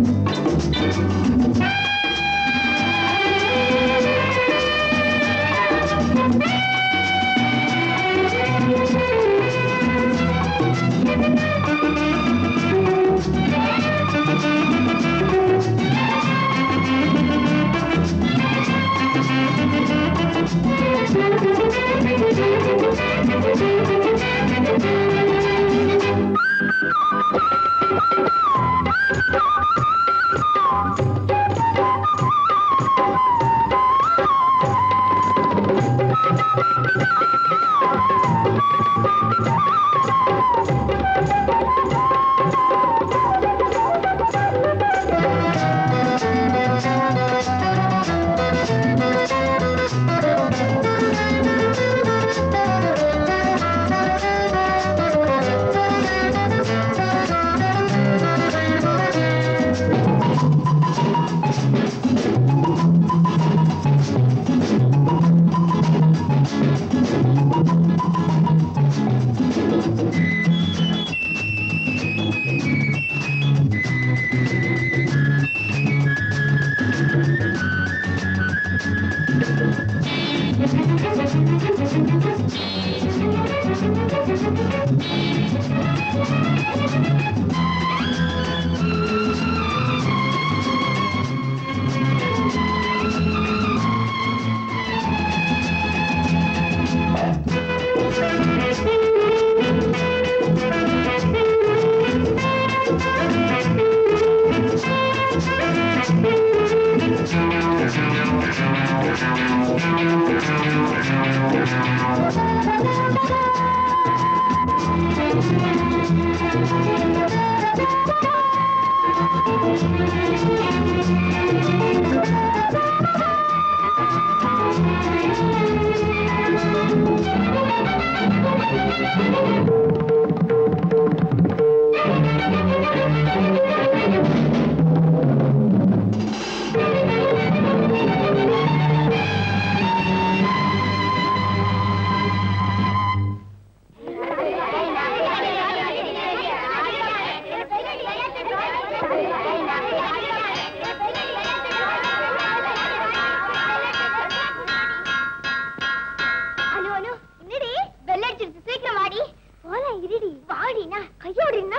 அனு அனு என்னடி பெல் அடிச்சிருச்சு சீக்கிரம் வாடி போலாம் இருடி வாடினா கையோடினா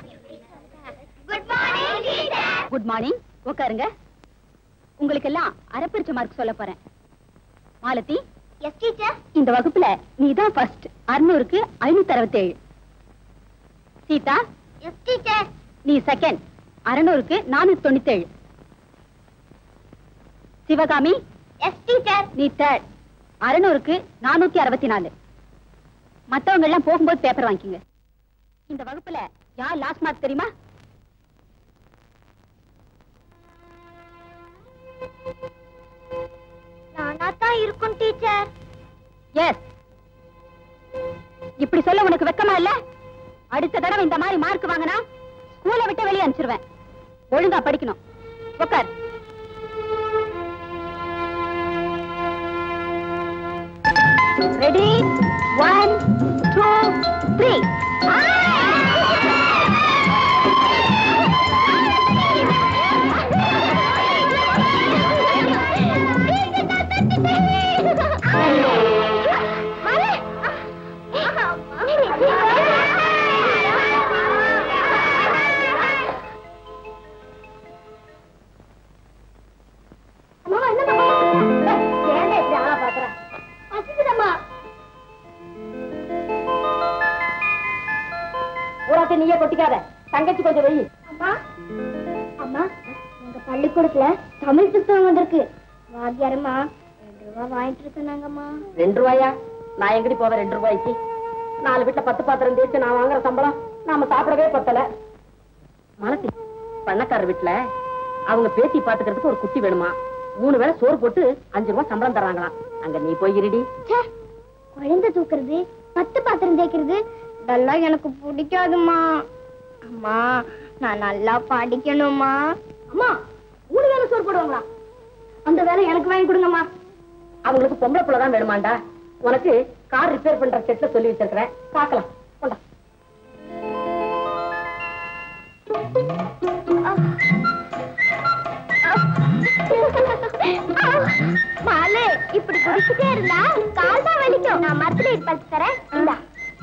good morning teacher good morning உட்காருங்க உங்களுக்கு எல்லாம் அரைப்பிரிச்ச மார்க் சொல்ல போறேன் மாலதி எஸ் டீச்சர் இந்த வகுப்புல நீ தான் ஃபர்ஸ்ட் அறுநூறுக்கு ஐநூத்தி அறுபத்தேழு சீதா எஸ் டீச்சர் நீ செகண்ட் அறுநூறுக்கு நானூத்தி தொண்ணூத்தேழு சிவகாமி எஸ் டீச்சர் நீ தேர்ட் அறுநூறுக்கு நானூத்தி அறுபத்தி நாலு மத்தவங்க எல்லாம் போகும்போது பேப்பர் வாங்கிக்கோங்க இந்த வகுப்புல யார் லாஸ்ட் மார்க் தெரியுமா நானா தான் இருக்கும் டீச்சர் எஸ் இப்படி சொல்ல உனக்கு வெக்கமா இல்ல அடுத்த தடவை இந்த மாதிரி மார்க் வாங்கினா ஸ்கூலை விட்டு வெளியே அனுப்பிச்சிருவேன் ஒழுங்கா படிக்கணும் உட்கார் ரெடி ஒன் டூ த்ரீ ஊராத்தி நீயே கொட்டிக்காத தங்கச்சி கொஞ்சம் வெயி அம்மா அம்மா உங்க பள்ளிக்கூடத்துல தமிழ் புத்தகம் வந்திருக்கு வாத்தியாரம்மா ரெண்டு ரூபா வாங்கிட்டு இருக்கேனாங்கம்மா ரெண்டு ரூபாயா நான் எங்கடி போவேன் ரெண்டு ரூபாய்க்கு நாலு வீட்டுல பத்து பாத்திரம் தேய்ச்சு நான் வாங்குற சம்பளம் நாம சாப்பிடவே பத்தல மனசு பண்ணக்கார வீட்டுல அவங்க பேத்தி பாத்துக்கிறதுக்கு ஒரு குட்டி வேணுமா மூணு வேளை சோறு போட்டு அஞ்சு ரூபாய் சம்பளம் தர்றாங்களாம் அங்க நீ போய் இருடி ச்சே, குழந்தை தூக்குறது பத்து பாத்திரம் தேய்க்கிறது இதெல்லாம் எனக்கு பிடிக்காதும்மா அம்மா நான் நல்லா படிக்கணுமா அம்மா மூணு வேளை சோறு போடுவாங்களா அந்த வேலை எனக்கு வாங்கி கொடுங்கம்மா அவங்களுக்கு பொம்பளை புள்ள தான் வேணுமாண்டா உனக்கு கார் ரிப்பேர் பண்ற செட்ல சொல்லி வச்சிருக்கிறேன் பார்க்கலாம் கொண்டா இப்படி குடிச்சிட்டே இருந்தா கால் தான் வலிக்கும் நான் மரத்துல பறிச்சு தரேன் இந்தா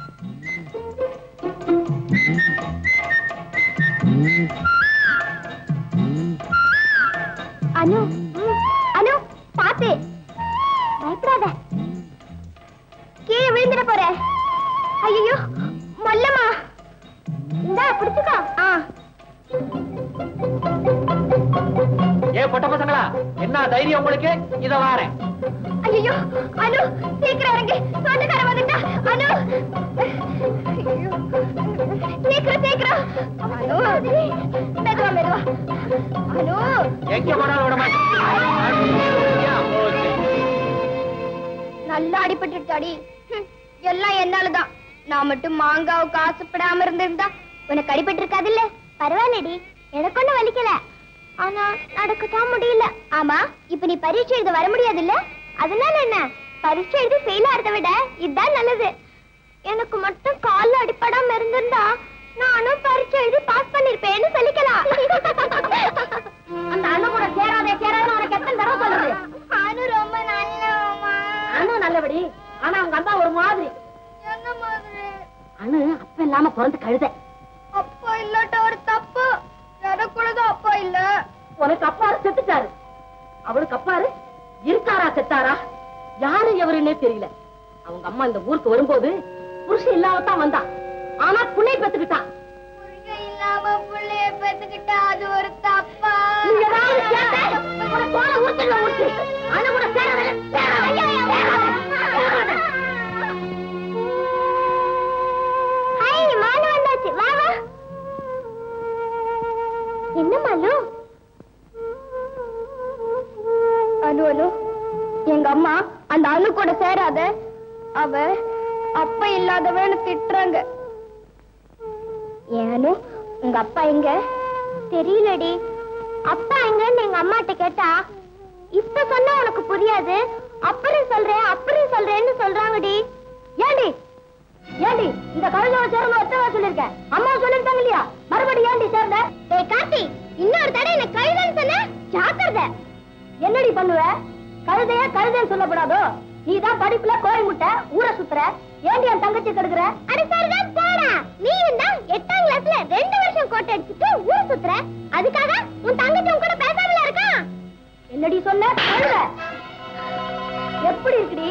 அனு ம், அனு பாத்து பயப்படாத கீழே விழுந்துட போற ஐயோ மல்லம்மா இந்தா பிடிச்சுக்கோ ஆ ஏ பொட்ட பசங்களா என்ன தைரியம் உங்களுக்கு இத வாரேன் ஐயோ அனு சீக்கிரம் இறங்கு சொந்தக்கார வந்துட்டா அனு ஐயோ. சீக்கிரம் சீக்கிரம் அனு மெதுவா மெதுவா அனு எங்க போனாலும் விட மாட்டேன் போச்சு. நல்லா அடிபட்டுட்டாடி ஹம், எல்லாம் என்னாலதான் நான் மட்டும் மாங்காவுக்கு ஆசைப்படாம இருந்திருந்தா உனக்கு அடிபட்டு இருக்காதுல்ல பரவாயில்லடி எனக்கு ஒண்ணும் வலிக்கல ஆனா நடக்கத்தான் முடியல ஆமா இப்ப நீ பரீட்சை எழுத வர முடியாதுல்ல அதனால என்ன பரீட்சை எழுதி ஃபெயில் ஆறத விட இதுதான் நல்லது எனக்கு மட்டும் கால்ல அடிப்படாம இருந்திருந்தா நானும் பரீட்சை எழுதி பாஸ் பண்ணிருப்பேன்னு சொல்லிக்கலாம் அந்த அண்ணன் கூட சேராதே சேராதுன்னு உனக்கு எத்தனை தடவை சொல்றது அனு ரொம்ப நல்லவமா அண்ணன் நல்லபடி ஆனா அவங்க அம்மா ஒரு மாதிரி என்ன மாதிரி அணு அப்ப இல்லாம பிறந்து கழுத அப்பா இல்லாட்ட ஒரு தப்பு எனக்கு கூட தான் அப்பா இல்ல உனக்கு அப்பாரு செத்துட்டாரு அவளுக்கு அப்பாரு இருக்காரா செத்தாரா யாரு எவருன்னே தெரியல அவங்க அம்மா இந்த ஊருக்கு வரும்போது புருஷன் இல்லாமத்தான் வந்தா ஆனா புள்ளை பெத்துக்கிட்டான் புருஷன் இல்லாம புள்ளைய பெத்துக்கிட்டா அது ஒரு தப்பா நீ ஏதாவது கேட்ட, உன்னை தோலை உரிச்சிடுவேன், உரிச்சு. அணு கூட சேராதே, சேராதே, சேராதே, சேராதே. ஹாய் மாலு வந்தாச்சு வா வா என்ன மாலு அனு அனு எங்க அம்மா அந்த அனு கூட சேராத அவ அப்பா இல்லாதவன்னு திட்டுறாங்க ஏன் அனு உங்க அப்பா எங்க தெரியலடி அப்பா எங்கன்னு எங்க அம்மாட்ட கேட்டா இப்ப சொன்னா உனக்கு புரியாது அப்புறம் சொல்றேன் அப்புறம் சொல்றேன்னு சொல்றாங்கடி ஏண்டி ஏண்டி இந்த கழுதை சேர்ந்து எத்தனை சொல்லிருக்கேன் அம்மா சொல்லிருக்காங்க இல்லையா மறுபடியும் ஏண்டி சேர்ந்த ஏய் கார்த்தி இன்னொரு தடவை என்ன கழுதைன்னு சொன்ன ஜாக்கிரதை என்னடி பண்ணுவ கழுதையா கழுதைன்னு சொல்லப்படாதோ நீ தான் படிப்புல கோழி முட்டை ஊரை சுத்துற ஏண்டி என் தங்கச்சி கெடுக்கிற அடி சரிதான் போடா நீ தான் எட்டாம் கிளாஸ்ல ரெண்டு வருஷம் கோட்டை அடிச்சுட்டு ஊர் சுத்துற அதுக்காக உன் தங்கச்சி உன் கூட பேசாமல இருக்கா என்னடி சொன்ன கழுத எப்படி இருக்குடி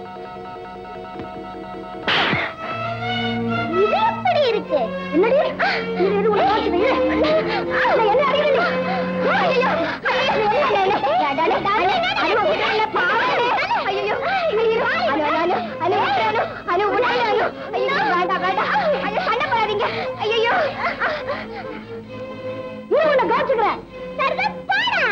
இது எப்படி இருக்கு என்னடி இது இது உனக்கு தோச்சுது, இரு. இல்ல, என்ன அடிக்குது நீ? ஐயையோ, ஐயையோ, இல்ல, இல்ல, இல்ல. அட, அட, அட, அட, விட்டுறல, பாவமே. ஐயையோ, இரு, இரு. அலோ, அலோ, அலோ, அலோ, விட்டு, அலோ, அலோ, விட்டு, அலோ. ஐயோ, வேண்டாம், வேண்டாம். ஐயோ, சண்டை போடாதீங்க. ஐயையோ. இரு, உன்னை கவனிச்சுக்கிறேன். சரிதான், போடா.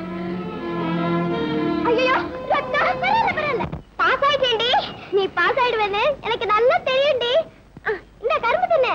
ஐயோ ரத்தம் பரவாயில்ல பரவாயில்ல பாஸ் ஆயிட்டேன்டி நீ பாஸ் ஆயிடுவேன்னு எனக்கு நல்லா தெரியும்டி ஆ, இந்த கரும்பு தின்னு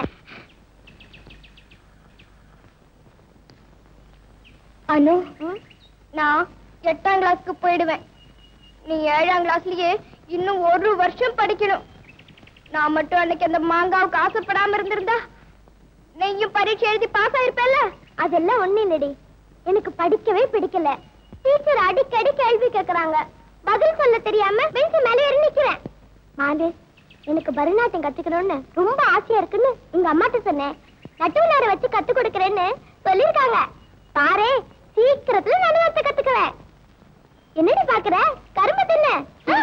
அனு நான் எட்டாம் கிளாஸ்க்கு போயிடுவேன் நீ ஏழாம் கிளாஸ்லயே இன்னும் ஒரு வருஷம் படிக்கணும் நான் மட்டும் அன்னைக்கு அந்த மாங்காவுக்கு ஆசைப்படாம இருந்திருந்தா நீயும் பரீட்சை எழுதி பாஸ் ஆயிருப்பேல்ல அதெல்லாம் ஒண்ணு இல்லடி எனக்கு படிக்கவே பிடிக்கல டீச்சர் அடிக்கடி கேள்வி கேக்குறாங்க பதில் சொல்ல தெரியாம பெஞ்சு மேல ஏறி நிக்கிறேன் மாண்டு எனக்கு பரதநாட்டியம் கத்துக்கணும்னு ரொம்ப ஆசையா இருக்குன்னு எங்க அம்மாட்ட சொன்னேன் நட்டுவனார வச்சு கத்து கொடுக்கறேன்னு சொல்லிருக்காங்க பாரு சீக்கிரத்துல நடுவார்த்தை கத்துக்குவேன் என்னடி பாக்குற கரும்பு தின்னு ஆ.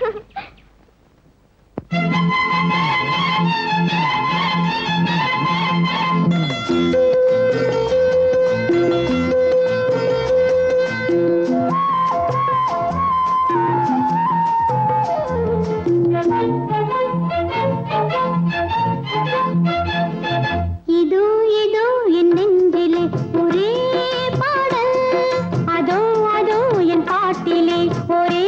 இதோ இதோ என் நெஞ்சிலே ஒரே பாடல் அதோ அதோ என் பாட்டிலே ஒரே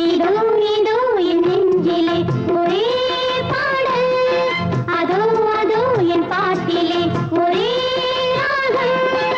இதோ இதோ என் நெஞ்சிலே ஒரே பாடல் அதோ அதோ என் பாட்டிலே ஒரே ராகம்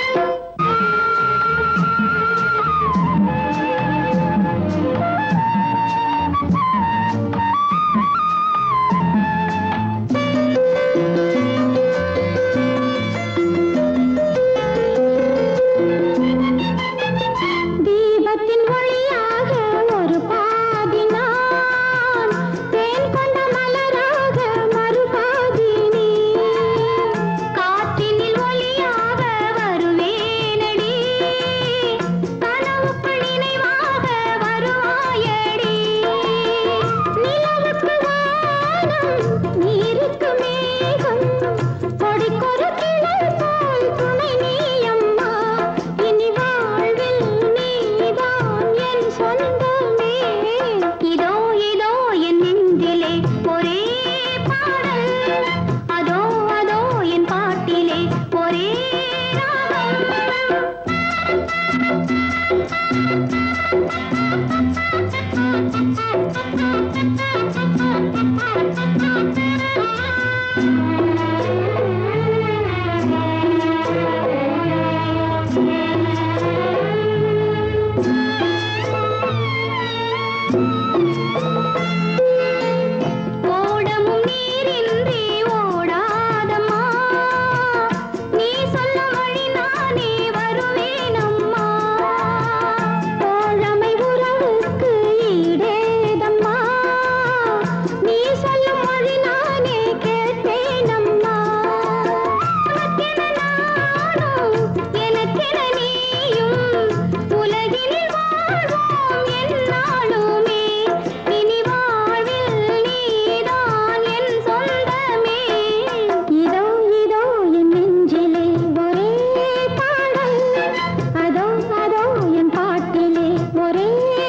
தீபத்தின் ஒளியாக ஒரு பாதி நான் தேன் கொண்ட மலராக மறுபாதி நீ காற்றினில் ஒளியாக வருவேனடி கனவுக்குள் நினைவாக வருவாயடி நிலவுக்கு வானம் நீருக்கு மேகம் கொடிக்கொரு கிளை போல் துணை நீயம்மா இனி வாழ்வில் நீதான் என் சொந்தமே இதோ இதோ என் நெஞ்சிலே ஒரே பாடல் அதோ அதோ என் பாட்டிலே ஒரே ராகம் ஓடமும் நீரின்றி ஓடாதம்மா நீ சொல்ல வழி நானே வருவேனம்மா தோழமை உறவுக்கு ஈடேதம்மா நீ சொல்லும் மொழி நானே கேட்பேனம்மா உனக்கென நானும் எனக்கென நீயும் உலகினில் வாழ்வோம் எந்நாளுமே இனி வாழ்வில் நீதான் என் சொந்தமே இதோ இதோ என் நெஞ்சிலே ஒரே பாடல் அதோ அதோ என் பாட்டிலே ஒரே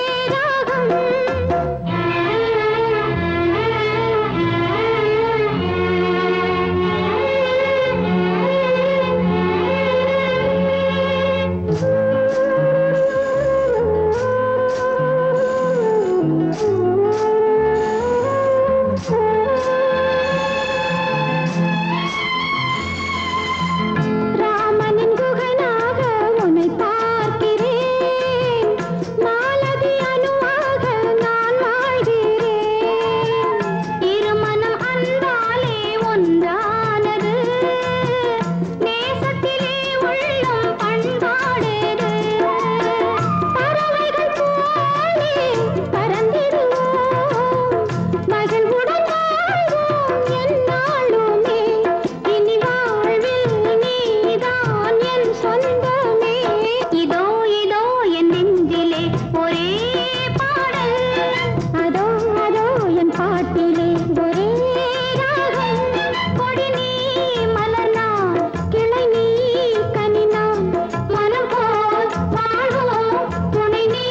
ராமனின் குகனாக உன்னை பார்க்கிறேன் மாலதி அணுவாக நான் வாழ்கிறேன் இருமனம் அன்பாலே ஒன்றானது நேசத்திலே உள்ளம் பண்பாடுது பறவைகள் போலே பறந்திடுவோம் மகிழ்வுடன் வாழ்வோம் எந்நாளுமே இனி வாழ்வில் நீதான் என் சொந்தமே இதோ இதோ என் நெஞ்சிலே ஒரே பாடல் அதோ அதோ என் பாட்டிலே ஒரே ராகம் கொடி நீ மலர் நான் கிளை நீ கனி நான் மனம் போல் வாழ்வோம் துணை நீ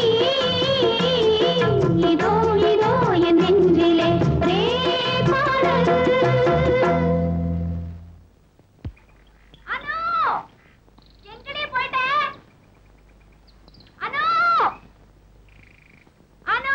இதோ இதோ என் நெஞ்சிலே ஒரே பாடல் அனு எங்கடி போயிட்ட அனு அனு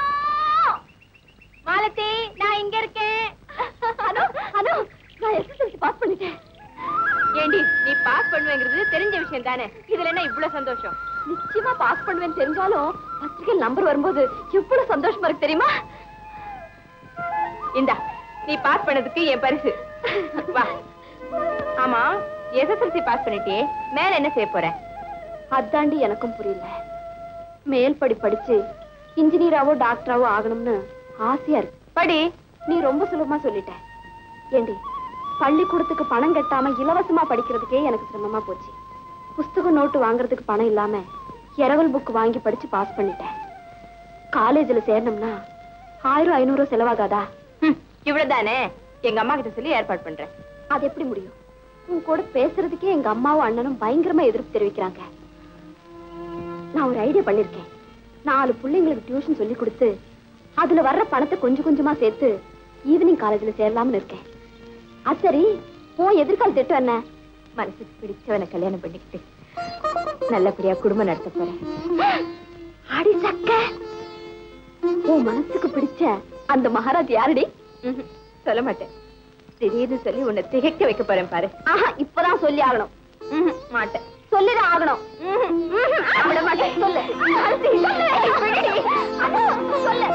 மாலதி நான் இங்க இருக்கேன் அனு அனு நான் எஸ்எஸ்எல்சி பாஸ் பண்ணிட்டேன் ஏண்டி நீ பாஸ் பண்ணுவேங்கிறது தெரிஞ்ச விஷயம் தானே இதுல என்ன இவ்வளவு சந்தோஷம் நிச்சயமா பாஸ் பண்ணுவேன்னு தெரிஞ்சாலும் பத்திரிகை நம்பர் வரும்போது எவ்வளவு சந்தோஷமா இருக்கு தெரியுமா இந்தா நீ பாஸ் பண்ணதுக்கு என் பரிசு வா ஆமா எஸ்எஸ்எல்சி பாஸ் பண்ணிட்டியே மேல என்ன செய்ய போற அதாண்டி எனக்கும் புரியல மேல் படி படிச்சு இன்ஜினியராவோ டாக்டராவோ ஆகணும்னு ஆசையா இருக்கு படி நீ ரொம்ப சுலபமா சொல்லிட்ட ஏண்டி பள்ளிக்கூடத்துக்கு பணம் கட்டாம இலவசமா படிக்கிறதுக்கே எனக்கு சிரமமா போச்சு புஸ்தகம் நோட்டு வாங்குறதுக்கு பணம் இல்லாம இரவல் புக் வாங்கி படிச்சு பாஸ் பண்ணிட்டேன் காலேஜ்ல சேரணும்னா ஆயிரம் ஐநூறு செலவாகாதா ஹம், இவ்வளவுதானே எங்க அம்மா கிட்ட சொல்லி ஏற்பாடு பண்றேன் அது எப்படி முடியும் உன் கூட பேசுறதுக்கே எங்க அம்மாவும் அண்ணனும் பயங்கரமா எதிர்ப்பு தெரிவிக்கிறாங்க நான் ஒரு ஐடியா பண்ணிருக்கேன் நாலு பிள்ளைங்களுக்கு டியூஷன் சொல்லி கொடுத்து அதுல வர்ற பணத்தை கொஞ்சம் கொஞ்சமா சேர்த்து ஈவினிங் காலேஜ்ல சேரலாம்னு இருக்கேன் அது சரி உன் எதிர்கால திட்டம் என்ன மனசுக்கு பிடிச்சவனை கல்யாணம் பண்ணிக்கிட்டு நல்லபடியா குடும்பம் நடத்த போறேன் அடி சக்க உன் மனசுக்கு பிடிச்ச அந்த மகாராஜ் யாரடி ம்ஹும், சொல்ல மாட்டேன் திடீர்னு சொல்லி உன்னை திகைக்க வைக்க போறேன் பாரு ஆஹா இப்பதான் சொல்லி ஆகணும் ம்ஹும், மாட்டேன் சொல்லிதான் ஆகணும் ம்ஹும், ம்ஹும், ஆ, விட மாட்டேன் சொல்லு அரசி, சொல்லு. விடுடி. அண்ணா, சொல்லு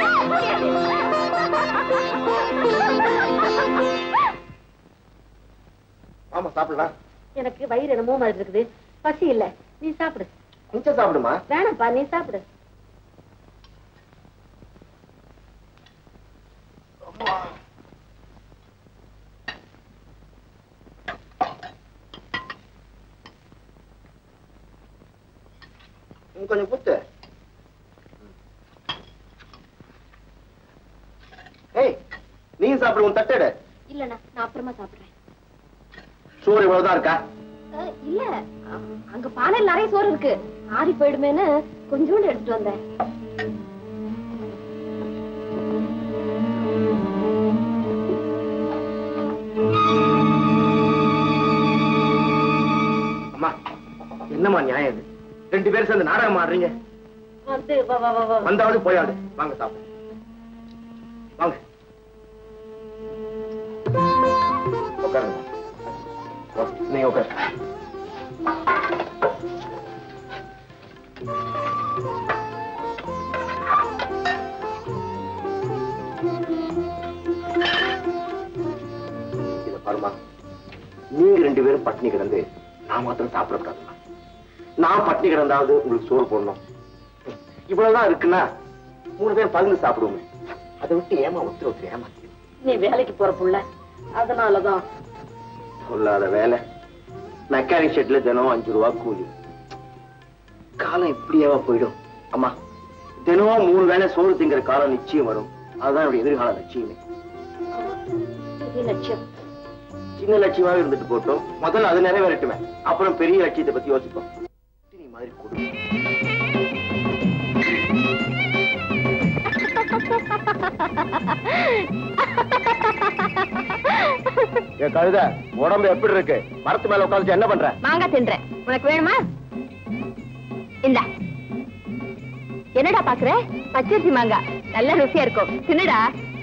ஆமா சாப்பிடலாம் எனக்கு வயிறு என்னமோ மாதிரி இருக்குது பசி இல்ல நீ சாப்பிடு கொஞ்சம் சாப்பிடுமா வேணாம்ப்பா நீ சாப்பிடு இன்னும் கொஞ்சம் புத்து ஏய் நீயும் சாப்பிடு உன் தட்டெடு இல்லண்ணா நான் அப்புறமா சாப்பிடுறேன் சோறு இவ்வளவுதான் இருக்கா அஹ், இல்ல அ- அங்க பானையில் நிறைய சோறு இருக்கு ஆறி போயிடுமேன்னு கொஞ்சோண்டு எடுத்துட்டு வந்தேன் அம்மா என்னம்மா நியாயம் இது ரெண்டு பேரும் சேர்ந்து நாடகம் ஆடுறீங்க வந்து வா வா வா வா வந்தாவது போயாடு வாங்க சாப்பிடு வாங்க உட்காருங்க நீங்க உட்காரு இத பாருமா நீங்க ரெண்டு பேரும் பட்டினி கிடந்து நான் மாத்திரம் சாப்பிடக்கூடாதுமா நான் பட்டினி கிடந்தாவது உங்களுக்கு சோறு போடணும் இவ்வளவுதான் இருக்குன்னா மூணு பேர் பகிர்ந்து சாப்பிடுவோமே அதை விட்டு ஏமா ஒருத்தர் ஒருத்தர் ஏமாத்தி நீ வேலைக்கு போற புள்ள அதனாலதான் சொல்லாத வேலை மெக்கானிக் ஷெட்ல தினம் அஞ்சு ரூபா கூலி காலம் இப்படியேவா போயிடும் அம்மா தினம் மூணு வேளை சோறு திங்கிற காலம் நிச்சயம் வரும் அதுதான் என்னுடைய எதிர்கால லட்சியமே இது லட்சியம் சின்ன லட்சியமாவே இருந்துட்டு போட்டோம் முதல்ல அது நிறைவேறட்டுமே அப்புறம் பெரிய லட்சியத்தை பத்தி யோசிப்போம் நீ மாதிரி கொடு என் கழுத உடம்பு எப்படி இருக்கு மரத்து மேல உட்காந்து என்ன பண்ற மாங்காய் தின்றேன் உனக்கு வேணுமா இந்தா என்னடா பாக்குற பச்சரிசி மாங்காய் நல்ல ருசியா இருக்கும் தின்னுடா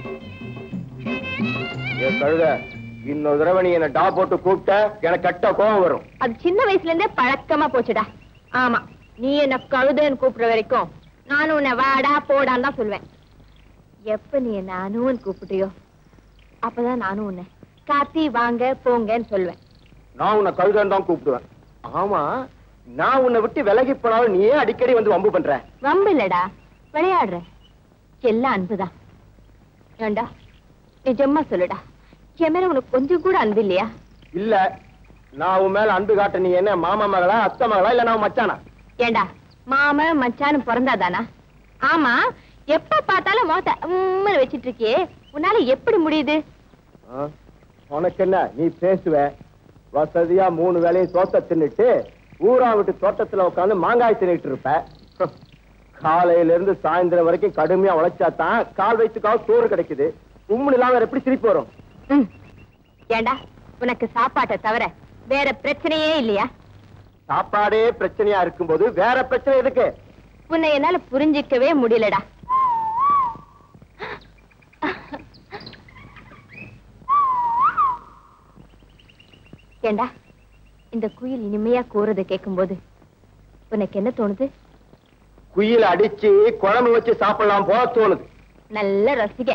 என் கழுத இன்னொரு தடவை நீ என்ன டா போட்டு கூப்பிட்ட எனக்கு கட்ட கோவம் வரும் அது சின்ன வயசுல இருந்தே பழக்கமா போச்சுடா ஆமா நீ என்ன கழுதைன்னு கூப்பிடுற வரைக்கும் நானும் உன்னை வாடா போடான்னு தான் சொல்லுவேன் எப்ப நீ என்ன அனுவன் கூப்பிட்டியோ அப்பதான் நானும் உன்னை காத்தி வாங்க போங்கன்னு சொல்லுவேன் நான் உன்னை கழுதன்னு தான் கூப்பிடுவேன் ஆமா நான் உன்னை விட்டு விலகி போனாலும் நீ ஏன் அடிக்கடி வந்து வம்பு பண்ற வம்பு இல்லடா விளையாடுற எல்லாம் அன்புதான் ஏண்டா நிஜமா சொல்லுடா என் மேல உனக்கு கொஞ்சம் கூட அன்பு இல்லையா இல்ல நான் உன் மேல அன்பு காட்ட நீ என்ன மாமா மகளா அத்தை மகளா இல்ல நான் மச்சானா ஏண்டா மாம மச்சான்னு பிறந்தாதானா ஆமா எப்ப பார்த்தாலும் மோத்த உம்முன்னு வச்சிட்டு இருக்கியே உன்னால எப்படி முடியுது ஆ? உனக்கு என்ன நீ பேசுவ வசதியா மூணு வேளையும் தோட்ட தின்னுட்டு ஊரா விட்டு தோட்டத்துல உட்காந்து மாங்காய் தின்னுட்டு இருப்ப ஹம். காலையில இருந்து சாயந்தரம் வரைக்கும் கடுமையா உழைச்சா தான் கால் வயிற்றுக்காக சோறு கிடைக்குது உம்முன்னு இல்லாம வேற எப்படி சிரிப்பு வரும் ம். ஏண்டா உனக்கு சாப்பாட்டை தவிர வேற பிரச்சனையே இல்லையா சாப்பாடே பிரச்சனையா இருக்கும்போது வேற பிரச்சனை எதுக்கு உன்னை என்னால புரிஞ்சிக்கவே முடியலடா ஏண்டா இந்த குயில் இனிமையா கூறதை கேட்கும்போது உனக்கு என்ன தோணுது குயில அடிச்சு குழம்பு வச்சு சாப்பிடலாம் போல தோணுது நல்ல ரசிக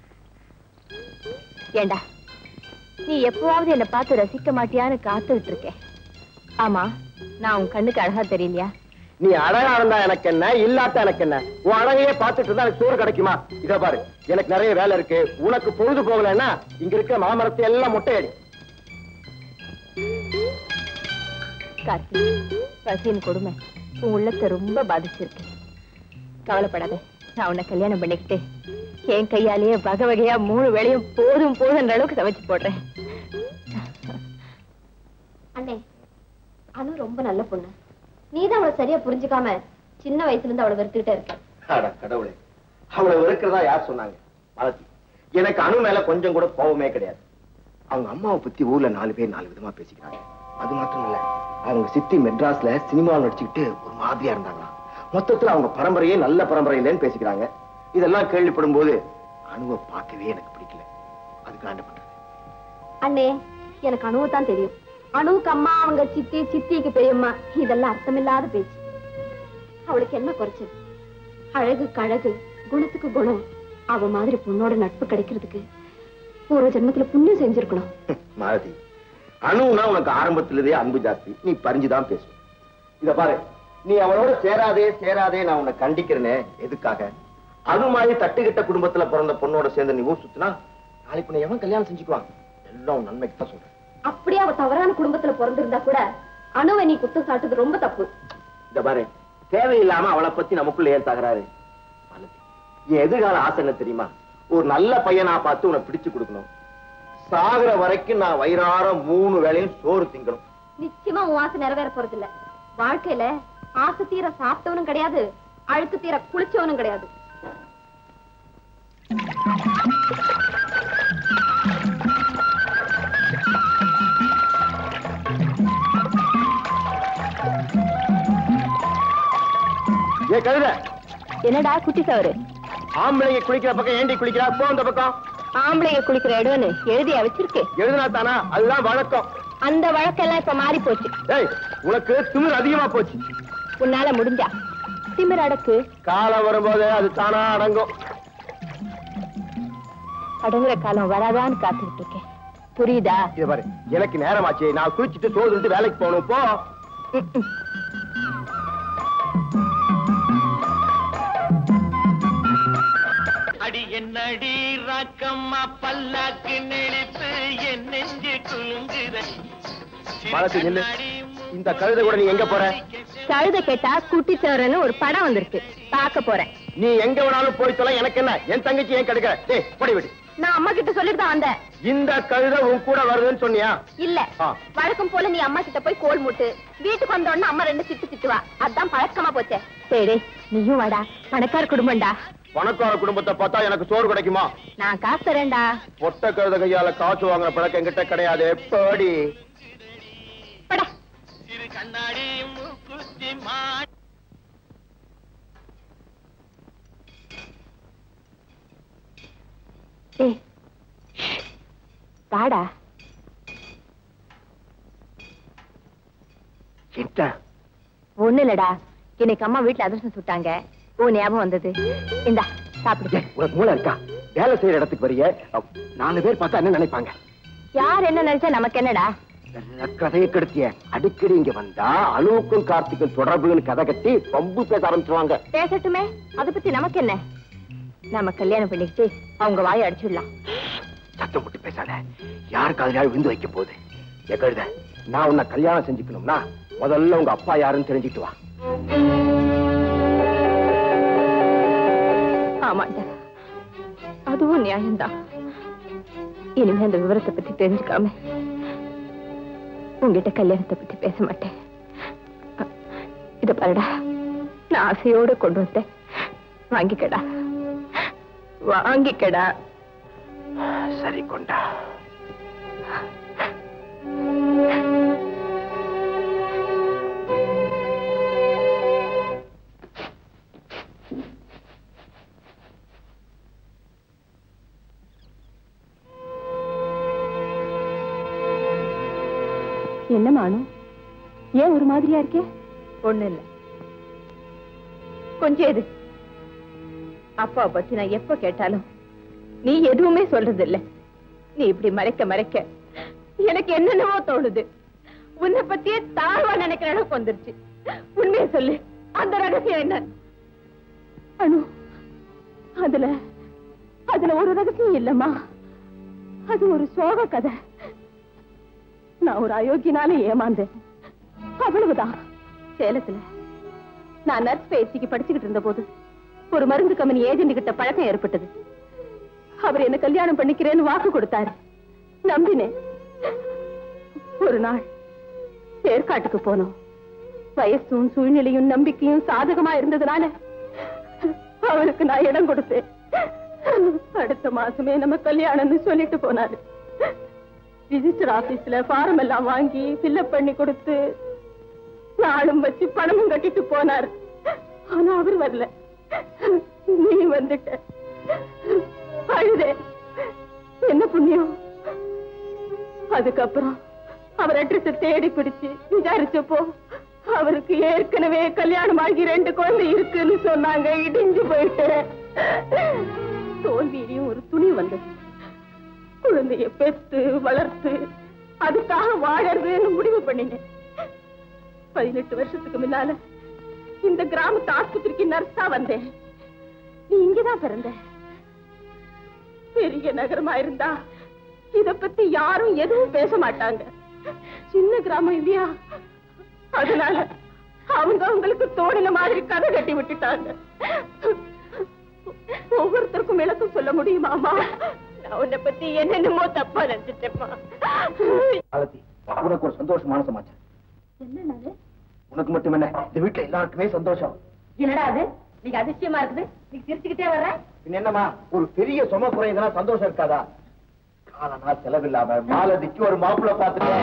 ஏண்டா நீ எப்பவாவது என்ன பார்த்து ரசிக்க மாட்டியான்னு காத்துக்கிட்டு இருக்கேன் ஆமா நான் உன் கண்ணுக்கு அழகா தெரியலையா நீ அழகா இருந்தா எனக்கு என்ன இல்லாட்ட எனக்கு என்ன உன் அழகையே பார்த்துட்டு இருந்தா எனக்கு சோறு கிடைக்குமா இத பாரு எனக்கு நிறைய வேலை இருக்கு உனக்கு பொழுது போகலன்னா இங்க இருக்க மாமரத்தை எல்லாம் முட்டையடி கார்த்தி பசியின் கொடுமை உன் உள்ளத்தை ரொம்ப பாதிச்சிருக்கு கவலைப்படாத நான் உன்னை கல்யாணம் பண்ணிக்கிட்டு என் கையாலேயே வகை வகையா மூணு வேளையும் போதும் போதுன்ற அளவுக்கு சமைச்சு போடுறேன் அண்ணே அனு ரொம்ப நல்ல பொண்ணு நீதான் அவளை சரியா புரிஞ்சுக்காம சின்ன வயசுல இருந்து அவளை வெறுத்துக்கிட்டே இருக்க அட கடவுளே அவளை வெறுக்கிறதா யார் சொன்னாங்க மாலதி எனக்கு அணு மேல கொஞ்சம் கூட கோவமே கிடையாது அவங்க அம்மாவை பத்தி ஊர்ல நாலு பேர் நாலு விதமா பேசிக்கிறாங்க அது மாத்திரம் இல்ல அவங்க சித்தி மெட்ராஸ்ல சினிமாவில் நடிச்சுக்கிட்டு ஒரு மாதிரியா இருந்தாங்களாம் மொத்தத்துல அவங்க பரம்பரையே நல்ல பரம்பரை இல்லைன்னு பேசிக்கிறாங்க இதெல்லாம் கேள்விப்படும் போது அணுவை பார்க்கவே எனக்கு பிடிக்கல அதுக்கு ஆண்டு பண்றது அண்ணே எனக்கு அணுவை தான் தெரியும் அணுவுக்கு அம்மா அவங்க சித்தி சித்திக்கு பெரியம்மா இதெல்லாம் அர்த்தமில்லாத பேச்சு அவளுக்கு என்ன குறைச்சது அழகுக்கு அழகு குணத்துக்கு குணம் அவ மாதிரி பொண்ணோட நட்பு கிடைக்கிறதுக்கு ஒரு ஜென்மத்துல புண்ணியம் செஞ்சிருக்கணும் மாலதி அணுனா உனக்கு ஆரம்பத்திலேயே அன்பு ஜாஸ்தி நீ பறிஞ்சுதான் பேசுவ இத பாரு நீ அவளோட சேராதே சேராதே நான் உன்னை கண்டிக்கிறேனே எதுக்காக அது மாதிரி தட்டுக்கிட்ட குடும்பத்துல பிறந்த பொண்ணோட சேர்ந்து நீ ஊர் சுத்தினா நாளைக்கு உன்னை எவன் கல்யாணம் செஞ்சுக்குவான் எல்லாம் உன் நன்மைக்கு தான் சொல்றேன் அப்படியே அவ தவறான குடும்பத்துல பிறந்திருந்தா கூட அணுவை நீ குத்தம் சாட்டுறது ரொம்ப தப்பு இந்த பாரு தேவையில்லாம அவளை பத்தி நமக்குள்ள ஏன் தகராறு மாலதி என் எதிர்கால ஆசை என்ன தெரியுமா ஒரு நல்ல பையனா பார்த்து உன்னை பிடிச்சு கொடுக்கணும் சாகுற வரைக்கும் நான் வயிறார மூணு வேளையும் சோறு திங்கணும் நிச்சயமா உன் ஆசை நிறைவேற போறது இல்ல வாழ்க்கையில ஆசை தீர சாப்பிட்டவனும் கிடையாது அழுக்கு தீர குளிச்சவனும் கிடையாது ஏ கழுத என்னடா குட்டி சவரு ஆம்பளைங்க குளிக்கிற பக்கம் ஏண்டி குளிக்கிறா போ அந்த பக்கம் ஆம்பளைங்க குளிக்கிற இடம்னு எழுதியா வச்சிருக்கு எழுதுனா தானா அதுதான் வழக்கம் அந்த வழக்கெல்லாம் இப்ப மாறி போச்சு ஏய் உனக்கு திமிர் அதிகமா போச்சு உன்னால முடிஞ்சா திமிர் அடக்கு காலம் வரும்போது அது தானா அடங்கும் அடங்குற காலம் வராதான்னு காத்துக்கிட்டு இருக்கேன் புரியுதா இது பாரு எனக்கு நேரமாச்சு நான் குளிச்சுட்டு சோறு வேலைக்கு போகணும் போ அடி என்னடி ராக்கம்மா பல்லாக்கு நெளிப்பு என் நெஞ்சு குலுங்குத மனசு நில்லு இந்த கழுதை கூட நீ எங்க போற கழுத கேட்டா குட்டி சவரன்னு ஒரு படம் வந்திருக்கு பார்க்க போறேன் நீ எங்க வேணாலும் போய் சொல்ல எனக்கு என்ன என் தங்கச்சி ஏன் கெடுக்கிற டேய் போடி விடு நான் அம்மா கிட்ட சொல்லிட்டு தான் வந்தேன் இந்த கழுதை உன் கூட வருதுன்னு சொன்னியா இல்ல ஆ. வழக்கம் போல நீ அம்மா கிட்ட போய் கோல் மூட்டு வீட்டுக்கு வந்த உடனே அம்மா ரெண்டு திட்டு திட்டுவா அதான் பழக்கமா போச்சே சரி நீயும் வாடா பணக்கார குடும்பம்டா பணக்கார குடும்பத்தை பார்த்தா எனக்கு சோறு கிடைக்குமா நான் காசு தரேன்டா பொட்ட கழுத கையால காசு வாங்குற பழக்கம் என்கிட்ட கிடையாது போடி படா சிறு கண்ணாடி மூக்குத்தி மா ஏய் வாடா என்ன ஒண்ணு இல்லடா இன்னைக்கு அம்மா வீட்டுல அதிர்ஷ்டம் சுட்டாங்க ஓ ஞாபகம் வந்தது இந்தா சாப்பிடு உனக்கு மூளை இருக்கா வேலை செய்யற இடத்துக்கு வரிய நாலு பேர் பார்த்தா என்ன நினைப்பாங்க யார் என்ன நினைச்சா நமக்கு என்னடா நல்ல கதையை கெடுத்திய அடிக்கடி இங்க வந்தா அணுவுக்கும் கார்த்திக்கும் தொடர்புன்னு கதை கட்டி பம்பு பேச ஆரம்பிச்சுவாங்க பேசட்டுமே அதை பத்தி நமக்கு என்ன நாம கல்யாணம் பண்ணிக்கிட்டு அவங்க வாயை அடிச்சிடலாம் சத்தம் போட்டு பேசாத யார் காதலியாவது விந்து வைக்க போகுது என் கழுத நான் உன்னை கல்யாணம் செஞ்சுக்கணும்னா முதல்ல உங்க அப்பா யாருன்னு தெரிஞ்சுக்கிட்டு வா ஆமாண்டா அதுவும் நியாயம்தான் இனிமே அந்த விவரத்தை பத்தி தெரிஞ்சுக்காம உங்ககிட்ட கல்யாணத்தை பத்தி பேச மாட்டேன் அ- இத பாருடா நான் ஆசையோட கொண்டு வந்தேன் வாங்கிக்கடா வாங்கிக்கடா சரி கொண்டா என்ன மானு ஏன் ஒரு மாதிரியா இருக்கே ஒண்ணு இல்ல கொஞ்சம் எது அப்பாவை பத்தி நான் எப்ப கேட்டாலும் நீ எதுவுமே சொல்றது இல்ல நீ இப்படி மறைக்க மறைக்க எனக்கு என்னென்னவோ தோணுது உன்னை பத்தியே தாழ்வா நினைக்கிற அளவுக்கு வந்துருச்சு உண்மையை சொல்லு அந்த ரகசியம் என்ன அனு அதுல அதுல ஒரு ரகசியம் இல்லம்மா அது ஒரு சோக கதை நான் ஒரு அயோக்கியனால ஏமாந்தேன் அவ்வளவுதான் சேலத்துல நான் நர்ஸ் பேசிக்கு படிச்சுக்கிட்டு இருந்த போது ஒரு மருந்து கம்பெனி ஏஜென்ட் கிட்ட பழக்கம் ஏற்பட்டது அவர் என்ன கல்யாணம் பண்ணிக்கிறேன்னு வாக்கு கொடுத்தாரு நம்பினேன் ஒரு நாள் ஏற்காட்டுக்கு போனோம் வயசும் சூழ்நிலையும் நம்பிக்கையும் சாதகமா இருந்ததுனால அவருக்கு நான் இடம் கொடுத்தேன் அடுத்த மாசமே நம்ம கல்யாணம்னு சொல்லிட்டு போனாரு ரிஜிஸ்டர் ஆபீஸ்ல ஃபார்ம் எல்லாம் வாங்கி ஃபில்அப் பண்ணி கொடுத்து நாளும் வச்சு பணமும் கட்டிட்டு போனார் ஆனா அவர் வரல நீ வந்துட்ட அழுதே என்ன புண்ணியம் அதுக்கப்புறம் அவர் அட்ரஸ் தேடி பிடிச்சு விசாரிச்சப்போ அவருக்கு ஏற்கனவே கல்யாணம் ஆகி ரெண்டு குழந்தை இருக்குன்னு சொன்னாங்க இடிஞ்சு போயிட்டேன் தோல்வியிலையும் ஒரு துணி வந்தது குழந்தைய பெத்து வளர்த்து அதுக்காக வாழறதுன்னு முடிவு பண்ணினேன் பதினெட்டு வருஷத்துக்கு முன்னால இந்த கிராமத்து ஆஸ்பத்திரிக்கு நர்ஸா வந்தேன் நீ இங்கதான் பிறந்த பெரிய நகரமா இருந்தா இத பத்தி யாரும் எதுவும் பேச மாட்டாங்க சின்ன கிராமம் இல்லையா அதனால அவங்க அவங்களுக்கு தோணின மாதிரி கதை கட்டி விட்டுட்டாங்க ஒவ்வொருத்தருக்கும் விளக்கம் சொல்ல முடியுமாமா நான் உன்னை பத்தி என்னென்னமோ தப்பா நினைச்சிட்டேம்மா மாலதி உனக்கு ஒரு சந்தோஷமான சமாச்சாரம் என்னது உனக்கு மட்டும் என்ன இந்த வீட்டுல எல்லாருக்குமே சந்தோஷம் என்னடா அது நீங்க அதிசயமா இருக்குது நீ சிரிச்சுக்கிட்டே வர்ற பின்ன என்னம்மா ஒரு பெரிய சும குறைந்தனா சந்தோஷம் இருக்காதா காலனா செலவில்லாம மாலதிக்கு ஒரு மாப்பிள்ளை பார்த்துட்டேன்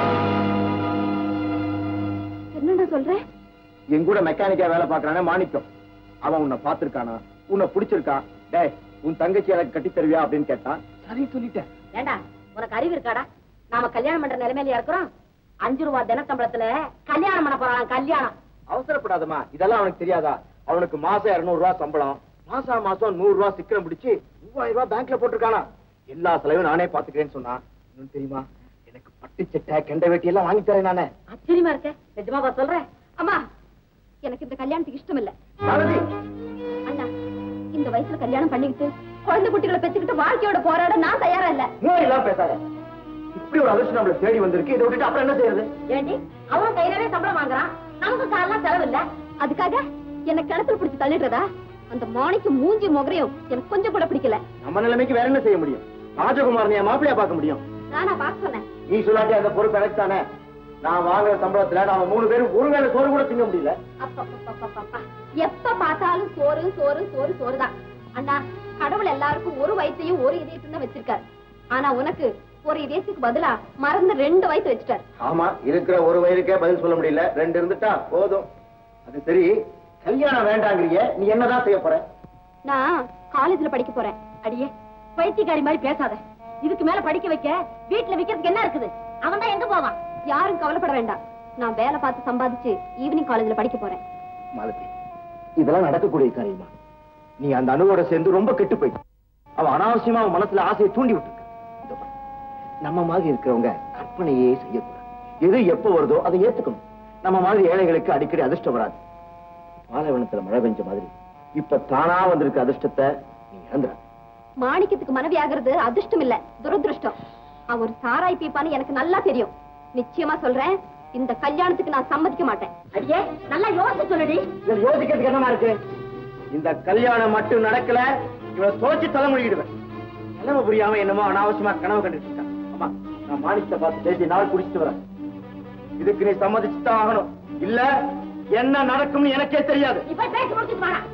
என்னடா சொல்ற என் கூட மெக்கானிக்கா வேலை பார்க்கறானே மாணிக்கம் அவன் உன்னை பார்த்திருக்கானா உன்னை பிடிச்சிருக்கான் டேய் உன் தங்கச்சி எனக்கு கட்டி தருவியா அப்படின்னு கேட்டான் சரி சொல்லிட்டேன் ஏண்டா உனக்கு அறிவு இருக்காடா நாம கல்யாணம் பண்ற நிலைமையில இருக்கிறோம் அஞ்சு ரூபா தினசம்பளத்துல கல்யாணம் பண்ண போறான் கல்யாணம் அவசரப்படாதம்மா இதெல்லாம் அவனுக்கு தெரியாதா அவனுக்கு மாசம் இருநூறு ரூபாய் சம்பளம் மாசம் மாசம் நூறு ரூபாய் சிக்கனம் பிடிச்சு மூவாயிரம் ரூபாய் பேங்க்ல போட்டிருக்கானா எல்லா செலவும் நானே பாத்துக்கிறேன்னு சொன்னா இன்னும் தெரியுமா எனக்கு பட்டு சட்டை கெண்ட வேட்டி எல்லாம் வாங்கி தரேன் நானே ஆச்சரியமா இருக்க நிஜமாவா சொல்றேன் அம்மா எனக்கு இந்த கல்யாணத்துக்கு இஷ்டம் இல்ல மாலதி அண்ணா இந்த வயசுல கல்யாணம் பண்ணிக்கிட்டு குழந்தை குட்டிகளை பெற்றுக்கிட்டு வாழ்க்கையோட போராட நான் தயாரா இல்ல மூணு எல்லாம் பேசாத இப்படி ஒரு அதிர்ஷ்டம் நம்மள தேடி வந்திருக்கு இதை விட்டுட்டு அப்புறம் என்ன செய்யறது ஏண்டி அவன் கை நிறைய சம்பளம் வாங்குறான் நமக்கு காரணம் செலவு இல்ல அதுக்காக என்ன கிணத்துல பிடிச்சு தள்ளிடுறதா அந்த மாணிக்கு மூஞ்சி முகரையும் எனக்கு கொஞ்சம் கூட பிடிக்கல நம்ம நிலைமைக்கு வேற என்ன செய்ய முடியும் ராஜகுமாரனைய மாப்பிளையா பார்க்க முடியும் நானா பார்க்க சொன்னேன் நீ சொல்லாட்டி அந்த பொறுப்பு எனக்கு தானே நான் வாங்குற சம்பளத்துல நாம மூணு பேரும் ஒரு வேளை சோறு கூட திங்க முடியல அப்பப்பப்பப்பப்பா. எப்ப பார்த்தாலும் சோறு சோறு சோறு சோறுதான் அண்ணா கடவுள் எல்லாருக்கும் ஒரு வயிற்றையும் ஒரு இதயத்தையும் தான் வச்சிருக்காரு ஆனா உனக்கு ஒரு இதயத்துக்கு பதிலா மறந்து ரெண்டு வயிற்று வச்சுட்டாரு ஆமா இருக்கிற ஒரு வயலுக்கே பதில் சொல்ல முடியல ரெண்டு இருந்துட்டா போதும் அது சரி கல்யாணம் வேண்டாங்கிறிய நீ என்னதான் செய்ய போற நான் காலேஜ்ல படிக்க போறேன் அடியே பைத்தியக்காரி மாதிரி பேசாத இதுக்கு மேல படிக்க வைக்க வீட்டுல வைக்கிறதுக்கு என்ன இருக்குது அவன் தான் எங்க போவான் யாரும் கவலைப்பட வேண்டாம் நான் வேலை பார்த்து சம்பாதிச்சு ஈவினிங் காலேஜ்ல படிக்க போறேன் மாலதி இதெல்லாம் நடக்கக்கூடிய காரியமா நீ அந்த அணுவோட சேர்ந்து ரொம்ப கெட்டு போயிட்ட அவன் அனாவசியமா அவன் மனசுல ஆசையை தூண்டி விட்டுருக்க இதோ பாரு, நம்ம மாதிரி இருக்கிறவங்க கற்பனையே செய்யக்கூடாது எது எப்ப வருதோ அதை ஏத்துக்கணும் நம்ம மாதிரி ஏழைகளுக்கு அடிக்கடி அதிர்ஷ்டம் வராது பாலைவனத்துல மழை பெஞ்ச மாதிரி இப்ப தானா வந்திருக்க அதிர்ஷ்டத்தை நீ இழந்துற மாணிக்கத்துக்கு மனைவி ஆகிறது அதிர்ஷ்டம் இல்ல துரதிருஷ்டம் அவன் ஒரு சாராய் பீப்பான்னு எனக்கு நல்லா தெரியும் நிச்சயமா சொல்றேன் இந்த கல்யாணத்துக்கு நான் சம்மதிக்க மாட்டேன் அடியே நல்லா யோசிச்சு சொல்லுடி இதுல யோசிக்கிறதுக்கு என்னமா இருக்கு இந்த கல்யாணம் மட்டும் நடக்கல இவளை தோச்சு தலைமொழிடுவேன் நிலைமை புரியாம என்னமோ அனாவசியமா கனவு கண்டுட்டு இருக்கான் அம்மா நான் மாணிக்கத்தை பார்த்து பேசி நாள் குடிச்சிட்டு வரேன் இதுக்கு நீ சம்மதிச்சுதான் ஆகணும் இல்ல என்ன நடக்கும்னு எனக்கே தெரியாது நீ போய் பேசி முடிச்சுட்டு வாடா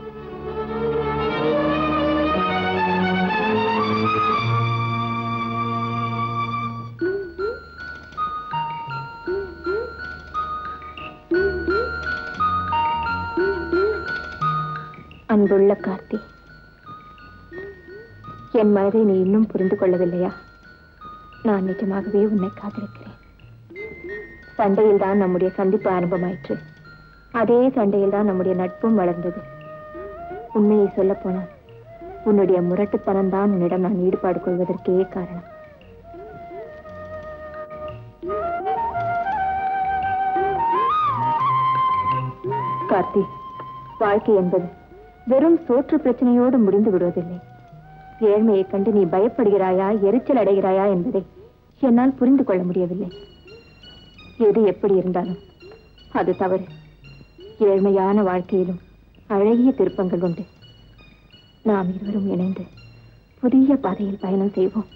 அன்புள்ள கார்த்தி என் மனதை நீ இன்னும் புரிந்து கொள்ளவில்லையா நான் நிஜமாகவே உன்னை காதலிக்கிறேன் சண்டையில் தான் நம்முடைய சந்திப்பு ஆரம்பமாயிற்று அதே சண்டையில் தான் நம்முடைய நட்பும் வளர்ந்தது உண்மையை சொல்லப் போனால் உன்னுடைய முரட்டுத்தனம் தான் உன்னிடம் நான் ஈடுபாடு கொள்வதற்கே காரணம் கார்த்தி வாழ்க்கை என்பது வெறும் சோற்று பிரச்சனையோடு முடிந்து விடுவதில்லை ஏழ்மையைக் கண்டு நீ பயப்படுகிறாயா எரிச்சல் அடைகிறாயா என்பதை என்னால் புரிந்து கொள்ள முடியவில்லை எது எப்படி இருந்தாலும் அது தவறு ஏழ்மையான வாழ்க்கையிலும் அழகிய திருப்பங்கள் உண்டு நாம் இருவரும் இணைந்து புதிய பாதையில் பயணம் செய்வோம்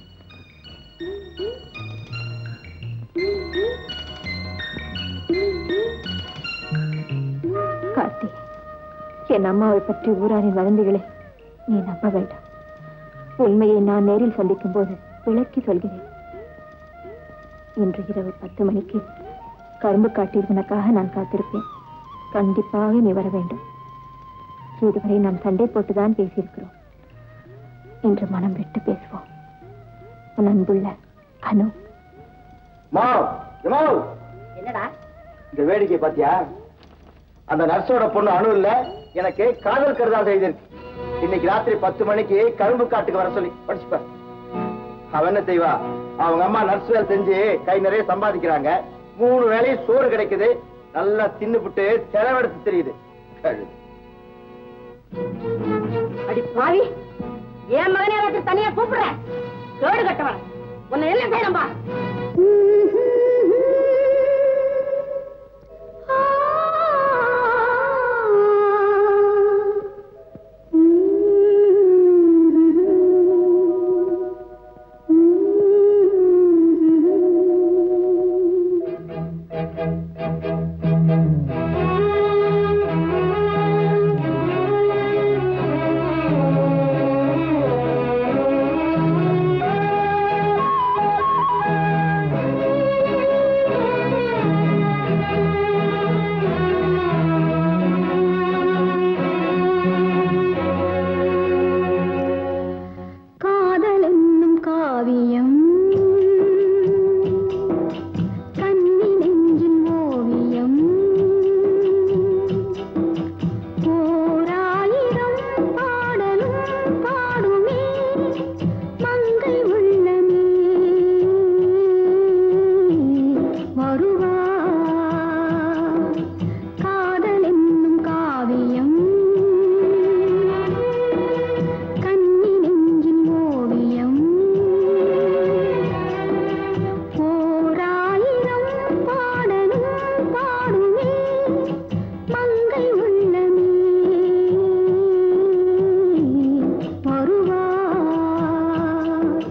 கார்த்தி என் அம்மாவை பற்றி ஊராரின் வதந்திகளை நீ நம்ப வேண்டாம் உண்மையை நான் நேரில் சந்திக்கும் போது விளக்கி சொல்கிறேன் இன்று இரவு பத்து மணிக்கு கரும்பு காட்டில் உனக்காக நான் காத்திருப்பேன் கண்டிப்பாக நீ வர வேண்டும் இதுவரை நாம் சண்டை போட்டுதான் பேசியிருக்கிறோம் இன்று மனம் விட்டு பேசுவோம் உன் அன்புள்ள அனு மாவ் மாவ் என்னடா இந்த வேடிக்கை பாத்தியா அந்த நர்ஸோட பொண்ணு அணு இல்ல எனக்கு காதல் கருதா செய்திருக்கு இன்னைக்கு ராத்திரி பத்து மணிக்கு கரும்பு காட்டுக்கு வர சொல்லி படிச்சுப்ப அவ என்ன செய்வா அவங்க அம்மா நர்ஸ் வேலை செஞ்சு கை நிறைய சம்பாதிக்கிறாங்க மூணு வேளையும் சோறு கிடைக்குது நல்லா தின்னுபிட்டு செலவெடுத்து தெரியுது கழுதை. அடி பாவி என் மகனே வச்சு தனியா கூப்பிடுற கேடு கட்டவன் உன்னை என்ன செய்யணும்பா காதல் என்னும் காவியம் கண்ணி நெஞ்சின் ஓவியம் ஓராயிரம் பாடலும் பாடுமே மங்கை உள்ளமே வருவார் காதல் என்னும் காவியம் கண்ணி நெஞ்சின் ஓவியம் ஓராயிரம் பாடலும் பாடுமே மங்கை உள்ளமே வருவார்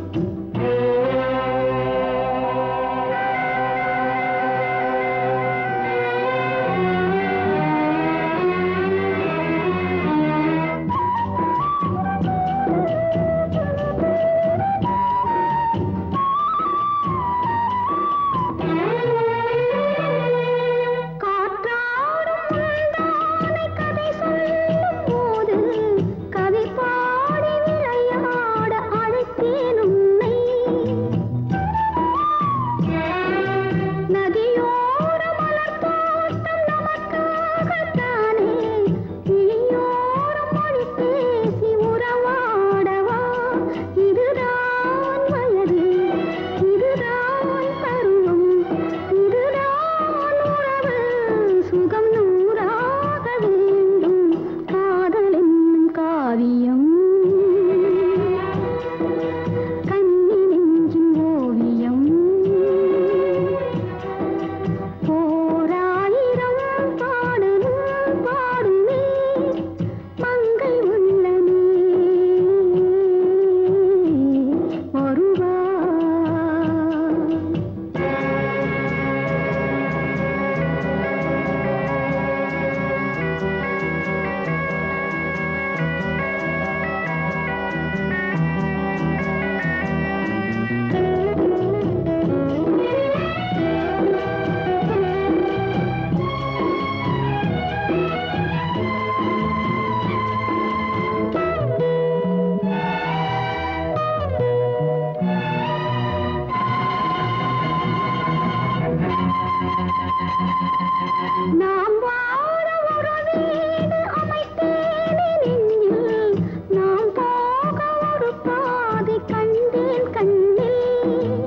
காற்றாடும் முந்தானை கதை சொல்லும் போது கவி பாடி விளையாட அழைத்தேன் உன்னை நதியோர மலர் தோட்டம் நமக்காகத்தானே விழியோரம் மொழி பேசி உறவாடவா இதுதான் வயது இதுதான் பருவம் இதுதான் உறவு சுகம் நூறாக வேண்டும் காதல் என்னும் காவியம் கண்ணி நெஞ்சின் ஓவியம் ஓராயிரம் பாடலும் பாடுமே மங்கை உள்ளமே வருவார் நாம் வாழ ஒரு வீடு அமைத்தேனே நெஞ்சில் நாம் போக ஒரு பாதை கண்டேன் கண்ணில்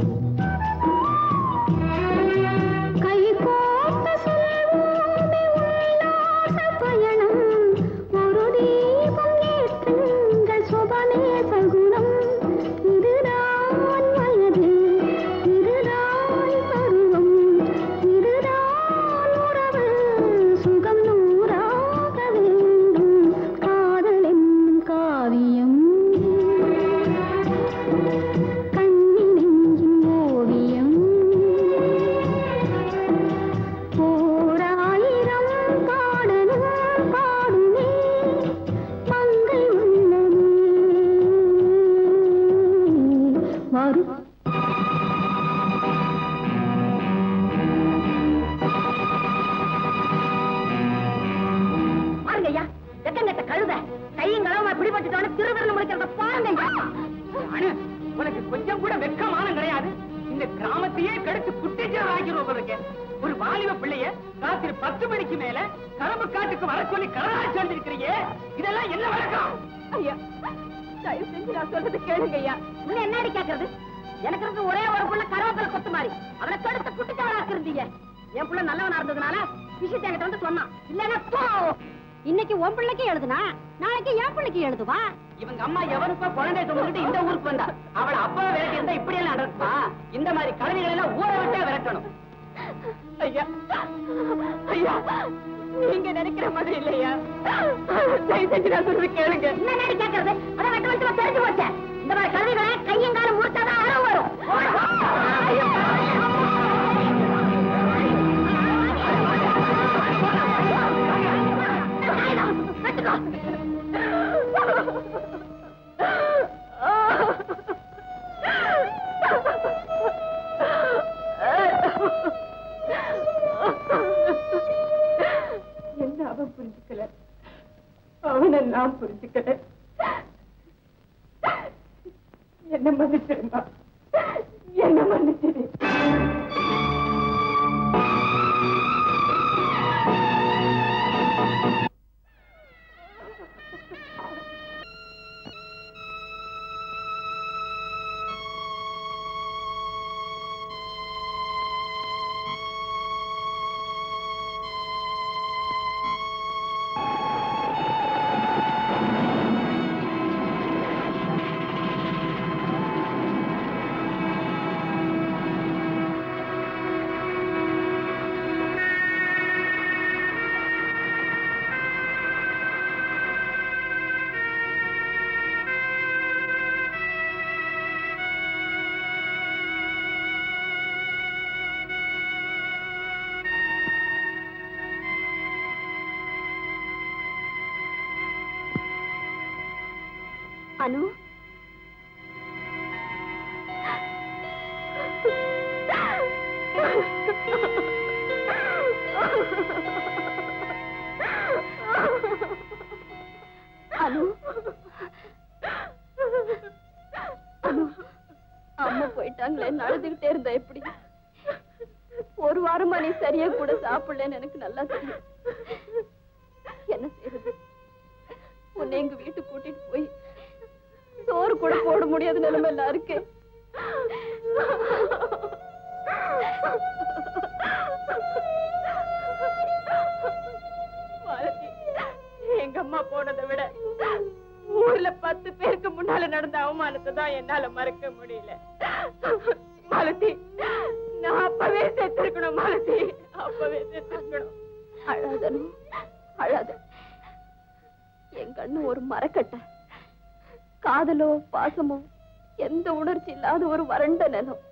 கை கோர்த்த செல்வோமே உல்லாச பயணம் ஒரு தீபம் ஏற்றுங்கள் சுபமே சகுனம் இதுதான் வயது இதுதான் பருவம் இதுதான் உறவு சுகம் நூறாக வேண்டும் காதல் என்னும் காவியம் கண்ணி நெஞ்சின் ஓவியம் ஓராயிரம் பாடலும் பாடுமே மங்கை உள்ளமே வரும் பாருங்க ஐயா வெக்கங்கட்ட கழுத பொண்ணு உனக்கு கொஞ்சம் கூட வெட்கமானம் கிடையாது இந்த கிராமத்தையே கெடுத்து குட்டிச்சல் ஆக்கிடுவோம் உனக்கு ஒரு வாலிப பிள்ளைய ராத்திரி பத்து மணிக்கு மேல கரம்பு காட்டுக்கு வர சொல்லி கரடா சொல்லிருக்கிறீங்க இதெல்லாம் என்ன வழக்கம் ஐயா தயவு செஞ்சு நான் சொல்றது கேளுங்க ஐயா இன்னும் என்னடி கேக்குறது எனக்கு இருந்து ஒரே ஒரு புள்ள கருவேப்பிலை கொத்து மாதிரி அவனை கெடுத்து குட்டிச்சவரா இருந்தீங்க என் புள்ள நல்லவனா இருந்ததுனால விஷயத்தை என்கிட்ட வந்து சொன்னான் இல்லன்னா போ. இன்னைக்கு உன் பிள்ளைக்கு எழுதுனா நாளைக்கு என் பிள்ளைக்கு எழுதுவா இவங்க அம்மா எவனுக்கோ குழந்தை சுமந்துட்டு இந்த ஊருக்கு வந்தா அவளை அப்பா விரட்டி இருந்தா இப்படி எல்லாம் நடப்பா இந்த மாதிரி கழுவிகளை எல்லாம் ஊரை விட்டே விரட்டணும் ஐயா ஐயா நீங்க நினைக்கிற மாதிரி இல்லையா தயவு செஞ்சு நான் சொல்றது கேளுங்க என்ன நேரம் கேட்கறது அத வெட்ட வெட்ட தெரிஞ்சு போச்சே இந்த மாதிரி கல்விகளை கையும் காலம் முறிச்சாதான் அறவு வரும் என்ன அவன் புரிஞ்சுக்கல அவனை நான் புரிஞ்சுக்கல என்ன மன்னிச்சிருந்தா என்ன மன்னிச்சிரு அனு அனு அனு அம்மா போயிட்டாங்களே அழுதுகிட்டே இருந்தா எப்படி ஒரு வாரமா நீ சரியா கூட சாப்பிடலன்னு எனக்கு நல்லா தெரியும் என்ன செய்யறது உன்னை எங்க வீட்டுக்கு கூட்டிட்டு போய் சோறு கூட போட முடியாத நிலைமையில இருக்கேன் மாலதி, எங்க அம்மா போனதை விட ஊர்ல பத்து பேருக்கு முன்னால நடந்த அவமானத்தை தான் என்னால மறக்க முடியல மாலதி நான் அப்பவே செத்துருக்கணும் மாலதி அப்பவே செத்துருக்கணும் அழாதனும் அழாத என் கண்ணு ஒரு மரக்கட்டை காதலோ பாசமோ எந்த உணர்ச்சி இல்லாத ஒரு வறண்ட நிலம்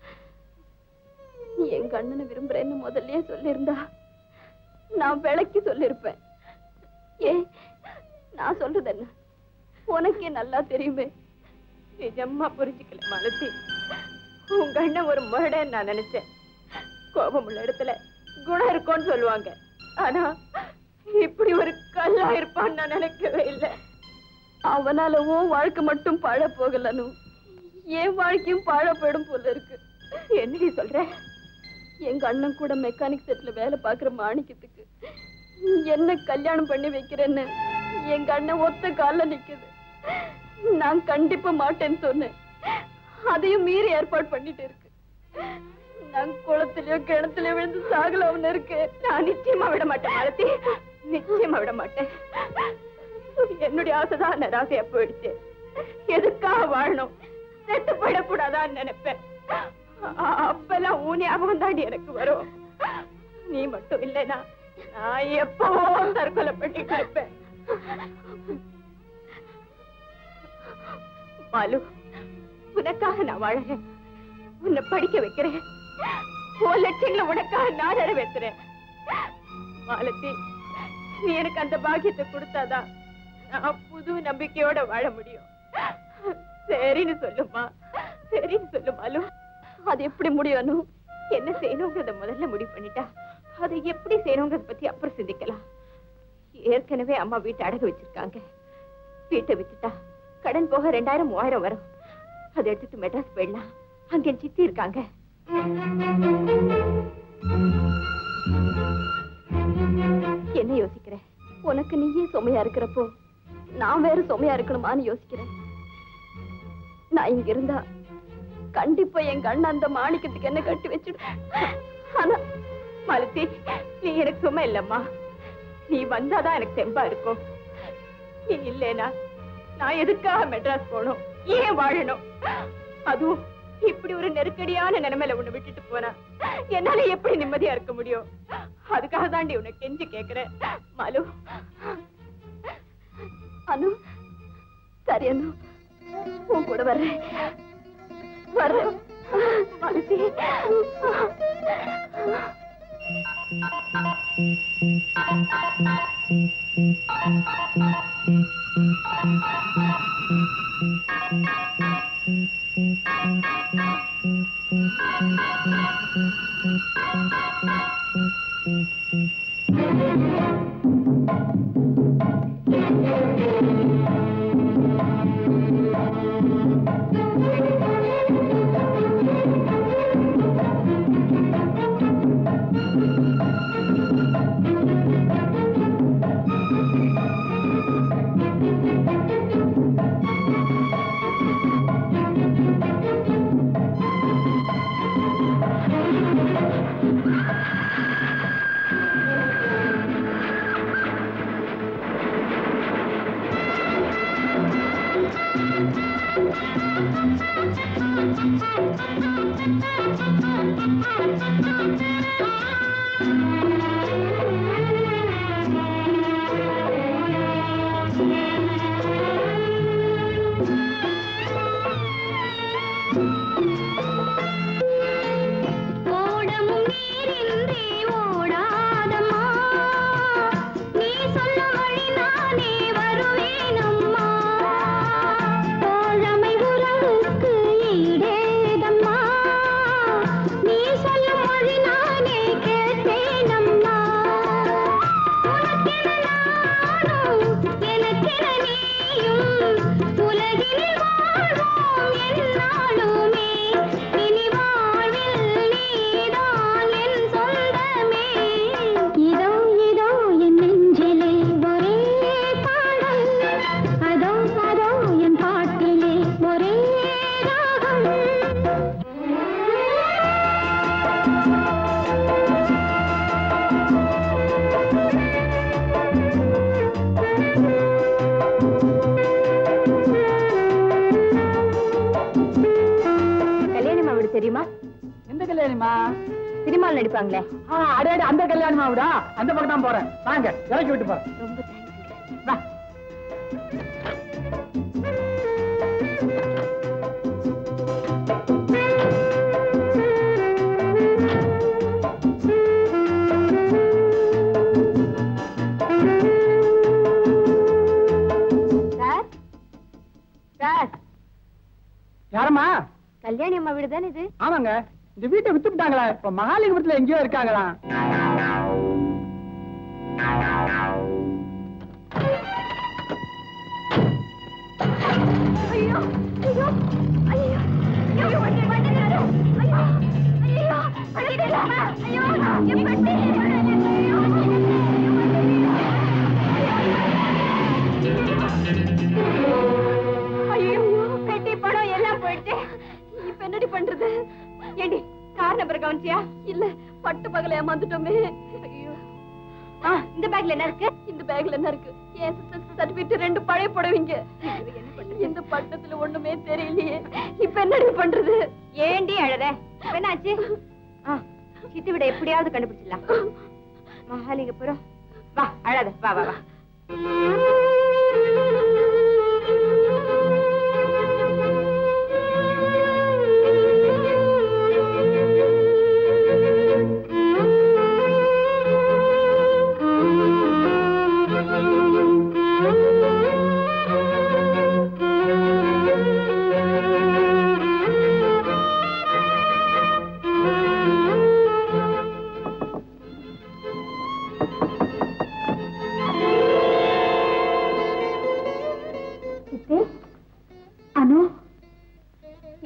நீ என் கண்ணனை விரும்புறேன்னு முதல்லயே சொல்லியிருந்தா நான் விளக்கி சொல்லிருப்பேன் ஏ நான் சொல்றது என்ன உனக்கே நல்லா தெரியுமே நிஜமா புரிஞ்சுக்கல மலத்தி உன் கண்ணன் ஒரு மர்டன்னு நான் நினைச்சேன் கோபம் உள்ள இடத்துல குணம் இருக்கும்னு சொல்லுவாங்க ஆனா இப்படி ஒரு கல்லா இருப்பான்னு நான் நினைக்கவே இல்லை அவனால உன் வாழ்க்கை மட்டும் பாழ போகலனு என் வாழ்க்கையும் பாழ போயிடும் போல இருக்கு என்னடி சொல்ற எங்க அண்ணன் கூட மெக்கானிக் செட்ல வேலை பாக்குற மாணிக்கத்துக்கு என்ன கல்யாணம் பண்ணி வைக்கிறேன்னு எங்க அண்ணன் ஒத்த கால்ல நிக்குது நான் கண்டிப்பா மாட்டேன்னு சொன்னேன் அதையும் மீறி ஏற்பாடு பண்ணிட்டு இருக்கு நான் குளத்திலயோ கிணத்துலயோ விழுந்து சாகலவன்னு இருக்கு நான் நிச்சயமா விட மாட்டேன் மாலத்தி நிச்சயமா விட மாட்டேன் என்னுடைய ஆசைதான் நிராசையா போயிடுச்சு எதுக்காக வாழணும் செத்து போயிடக்கூடாதான்னு நினைப்பேன் அ- அப்பெல்லாம் ஊன் ஞாபகம் தாண்டி எனக்கு வரும் நீ மட்டும் இல்லைனா நான் எப்பவோ தற்கொலை பண்ணிட்டு இருப்பேன் பாலு உனக்காக நான் வாழறேன் உன்னை படிக்க வைக்கிறேன் உன் லட்சியங்களை உனக்காக நான் நிறைவேற்றுறேன் மாலத்தி நீ எனக்கு அந்த பாக்கியத்தை கொடுத்தாதான் நான் புது நம்பிக்கையோட வாழ முடியும் சரின்னு சொல்லுமா சரின்னு சொல்லு மாலு அது எப்படி முடியும் அனு? என்ன செய்யணுங்கிறத முதல்ல முடிவு பண்ணிட்டா அதை எப்படி செய்யணுங்கிறத பத்தி அப்புறம் சிந்திக்கலாம் ஏற்கனவே அம்மா வீட்டை அடகு வச்சிருக்காங்க வீட்டை வித்துட்டா கடன் போக ரெண்டாயிரம் மூவாயிரம் வரும் அதை எடுத்துட்டு மெட்ராஸ் போயிடலாம் அங்க என் சித்தி இருக்காங்க என்ன யோசிக்கிற உனக்கு நீயே சுமையா இருக்கிறப்போ நான் வேற சுமையா இருக்கணுமான்னு யோசிக்கிறேன் நான் இங்க இருந்தா கண்டிப்பா என் கண்ணு அந்த மாணிக்கத்துக்கு என்ன கட்டி வச்சிடும் ஆனா மலத்தி நீ எனக்கு சும்மா இல்லம்மா நீ வந்தாதான் எனக்கு தெம்பா இருக்கும் நீ இல்லேனா நான் எதுக்காக மெட்ராஸ் போகணும் ஏன் வாழணும் அதுவும் இப்படி ஒரு நெருக்கடியான நிலைமையில உன்னை விட்டுட்டு போனா என்னால எப்படி நிம்மதியா இருக்க முடியும் அதுக்காக தாண்டி உன்னை கெஞ்சி கேக்குறேன் மலு அனு சரி அனு உன் கூட வர்றேன் வர்றேன் மலசி ஓடமும் நீரின்றி ஓடாதம்மா நீ சொல்ல வழி நானே வருவேனம்மா தோழமை உறவுக்கு ஈடேதம்மா நீ சொல்ல வழி நானே கேட்பேனம்மா உனக்கென நானும் எனக்கென நீயும் உலகினில் வாழ்வோம் எந்நாளுமே இனி வாழ்வில் நீதான் என் சொந்தமே இதோ இதோ என் நெஞ்சிலே ஒரே பாடல் அதோ அதோ என் பாட்டிலே ஒரே ராகம் கல்யாணம் அவடு தெரியுமா எந்த கல்யாணிமா சினிமாவில் நடிப்பாங்களே அடே அடே, அந்த கல்யாணமாவுடா அந்த பக்கம் தான் போறேன் வாங்க இறக்கி விட்டு போறேன் ரொம்ப தேங்க்ஸ் வா சார் சார் யாரம்மா கல்யாணி அம்மா வீடு தானே இது ஆமாங்க இந்த வீட்டை வித்துட்டாங்களா இப்ப மகாலிங்கபுரத்துல எங்கேயோ இருக்காங்களா ஐயோ ஐயோ ஐயோ ஐயோ வண்டி வண்டி ஐயோ ஐயோ அடிக்கலாமா ஐயோ என் வண்டி ஐயோ ஐயோ பெட்டி பணம் எல்லாம் போயிடுச்சு இப்ப என்னடி பண்றது ஏண்டி கார் நம்பர் கவனிச்சியா இல்ல பட்டு பகல ஏமாந்துட்டோமே ஐயோ ஆ இந்த பேக்ல என்ன இருக்கு இந்த பேக்ல என்ன இருக்கு என் சர்டிபிகேட் ரெண்டு பழைய புடவைங்க இந்த பட்டத்துல ஒண்ணுமே தெரியலையே இப்ப என்னடி பண்றது ஏண்டி அழற இப்ப என்னாச்சு ஆ, சித்தி விட எப்படியாவது கண்டுபிடிச்சிடலாம் மகாலிங்கபுரம் வா அழாத வா வா வா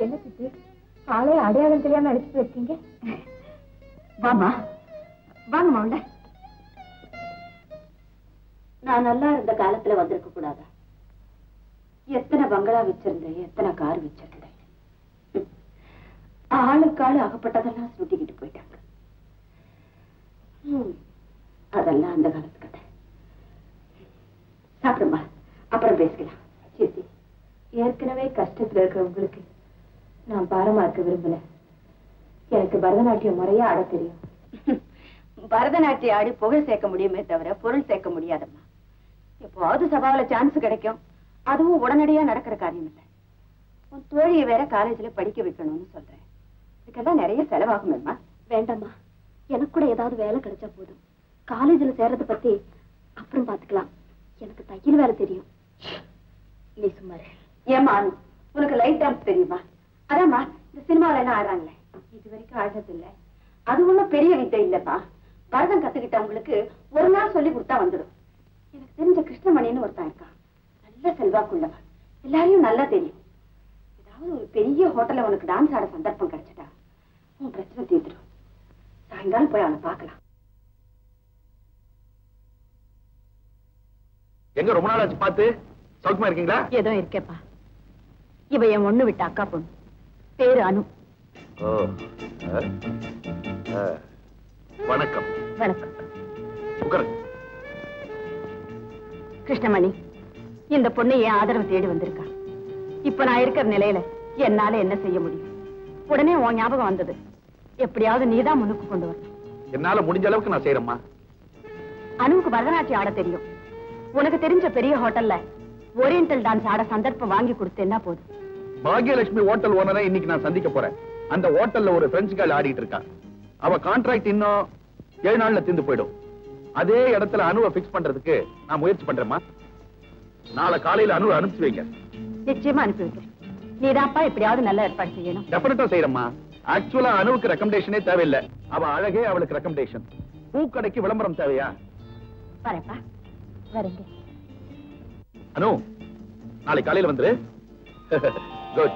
என்ன சித்தி ஆளே அடையாளம் தெரியாம அழைச்சிட்டு இருக்கீங்க வாமா வாங்கம்மா உள்ள நான் நல்லா இருந்த காலத்துல வந்திருக்க கூடாதா எத்தனை பங்களா வச்சிருந்தேன் எத்தனை கார் வச்சிருந்தேன் ம். ஆளுக்கு ஆளு அகப்பட்டதெல்லாம் சுட்டிக்கிட்டு போயிட்டாங்க ம். அதெல்லாம் அந்த காலத்து கதை சாப்பிடுமா அப்புறம் பேசிக்கலாம் சித்தி ஏற்கனவே கஷ்டத்துல இருக்கிறவங்களுக்கு நான் பாரமா இருக்க விரும்பல எனக்கு பரதநாட்டியம் முறையா ஆட தெரியும் பரதநாட்டியம் ஆடி புகழ் சேர்க்க முடியுமே தவிர பொருள் சேர்க்க முடியாதம்மா எப்போது சபாவில சான்ஸ் கிடைக்கும் அதுவும் உடனடியா நடக்கிற காரியம் இல்லை உன் தோழியை வேற காலேஜ்ல படிக்க வைக்கணும்னு சொல்றேன் இதுக்கெல்லாம் நிறைய செலவாகுமேம்மா வேண்டாம்மா எனக்கு கூட ஏதாவது வேலை கிடைச்சா போதும் காலேஜ்ல சேர்றத பத்தி அப்புறம் பாத்துக்கலாம் எனக்கு தையல் வேலை தெரியும் நீ சும்மா இரு. ஏம்மா அனு, உனக்கு லைட் டான்ஸ் தெரியுமா அதாம்மா இந்த சினிமாவில என்ன ஆடுறாங்களே இது வரைக்கும் ஆடுறது இல்ல அது ஒண்ணும் பெரிய வித்தை இல்லப்பா பரதம் கத்துக்கிட்டவங்களுக்கு ஒரு நாள் சொல்லி கொடுத்தா வந்துடும் எனக்கு தெரிஞ்ச கிருஷ்ணமணின்னு ஒருத்தன் இருக்கான் நல்ல செல்வாக்குள்ளவன் எல்லாரையும் நல்லா தெரியும் ஏதாவது ஒரு பெரிய ஹோட்டல்ல உனக்கு டான்ஸ் ஆட சந்தர்ப்பம் கிடைச்சிட்டா உன் பிரச்சனை தீர்த்துடும் சாயங்காலம் போய் அவனை பார்க்கலாம் எங்க ரொம்ப நாள் ஆச்சு பார்த்து சௌக்கியமா இருக்கீங்களா ஏதோ இருக்கேப்பா இவ என் ஒண்ணு விட்ட அக்கா பொண்ணு பேரு அனு ஓ ஆ. ஆ. வணக்கம் வணக்கம் உட்காருங்க கிருஷ்ணமணி இந்த பொண்ணு என் ஆதரவு தேடி வந்திருக்கா இப்ப நான் இருக்கிற நிலையில என்னால என்ன செய்ய முடியும் உடனே உன் ஞாபகம் வந்தது எப்படியாவது நீதான் முன்னுக்கு கொண்டு வரணும் என்னால முடிஞ்ச அளவுக்கு நான் செய்யறேம்மா அனுவுக்கு பரதநாட்டியம் ஆட தெரியும் உனக்கு தெரிஞ்ச பெரிய ஹோட்டல்ல ஓரியண்டல் டான்ஸ் ஆட சந்தர்ப்பம் வாங்கி கொடுத்தேன்னா போதும் பாக்யலட்சுமி ஹோட்டல் ஓனரை இன்னைக்கு நான் சந்திக்க போறேன் அந்த ஹோட்டல்ல ஒரு பிரெஞ்சு கால் ஆடிட்டு இருக்கா அவ கான்ட்ராக்ட் இன்னும் ஏழு நாள்ல தீர்ந்து போயிடும் அதே இடத்துல அணுவை பிக்ஸ் பண்றதுக்கு நான் முயற்சி பண்றேம்மா நாளை காலையில அணுவை அனுப்பிச்சு வைங்க நிச்சயமா அனுப்பி வைக்கிறேன் நீதான்ப்பா எப்படியாவது நல்ல ஏற்பாடு செய்யணும் டெபினட்டா செய்யறேம்மா ஆக்சுவலா அணுவுக்கு ரெக்கமெண்டேஷனே தேவையில்லை அவ அழகே அவளுக்கு ரெக்கமெண்டேஷன் பூக்கடைக்கு விளம்பரம் தேவையா வரேன்ப்பா வரேங்க அனு நாளை காலையில வந்துரு குட்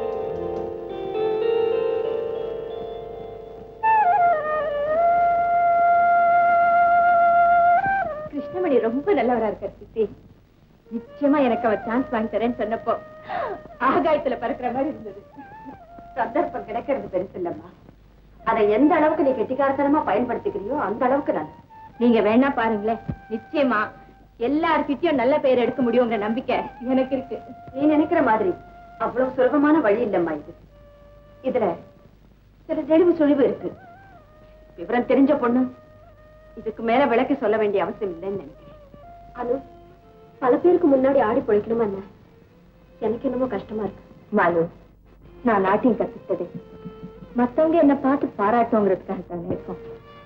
கிருஷ்ணமணி ரொம்ப நல்லவரா இருக்கார் சித்தி நிச்சயமா எனக்கு அவர் சான்ஸ் வாங்கி தரேன்னு சொன்னப்போ ஆகாயத்துல பறக்கிற மாதிரி இருந்தது சந்தர்ப்பம் கிடைக்கிறது பெருசு இல்லம்மா அதை எந்த அளவுக்கு நீ கெட்டிக்காரத்தனமா பயன்படுத்திக்கிறியோ அந்த அளவுக்கு நல்லது நீங்க வேணா பாருங்களேன் நிச்சயமா எல்லார்கிட்டயும் நல்ல பெயர் எடுக்க முடியுங்கிற நம்பிக்கை எனக்கு இருக்கு நீ நினைக்கிற மாதிரி அவ்வளவு சுலபமான வழி இல்லம்மா இது இதுல சில தெளிவு சுழிவு இருக்கு விவரம் தெரிஞ்ச பொண்ணு இதுக்கு மேல விளக்கி சொல்ல வேண்டிய அவசியம் இல்லைன்னு நினைக்கிறேன் அனு பல பேருக்கு முன்னாடி ஆடி பொழைக்கணுமா என்ன எனக்கு என்னமோ கஷ்டமா இருக்கு மாலு நான் நாட்டியம் கத்துக்கிட்டது மத்தவங்க என்ன பார்த்து பாராட்டுங்கிறதுக்காக தானே இருக்கும்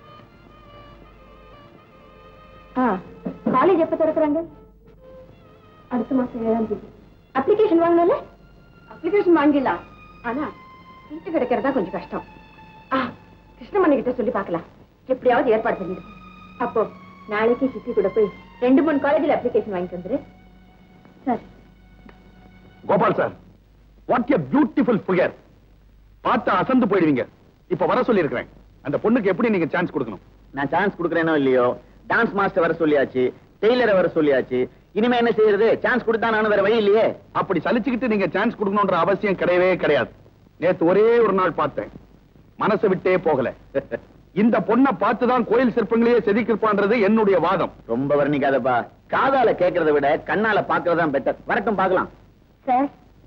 ஆ காலேஜ் எப்ப திறக்கிறாங்க அடுத்த மாசம் ஏழாம் தேதி அப்ளிகேஷன் வாங்கல அப்ளிகேஷன் வாங்கிடலாம் ஆனா சீட்டு கிடைக்கிறதா கொஞ்சம் கஷ்டம் ஆ கிருஷ்ணமணி கிட்ட சொல்லி பார்க்கலாம் எப்படியாவது ஏற்பாடு பண்ணிடு அப்போ நாளைக்கு சித்தி கூட போய் ரெண்டு மூணு காலேஜில் அப்ளிகேஷன் வாங்கிட்டு வந்துரு சரி Gopal sir what a beautiful figure பார்த்தா அசந்து போயிடுவீங்க இப்ப வர சொல்லி இருக்கிறேன் அந்த பொண்ணுக்கு எப்படி நீங்க சான்ஸ் கொடுக்கணும் நான் சான்ஸ் கொடுக்கறேனோ இல்லையோ டான்ஸ் மாஸ்டர் வர சொல்லியாச்சு டெய்லரை வர சொல்லியாச்சு இனிமே என்ன செய்யறது சான்ஸ் கொடுத்தா நானும் வேற வழி இல்லையே அப்படி சலிச்சுக்கிட்டு நீங்க சான்ஸ் கொடுக்கணும்ன்ற அவசியம் கிடையவே கிடையாது நேத்து ஒரே ஒரு நாள் பார்த்தேன் மனசை விட்டே போகல இந்த பொண்ணை பார்த்துதான் கோயில் சிற்பங்களையே செதுக்கிருப்பான்றது என்னுடைய வாதம் ரொம்ப வர்ணிக்காதப்பா காதால கேட்கறத விட கண்ணால பாக்குறதுதான் பெட்டர் வரட்டும் பார்க்கலாம் sir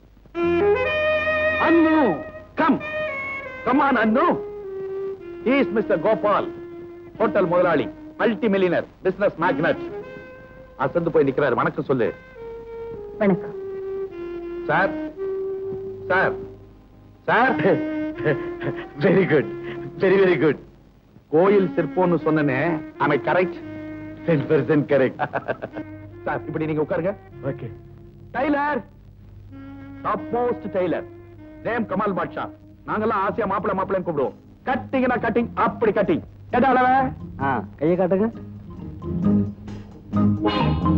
Annu come come on Annu is mister Gopal hotel முதலாளி மல்டி மில்லியனர் பிசினஸ் மேக்னட் அசந்து போய் நிக்கிறார் வணக்கம் சொல்லு வணக்கம் sir sir sir very good very very good கோயில் சிற்பம்னு சொன்னனே I correct ten percent correct sir இப்படி நீங்க உட்காருங்க okay tailor topmost tailor name Kamal Pasha நாங்கெல்லாம் ஆசியா மாப்பிள மாப்பிளைன்னு கூப்பிடுவோம் கட்டிங்னா கட்டிங் அப்படி கட்டிங் எதா அளவ கையை காட்டுங்க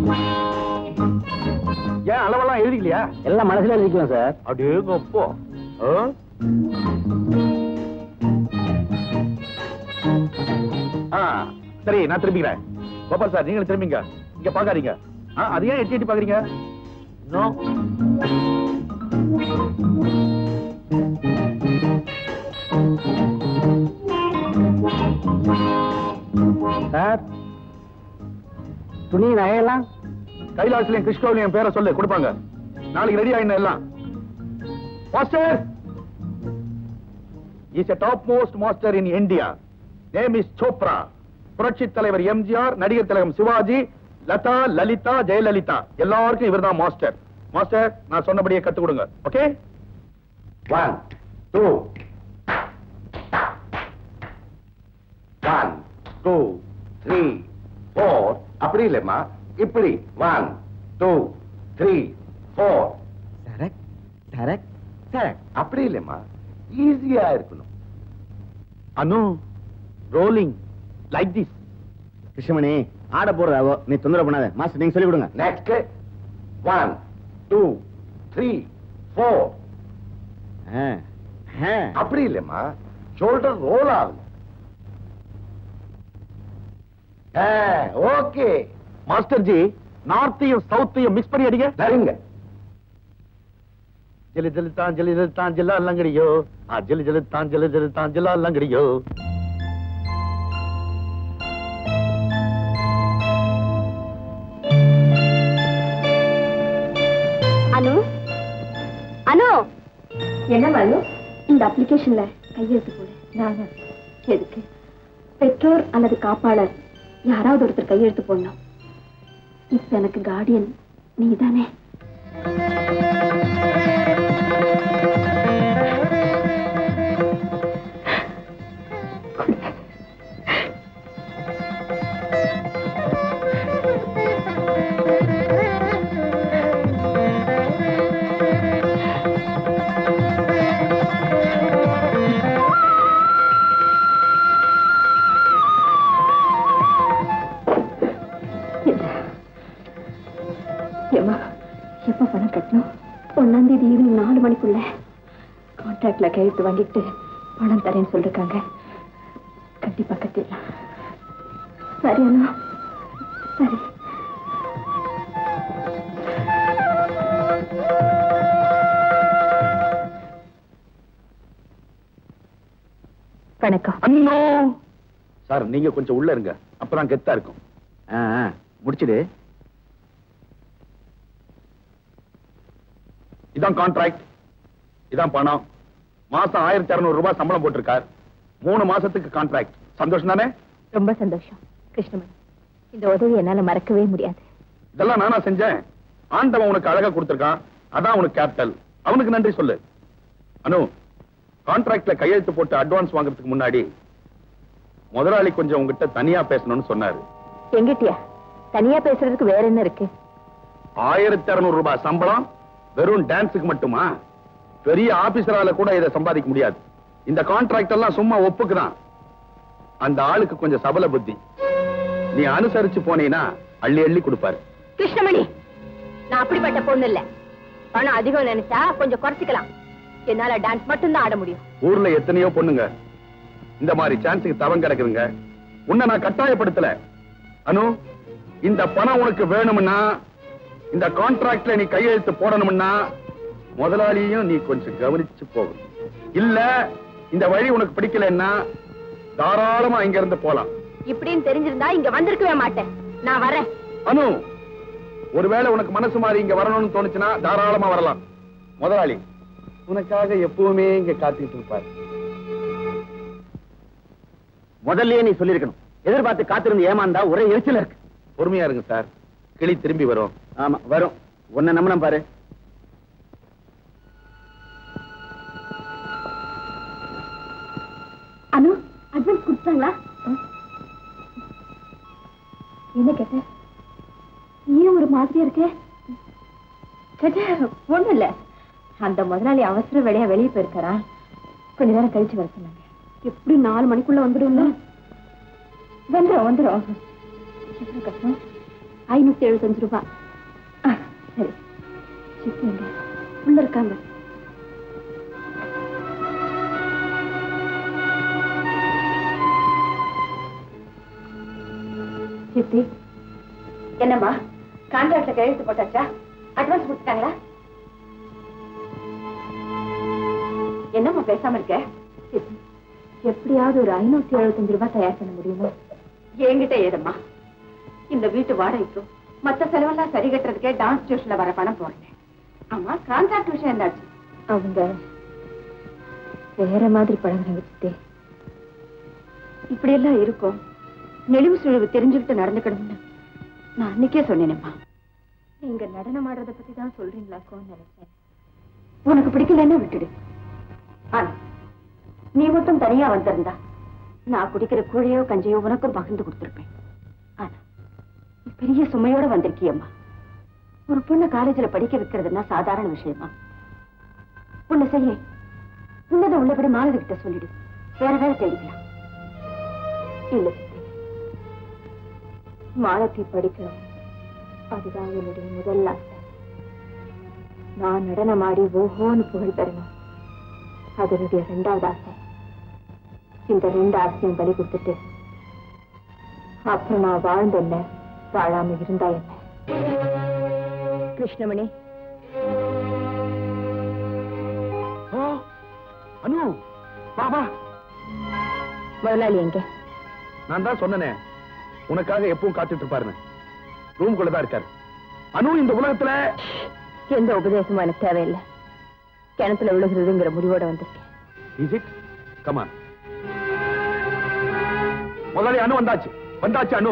ஏன் அளவெல்லாம் எழுதிக்கலையா எல்லாம் மனசுல எழுதிக்குவோம் சார் அடேங்கப்போ ஆ, சரி நான் திரும்பிக்கிறேன் கோபால் சார் நீங்களும் திரும்பிங்க இங்க பாக்காதீங்க ஆ, அது ஏன் எட்டி எட்டி பாக்குறீங்க நோ சார் துணி நகையெல்லாம் கைலாசிலையும் கிருஷ்ணாவிலையும் பேரை சொல்லு கொடுப்பாங்க நாளைக்கு ரெடி ஆயின எல்லாம் master is a topmost master in India name is Chopra புரட்சி தலைவர் எம்ஜிஆர் நடிகர் திலகம் சிவாஜி லதா லலிதா ஜெயலலிதா எல்லாருக்கும் இவர்தான் மாஸ்டர் மாஸ்டர் நான் சொன்னபடியே கத்து கொடுங்க okay one two one two three four அப்படி இல்லைம்மா இப்படி one two three four direct direct direct அப்படி இல்லைம்மா ஈஸியா இருக்கணும் Anu rolling like this Krishnamani ஆட போறதாவோ நீ தொந்தரவு பண்ணாத மாஸ்டர் நீங்க சொல்லி கொடுங்க next one two three four ஆ, ஆ. அப்படி இல்லைம்மா ஷோல்டர் ரோல் ஆகும் ஓகே மாஸ்டர் ஜி நார்த்தையும் சவுத்தையும் மிக்ஸ் பண்ணி அடிங்க சரிங்க ஜலி ஜலி தான் ஜலி ஜலி தான் ஜில்லா லங்கடியோ ஆ ஜலி ஜலி தான் ஜலி ஜலி தான் ஜில்லா லங்கடியோ அனு அனு என்ன அனு இந்த அப்ளிகேஷன்ல கையெழுத்து போடு நானா எதுக்கு பெற்றோர் அல்லது காப்பாளர் யாராவது ஒருத்தர் கையெழுத்து போடணும் இப்ப எனக்கு கார்டியன் நீதானே ஏமா எப்ப பணம் கட்டணும் ஒன்னாம் தேதி ஈவினிங் நாலு மணிக்குள்ள கான்ட்ராக்ட்ல கையெழுத்து வாங்கிட்டு பணம் தரேன்னு சொல்லிருக்காங்க கண்டிப்பா கட்டிடலாம் சரி அண்ணா சரி வணக்கம் அண்ணோ சார் நீங்க கொஞ்சம் உள்ள இருங்க அப்பதான் கெத்தா இருக்கும் ஆ, ஆ, முடிச்சிடு இதான் கான்ட்ராக்ட் இதான் பணம் மாசம் ஆயிரத்தி அறுநூறு ரூபாய் சம்பளம் போட்டிருக்கார் மூணு மாசத்துக்கு கான்ட்ராக்ட் சந்தோஷம் தானே ரொம்ப சந்தோஷம் கிருஷ்ணமணி இந்த உதவி என்னால மறக்கவே முடியாது இதெல்லாம் நானா செஞ்சேன் ஆண்டவன் உனக்கு அழகா கொடுத்திருக்கான் அதான் உனக்கு கேபிட்டல் அவனுக்கு நன்றி சொல்லு அனு கான்ட்ராக்ட்ல கையெழுத்து போட்டு அட்வான்ஸ் வாங்குறதுக்கு முன்னாடி முதலாளி கொஞ்சம் உங்ககிட்ட தனியா பேசணும்னு சொன்னாரு எங்கிட்டியா தனியா பேசுறதுக்கு வேற என்ன இருக்கு ஆயிரத்தி அறுநூறு ரூபாய் சம்பளம் வெறும் டான்ஸுக்கு மட்டுமா பெரிய ஆபீசரால கூட இதை சம்பாதிக்க முடியாது இந்த கான்ட்ராக்ட் எல்லாம் சும்மா ஒப்புக்குதான் அந்த ஆளுக்கு கொஞ்சம் சபல புத்தி நீ அனுசரிச்சு போனீன்னா அள்ளி அள்ளி கொடுப்பாரு கிருஷ்ணமணி நான் அப்படிப்பட்ட பொண்ணு இல்ல பணம் அதிகம் நினைச்சா கொஞ்சம் குறைச்சிக்கலாம் என்னால டான்ஸ் மட்டும்தான் ஆட முடியும் ஊர்ல எத்தனையோ பொண்ணுங்க இந்த மாதிரி சான்ஸுக்கு தவம் கிடக்குதுங்க உன்னை நான் கட்டாயப்படுத்தல அனு இந்த பணம் உனக்கு வேணும்னா இந்த கான்ட்ராக்ட்ல நீ கையெழுத்து போடணும்னா முதலாளியையும் நீ கொஞ்சம் கவனிச்சு போகணும் இல்ல இந்த வழி உனக்கு பிடிக்கலன்னா தாராளமா இங்க இருந்து போலாம் இப்படின்னு தெரிஞ்சிருந்தா இங்க வந்திருக்கவே மாட்டேன் நான் வரேன் அனு ஒருவேளை உனக்கு மனசு மாறி இங்க வரணும்னு தோணுச்சுன்னா தாராளமா வரலாம் முதலாளி உனக்காக எப்பவுமே இங்க காத்துக்கிட்டு இருப்பார் முதல்லயே நீ சொல்லிருக்கணும் எதிர்பார்த்து காத்திருந்து ஏமாந்தா ஒரே எரிச்சல இருக்கு பொறுமையா இருங்க சார் கிளி திரும்பி வரும் ஆமா வரும் உன்னை நம்பணும் பாரு அனு அட்வான்ஸ் கொடுத்தாங்களா என்ன கேட்ட ஏன் ஒரு மாதிரியா இருக்கே ஒண்ணு இல்ல அந்த முதலாளி அவசர வேலையா வெளியே போயிருக்காரா கொஞ்ச நேரம் கழிச்சு வர சொன்னாங்க எப்படி நாலு மணிக்குள்ள வந்துடும்ல வந்துடும் வந்துடும் எவ்வளவு கஷ்டம் ஐநூத்தி எழுபத்தஞ்சு ரூபாய் ஆ, சரி சித்தி எங்க? உள்ள இருக்காங்க சித்தி என்னம்மா கான்ட்ராக்ட்ல கையெழுத்து போட்டாச்சா அட்வான்ஸ் கொடுத்துட்டாங்களா என்னம்மா பேசாம இருக்க சித்தி, எப்படியாவது ஒரு ஐநூத்தி எழுபத்தஞ்சு ரூபாய் தயார் பண்ண முடியுமா என்கிட்ட ஏதம்மா இந்த வீட்டு வாடகைக்கும் மத்த செலவெல்லாம் சரி கட்டுறதுக்கே டான்ஸ் டியூஷன்ல வர பணம் போடுறேன் ஆமா கான்ட்ராக்ட் விஷயம் என்னாச்சு அவங்க வேற மாதிரி பழகுறாங்க சித்தே இப்படி எல்லாம் இருக்கும் நெளிவு சுழிவு தெரிஞ்சுக்கிட்டு நடந்துக்கணும்னு நான் அன்னைக்கே சொன்னேனேம்மா நீங்க நடனம் ஆடுறத பத்தி தான் சொல்றீங்களாக்கோன்னு நினைச்சேன் உனக்கு பிடிக்கலன்னா விட்டுடு ஆனா நீ மட்டும் தனியா வந்திருந்தா நான் குடிக்கிற கூழையோ கஞ்சையோ உனக்கும் பகிர்ந்து கொடுத்திருப்பேன் ஆனா நீ பெரிய சுமையோட வந்திருக்கியம்மா ஒரு பொண்ணு காலேஜ்ல படிக்க வைக்கிறதுன்னா சாதாரண விஷயமா ஒண்ணு செய்ய உள்ளதை உள்ளபடி மாலதி கிட்ட சொல்லிடு வேற வேலை தேடிக்கலாம் இல்ல சித்தி மாலத்தி படிக்கணும் அதுதான் என்னுடைய முதல் ஆசை நான் நடனமாடி ஓஹோன்னு புகழ் பெறணும் அதனுடைய ரெண்டாவது ஆசை இந்த ரெண்டு ஆசையும் பலி கொடுத்துட்டு அப்புறம் நான் வாழ்ந்த என்ன வாழாம இருந்தா என்ன கிருஷ்ணமணி ஓ, அனு பாபா முதலாளி எங்க நான் தான் சொன்னனே உனக்காக எப்பவும் காத்துட்டு இருப்பாருன்னு ரூம்குள்ள தான் இருக்காரு அனு இந்த உலகத்துல எந்த உபதேசமும் எனக்கு தேவையில்லை கிணத்துல விழுகிறதுங்கிற முடிவோட வந்திருக்கேன் இஸ் இட் கமான் முதலாளி அனு வந்தாச்சு வந்தாச்சு அனு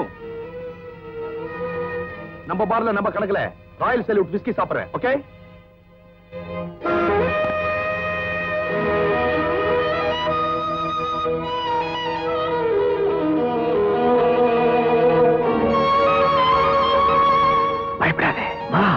நம்ம பார்ல நம்ம கணக்குல ராயல் சல்யூட் விஸ்கி சாப்பிடுறேன் ஓகே பயப்படாதே வா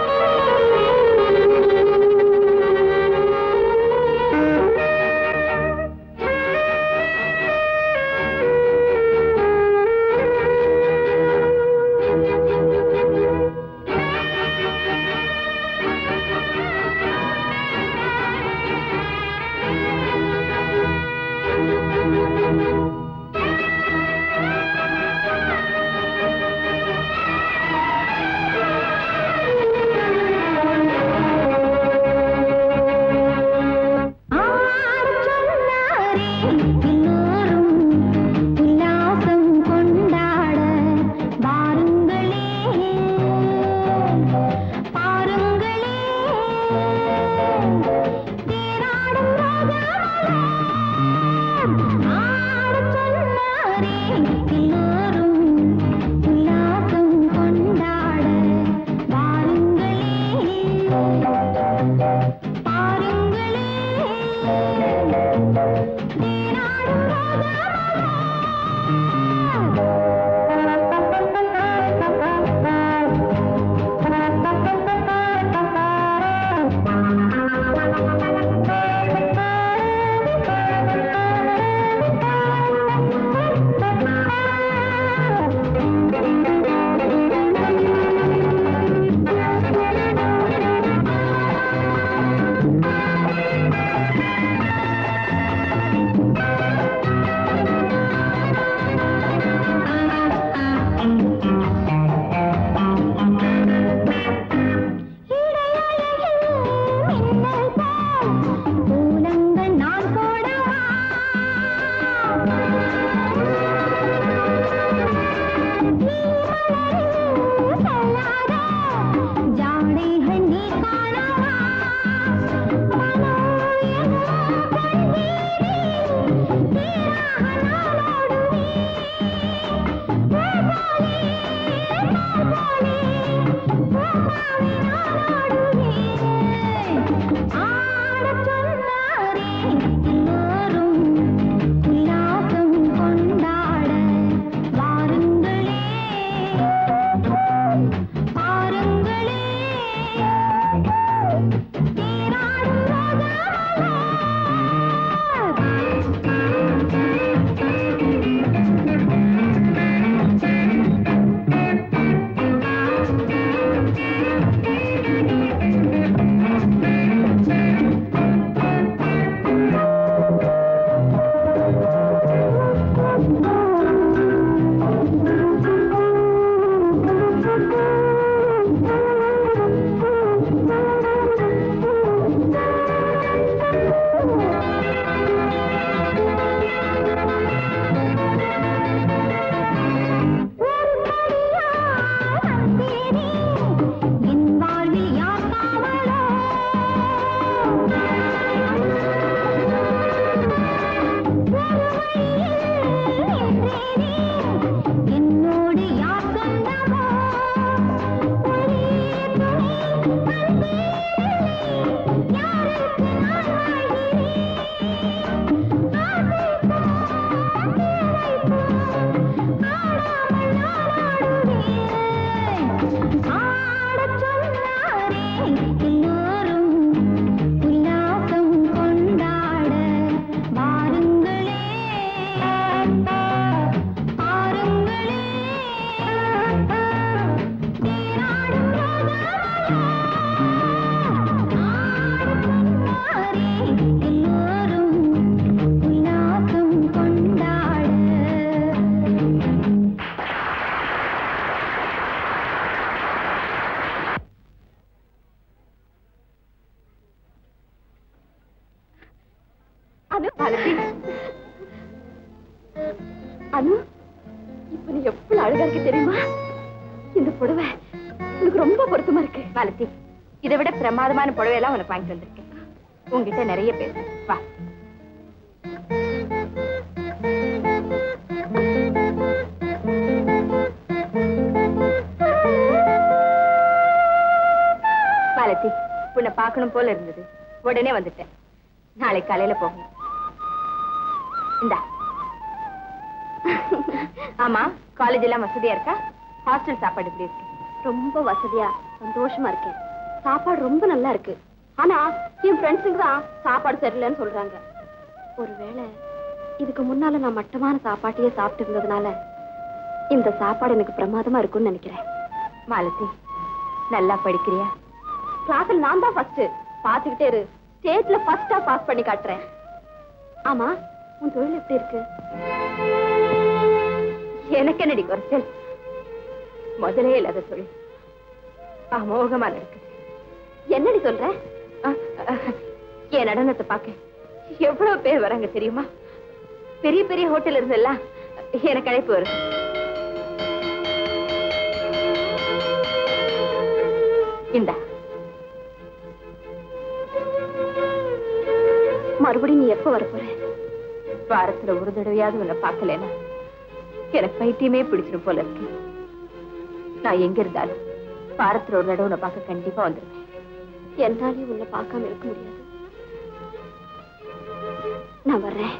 உல்லாசம் கொண்டாட வாருங்களே பாருங்களே தேராடும் ராஜாவளம் ஆடச் சொன்னாரே எல்லோரும் உல்லாசம் கொண்டாட வாருங்களே பாருங்களே பூலங்கள் நான் போடவா ஜாடைகள் நீ காணவா மனோ என்னும் கண்ணீரே, தீராக நாளோடுவே. பூபாலே, பூபாலே, பூபாவே நாளோடுவே. ஆடச் சொன்னாரே எல்லோரும் உல்லாசம் கொண்டாட வாருங்களே பாருங்களே தேராடும் ராஜா அனு மாலதி அனு இப்ப நீ எவ்வளவு அழகா இருக்கு தெரியுமா இந்த புடவை உனக்கு ரொம்ப பொருத்தமா இருக்கு மாலதி இதை விட பிரமாதமான புடவை எல்லாம் உனக்கு வாங்கிட்டு வந்திருக்கேன் உங்ககிட்ட நிறைய பேச வா மாலதி உன்னை பார்க்கணும் போல இருந்தது உடனே வந்துட்டேன் நாளை காலையில போகணும் இந்தா ஆமா காலேஜ் எல்லாம் வசதியா இருக்கா ஹாஸ்டல் சாப்பாடு எப்படி இருக்கு ரொம்ப வசதியா சந்தோஷமா இருக்கேன் சாப்பாடு ரொம்ப நல்லா இருக்கு ஆனா என் ஃப்ரெண்ட்ஸுக்கு தான் சாப்பாடு சரியில்லைன்னு சொல்றாங்க ஒருவேளை இதுக்கு முன்னால நான் மட்டமான சாப்பாட்டையே சாப்பிட்டு இருந்ததுனால இந்த சாப்பாடு எனக்கு பிரமாதமா இருக்கும்னு நினைக்கிறேன் மாலதி நல்லா படிக்கிறியா கிளாஸ்ல நான் தான் ஃபர்ஸ்ட் பாத்துக்கிட்டே இரு ஸ்டேட்ல ஃபர்ஸ்டா பாஸ் பண்ணி காட்டுறேன் ஆமா உன் தொழில் எப்படி இருக்கு எனக்கு என்னடி குறைச்சல் முதலே இல்லாத தொழில் அமோகமா இருக்கு என்னடி சொல்ற அஹ், அஹ், என் நடனத்தை பார்க்க எவ்வளவு பேர் வராங்க தெரியுமா பெரிய பெரிய ஹோட்டல் இருந்தெல்லாம் எனக்கு அழைப்பு வரும் இந்தா மறுபடியும் நீ எப்ப வரப்போற வாரத்துல ஒரு தடவையாவது உன்னை பார்க்கலனா எனக்கு பைத்தியமே பிடிச்சிடும் போல இருக்கு நான் எங்க இருந்தாலும் வாரத்துல ஒரு தடவை உன்னை பார்க்க கண்டிப்பா வந்துருவேன் என்னாலையும் உன்னை பார்க்காம இருக்க முடியாது நான் வர்றேன்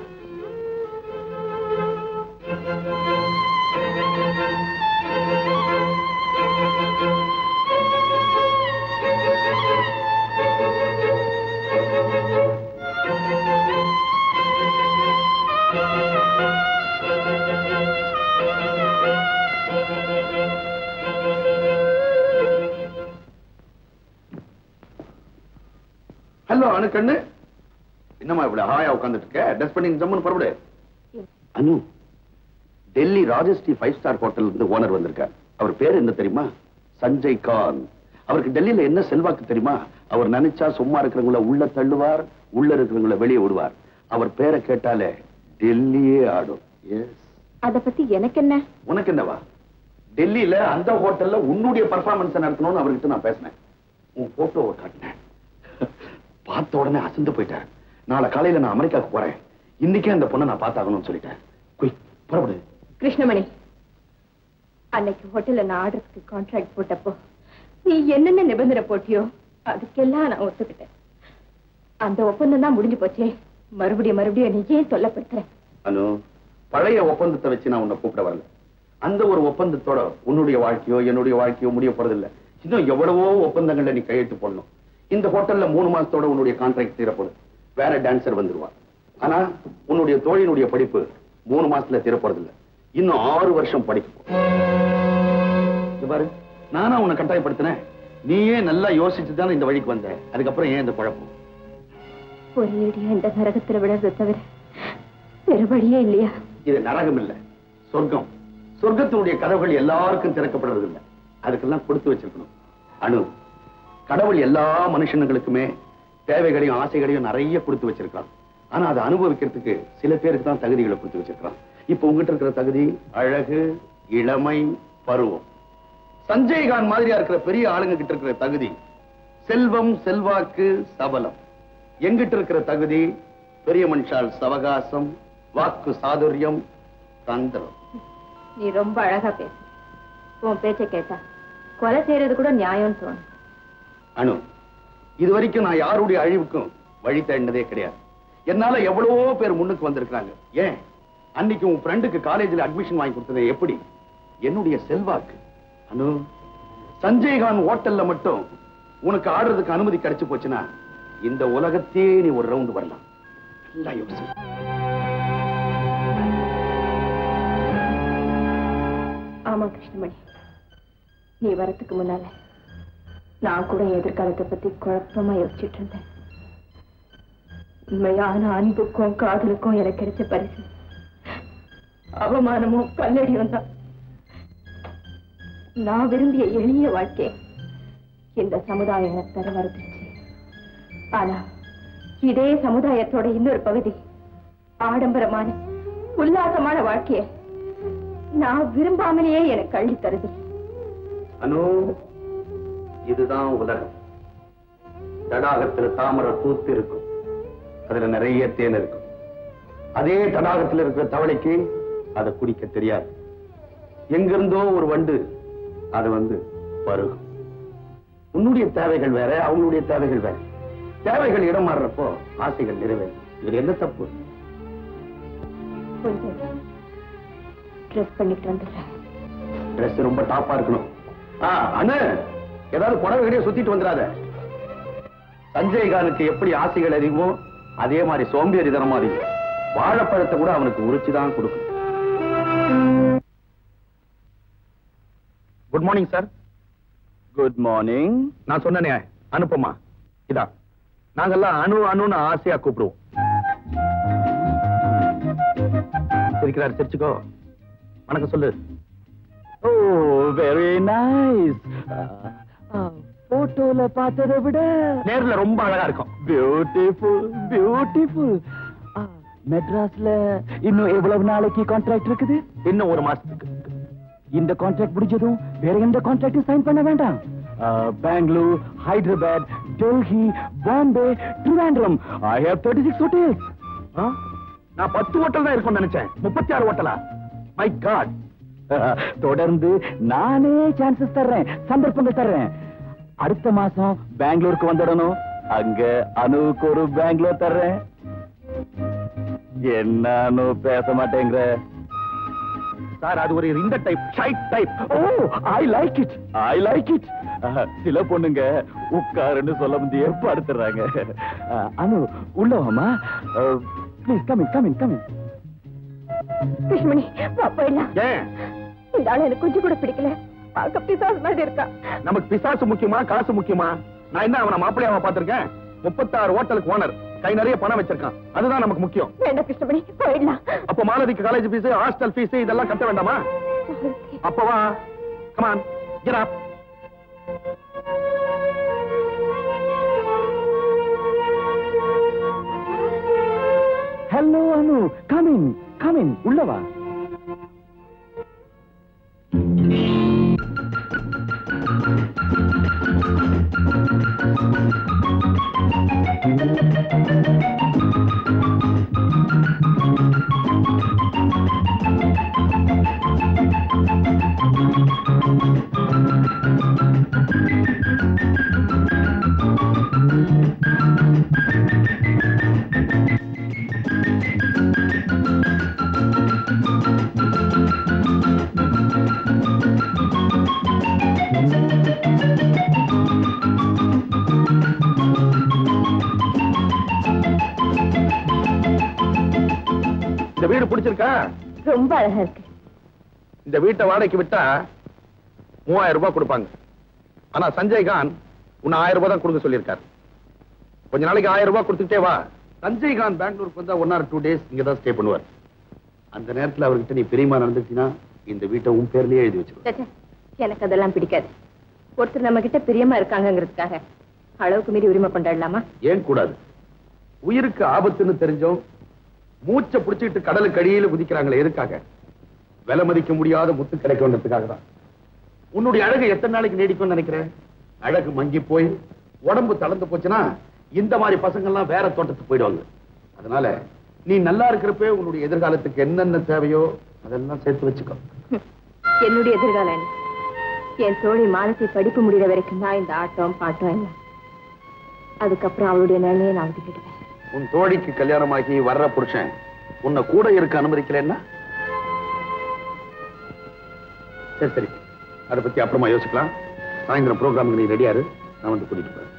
ஹலோ அணுக்கண்ணு என்னம்மா இவ்வளவு ஹாயா உட்காந்துட்டு இருக்க ட்ரெஸ் பண்ணி ஜம்முன்னு புறப்படு Anu Delhi Rajshree five star hotel இருந்து ஓனர் வந்திருக்கார் அவர் பேர் என்ன தெரியுமா சஞ்சய் கான் அவருக்கு டெல்லியில என்ன செல்வாக்கு தெரியுமா அவர் நினைச்சா சும்மா இருக்கிறவங்கள உள்ள தள்ளுவார் உள்ள இருக்கிறவங்கள வெளியே விடுவார் அவர் பேரை கேட்டாலே டெல்லியே ஆடும் எஸ் அத பத்தி எனக்கு என்ன உனக்கு என்னவா டெல்லியில அந்த ஹோட்டல்ல உன்னுடைய பர்ஃபார்மன்ஸ் நடத்தணும்னு அவர்கிட்ட நான் பேசினேன் உன் போட்டோவை காட்டினேன் பார்த்த உடனே அசந்து போயிட்டார் நாளை காலையில நான் அமெரிக்காவுக்கு போறேன் இன்னைக்கே அந்த பொண்ணை நான் பார்த்தாகணும்னு சொல்லிட்டேன் குயிக் புறப்படு கிருஷ்ணமணி அன்னைக்கு ஹோட்டல்ல நான் ஆர்டருக்கு கான்ட்ராக்ட் போட்டப்போ நீ என்னென்ன நிபந்தனை போட்டியோ அதுக்கெல்லாம் நான் ஒத்துக்கிட்டேன் அந்த ஒப்பந்தம் தான் முடிஞ்சு போச்சே மறுபடியும் மறுபடியும் நீ ஏன் சொல்லப்படுத்துற அனு பழைய ஒப்பந்தத்தை வச்சு நான் உன்னை கூப்பிட வரல அந்த ஒரு ஒப்பந்தத்தோட உன்னுடைய வாழ்க்கையோ என்னுடைய வாழ்க்கையோ முடிய போறதில்ல இன்னும் எவ்வளவோ ஒப்பந்தங்கள்ல நீ கையெழுத்து போடணும் இந்த ஹோட்டல்ல மூணு மாசத்தோட உன்னுடைய கான்ட்ராக்ட் தீரப்போகுது வேற டான்சர் வந்துருவா ஆனா உன்னுடைய தோழியினுடைய படிப்பு மூணு மாசத்துல தீரப்போறதில்ல இன்னும் ஆறு வருஷம் படிக்கும் இங்க பாரு நானா உன்னை கட்டாயப்படுத்தினேன் நீயே நல்லா யோசிச்சு தானே இந்த வழிக்கு வந்த அதுக்கப்புறம் ஏன் இந்த குழப்பம் ஒரேடியா இந்த நரகத்துல விழுறதை தவிர வேற வழியே இல்லையா இது நரகம் இல்ல சொர்க்கம் சொர்க்கத்தினுடைய கதவுகள் எல்லாருக்கும் திறக்கப்படுறது இல்ல அதுக்கெல்லாம் கொடுத்து வச்சிருக்கணும் அணு கடவுள் எல்லா மனுஷனுங்களுக்குமே தேவைகளையும் ஆசைகளையும் நிறைய கொடுத்து வச்சிருக்கான் ஆனா அதை அனுபவிக்கிறதுக்கு சில பேருக்கு தான் தகுதிகளை கொடுத்து வச்சிருக்கான் இப்ப உங்ககிட்ட இருக்கிற தகுதி அழகு இளமை பருவம் சஞ்சய்கான் மாதிரியா இருக்கிற பெரிய ஆளுங்க கிட்ட இருக்கிற தகுதி செல்வம் செல்வாக்கு சபலம் எங்கிட்ட இருக்கிற தகுதி பெரிய மனுஷால் சவகாசம் வாக்கு சாதுரியம் தந்திரம் நீ ரொம்ப அழகா பேச உன் பேச்சை கேட்டா கொலை செய்யறது கூட நியாயம்னு தோணும் அனு இது வரைக்கும் நான் யாருடைய அழிவுக்கும் வழி தேடினதே கிடையாது என்னால எவ்வளவோ பேர் முன்னுக்கு வந்திருக்காங்க ஏன் அன்னைக்கு உன் ஃப்ரெண்டுக்கு காலேஜ்ல அட்மிஷன் வாங்கி கொடுத்தது எப்படி என்னுடைய செல்வாக்கு அனு சஞ்சய்கான் ஹோட்டல்ல மட்டும் உனக்கு ஆடுறதுக்கு அனுமதி கிடைச்சு போச்சுன்னா இந்த உலகத்தையே நீ ஒரு ரவுண்ட் வரலாம் நல்லா யோசி ஆமா கிருஷ்ணமணி நீ வரத்துக்கு முன்னால நான் கூட என் எதிர்காலத்தை பத்தி குழப்பமா யோசிச்சுட்டு இருந்தேன் உண்மையான அன்புக்கும் காதலுக்கும் எனக்கு கிடைச்ச பரிசு அவமானமும் கல்லடியும் தான் நான் விரும்பிய எளிய வாழ்க்கை இந்த சமுதாயம் எனக்கு தர மறுத்துச்சு ஆனா இதே சமுதாயத்தோட இன்னொரு பகுதி ஆடம்பரமான உல்லாசமான வாழ்க்கைய நான் விரும்பாமலேயே எனக்கு அள்ளி தருது அனு இதுதான் உலகம் தடாகத்துல தாமரை பூத்து இருக்கும் அதுல நிறைய தேன் இருக்கும் அதே தடாகத்துல இருக்கிற தவளைக்கு அதை குடிக்க தெரியாது எங்கிருந்தோ ஒரு வண்டு அது வந்து பருகும் உன்னுடைய தேவைகள் வேற அவங்களுடைய தேவைகள் வேற தேவைகள் இடம் மாறுறப்போ ஆசைகள் நிறைவேறும் இதுல என்ன தப்பு கொஞ்சம் ட்ரெஸ் பண்ணிட்டு வந்துடுறேன் ட்ரெஸ் ரொம்ப டாப்பா இருக்கணும் ஆ, அண்ணு ஏதாவது புடவை கிடையாது சுத்திட்டு வந்துடாத சஞ்சய் கானுக்கு எப்படி ஆசைகள் அதிகமோ அதே மாதிரி சோம்பேறித்தனமா அதிகம் வாழைப்பழத்தை கூட அவனுக்கு உரிச்சு தான் கொடுக்கும் good morning sir good morning நான் சொன்னனே அனுப்பமா இதான் நாங்கெல்லாம் அணு அணுன்னு ஆசையா கூப்பிடுவோம் இருக்கிறார் சிரிச்சுக்கோ வணக்கம் சொல்லு ஓ வெரி நைஸ் போட்டோல பார்த்ததை விட நேர்ல ரொம்ப அழகா இருக்கும் பியூட்டிஃபுல் பியூட்டிஃபுல் மெட்ராஸ்ல இன்னும் எவ்வளவு நாளைக்கு கான்ட்ராக்ட் இருக்குது இன்னும் ஒரு மாசத்துக்கு இந்த கான்ட்ராக்ட் முடிஞ்சதும் வேற எந்த கான்ட்ராக்டும் சைன் பண்ண வேண்டாம் Bangalore Hyderabad Delhi Bombay Trivandrum I have thirty six hotels ஆ? நான் பத்து ஹோட்டல் தான் இருக்கும்னு நினைச்சேன் முப்பத்தி ஆறு ஹோட்டலா மை காட் தொடர்ந்து நானே சான்சஸ் தர்றேன் சந்தர்ப்பங்கள் தர்றேன் அடுத்த மாசம் பெங்களூருக்கு வந்துடணும் அங்க அனுவுக்கு ஒரு பெங்களூர் தர்றேன் என்னன்னு பேச மாட்டேங்கிற சார் அது ஒரு இந்த டைப் ஷைட் type oh I like it I like it சில பொண்ணுங்க உட்காருன்னு சொல்ல முடிய படுத்துறாங்க அஹ், அனு உள்ளவாமா please come in come in come in Krishnamani வா போயிடலாம் ஏன் இந்த ஆள் எனக்கு கொஞ்சம் கூட பிடிக்கல பார்க்க பிசாஸ் மாதிரி இருக்கா நமக்கு பிசாசு முக்கியமா காசு முக்கியமா நான் என்ன அவனை மாப்பிள்ளையாவா பார்த்திருக்கேன் முப்பத்தாறு ஹோட்டலுக்கு ஓனர் கை நிறைய பணம் வச்சிருக்கான் அதுதான் நமக்கு முக்கியம் வேண்டாம் கிருஷ்ணமணி போயிடலாம் அப்ப மாலதிக்கு காலேஜ் ஃபீஸ் ஹாஸ்டல் ஃபீஸ் இதெல்லாம் கட்ட வேண்டாமா அப்பவா come on get up hello Anu come in come in உள்ளவா இந்த வீடு பிடிச்சிருக்கா ரொம்ப அழகா இருக்கு இந்த வீட்டை வாடகைக்கு விட்டா மூவாயிரம் ரூபாய் கொடுப்பாங்க ஆனா சஞ்சய் கான் உன்னை ஆயிரம் ரூபாய் தான் கொடுக்க சொல்லியிருக்காரு கொஞ்ச நாளைக்கு ஆயிரம் ரூபாய் கொடுத்துட்டே வா சஞ்சய் கான் பெங்களூருக்கு வந்தா ஒன் ஆர் டூ டேஸ் இங்க தான் ஸ்டே பண்ணுவார் அந்த நேரத்துல அவர்கிட்ட நீ பிரியமா நடந்துட்டீங்கன்னா இந்த வீட்டை உன் பேர்லயே எழுதி வச்சிருக்க சச்சே, எனக்கு அதெல்லாம் பிடிக்காது ஒருத்தர் நம்ம கிட்ட பிரியமா இருக்காங்கங்கிறதுக்காக அளவுக்கு மீறி உரிமை கொண்டாடலாமா ஏன் கூடாது உயிருக்கு ஆபத்துன்னு தெரிஞ்சோம் மூச்சை புடிச்சிட்டு கடலுக்கு அடியில குதிக்கிறாங்களே எதுக்காக விலை மதிக்க முடியாத முத்து கிடைக்கும்ன்றதுக்காக தான் உன்னுடைய அழகு எத்தனை நாளைக்கு நீடிக்கும்னு நினைக்கிறேன் அழகு மங்கி போய் உடம்பு தளர்ந்து போச்சுன்னா இந்த மாதிரி பசங்க எல்லாம் வேற தோட்டத்துக்கு போயிடுவாங்க அதனால நீ நல்லா இருக்கிறப்ப உன்னுடைய எதிர்காலத்துக்கு என்னென்ன தேவையோ அதெல்லாம் சேர்த்து வச்சுக்கோ ஹம், என்னுடைய எதிர்காலம் என்ன என் தோழி மானத்தை படிப்பு முடிகிற வரைக்கும் தான் இந்த ஆட்டம் பாட்டம் எல்லாம் அதுக்கப்புறம் அவளுடைய நிலையை நான் ஒதுக்கிடுவேன் உன் தோழிக்கு கல்யாணமாகி வர்ற புருஷன் உன்னை கூட இருக்க அனுமதிக்கலன்னா சரி சரி அதை பத்தி அப்புறமா யோசிக்கலாம் சாயந்தரம் ப்ரோக்ராமுக்கு நீ ரெடியா இரு நான் வந்து கூட்டிட்டு போறேன்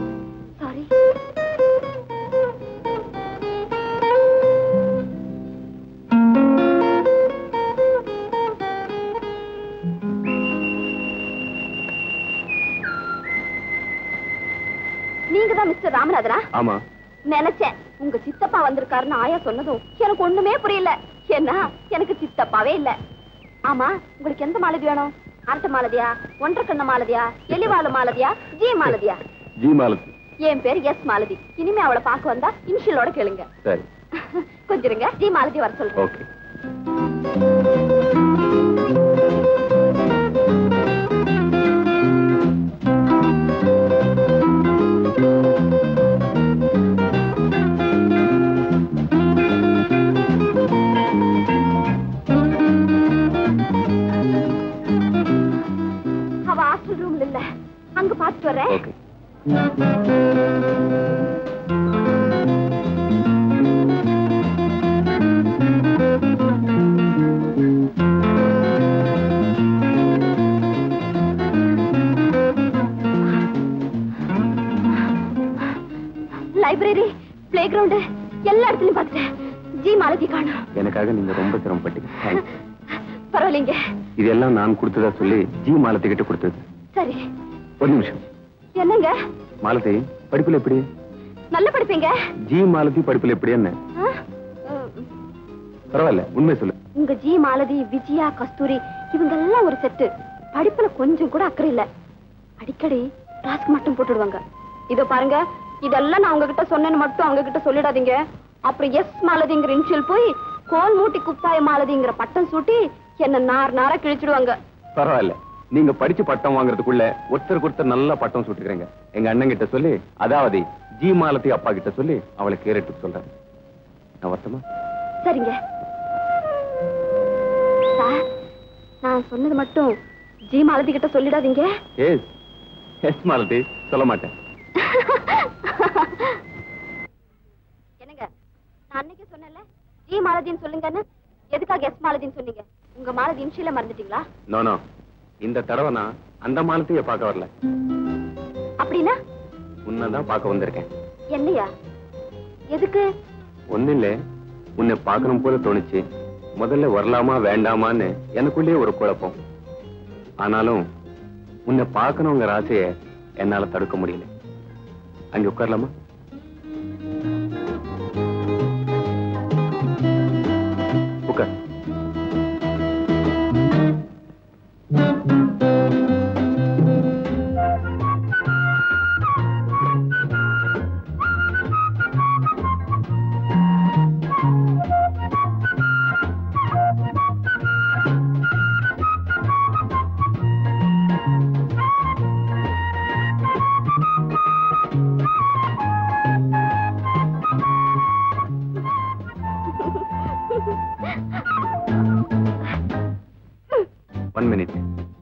சாரி ராமநாதனா ஆமா நினைச்சேன் உங்க சித்தப்பா வந்திருக்காருன்னு ஆயா சொன்னதும் எனக்கு ஒண்ணுமே புரியல ஏன்னா எனக்கு சித்தப்பாவே இல்ல ஆமா உங்களுக்கு எந்த மாலதி வேணும் அரட்ட மாலதியா ஒன்றரை கண்ண மாலதியா எலிவாழ மாலதியா ஜி மாலதியா ஜி மாலதி என் பேர் எஸ் மாலதி இனிமே அவளை பார்க்க வந்தா இனிஷியலோட கேளுங்க சரி கொஞ்சம் இருங்க ஜி மாலதி வர சொல்றேன் ஓகே அவ ஹாஸ்டல் ரூம்ல இல்ல அங்க பாத்துட்டு வரேன் ஓகே லைப்ரரி பிளே கிரவுண்ட் எல்லா இடத்துலயும் பார்த்துட்டேன் ஜி மாலதி காணும் எனக்காக நீங்க ரொம்ப சிரமப்பட்டீங்க Thanks. பரவாயில்லைங்க இதெல்லாம் நான் கொடுத்ததா சொல்லி ஜி மாலதி கிட்ட கொடுத்தது சரி ஒரு நிமிஷம் என்னங்க மாலதி படிப்புல எப்படி நல்ல படிப்பீங்க ஜி மாலதி படிப்புல எப்படி என்ன ஆ? ம். பரவாயில்ல உண்மை சொல்லு உங்க ஜி மாலதி விஜயா கஸ்தூரி இவங்க எல்லாம் ஒரு செட்டு படிப்புல கொஞ்சம் கூட அக்கறை இல்ல அடிக்கடி டாஸ்க் மட்டும் போட்டுடுவாங்க இதோ பாருங்க இதெல்லாம் நான் உங்ககிட்ட சொன்னேன்னு மட்டும் அவங்க கிட்ட சொல்லிடாதீங்க அப்புறம் எஸ் மாலதிங்கிற இன்ஷியல் போய் கோல் மூட்டி குப்பாய மாலதிங்கிற பட்டம் சூட்டி என்ன நார் நாரா கிழிச்சிடுவாங்க பரவாயில்ல நீங்க படிச்சு பட்டம் வாங்குறதுக்குள்ள ஒருத்தருக்கு ஒருத்தர் நல்ல பட்டம் சுட்டுக்கிறீங்க எங்க அண்ணன் கிட்ட சொல்லி அதாவது ஜி மாலதி அப்பா கிட்ட சொல்லி அவளை கேரட்டு சொல்றேன் நான் வரட்டுமா சரிங்க சார் நான் சொன்னது மட்டும் ஜி மாலதி கிட்ட சொல்லிடாதீங்க எஸ் எஸ் மாலதி சொல்ல மாட்டேன் என்னங்க நான் அன்னைக்கே சொன்னேன்ல ஜி மாலதின்னு சொல்லுங்கன்னு எதுக்காக எஸ் மாலதின்னு சொன்னீங்க உங்க மாலதி இம்ஷில மறந்துட்டீங்களா நோ நோ இந்த தடவை நான் அந்த மாலத்தைய பார்க்க வரல அப்படின்னா உன்னதான் பார்க்க வந்திருக்கேன் என்னையா எதுக்கு ஒண்ணு இல்ல உன்னை பார்க்கணும் போல தோணுச்சு முதல்ல வரலாமா வேண்டாமான்னு எனக்குள்ளேயே ஒரு குழப்பம் ஆனாலும் உன்னை பார்க்கணுங்கிற ஆசைய என்னால தடுக்க முடியல அங்க உட்காரலாமா உட்கார் one minute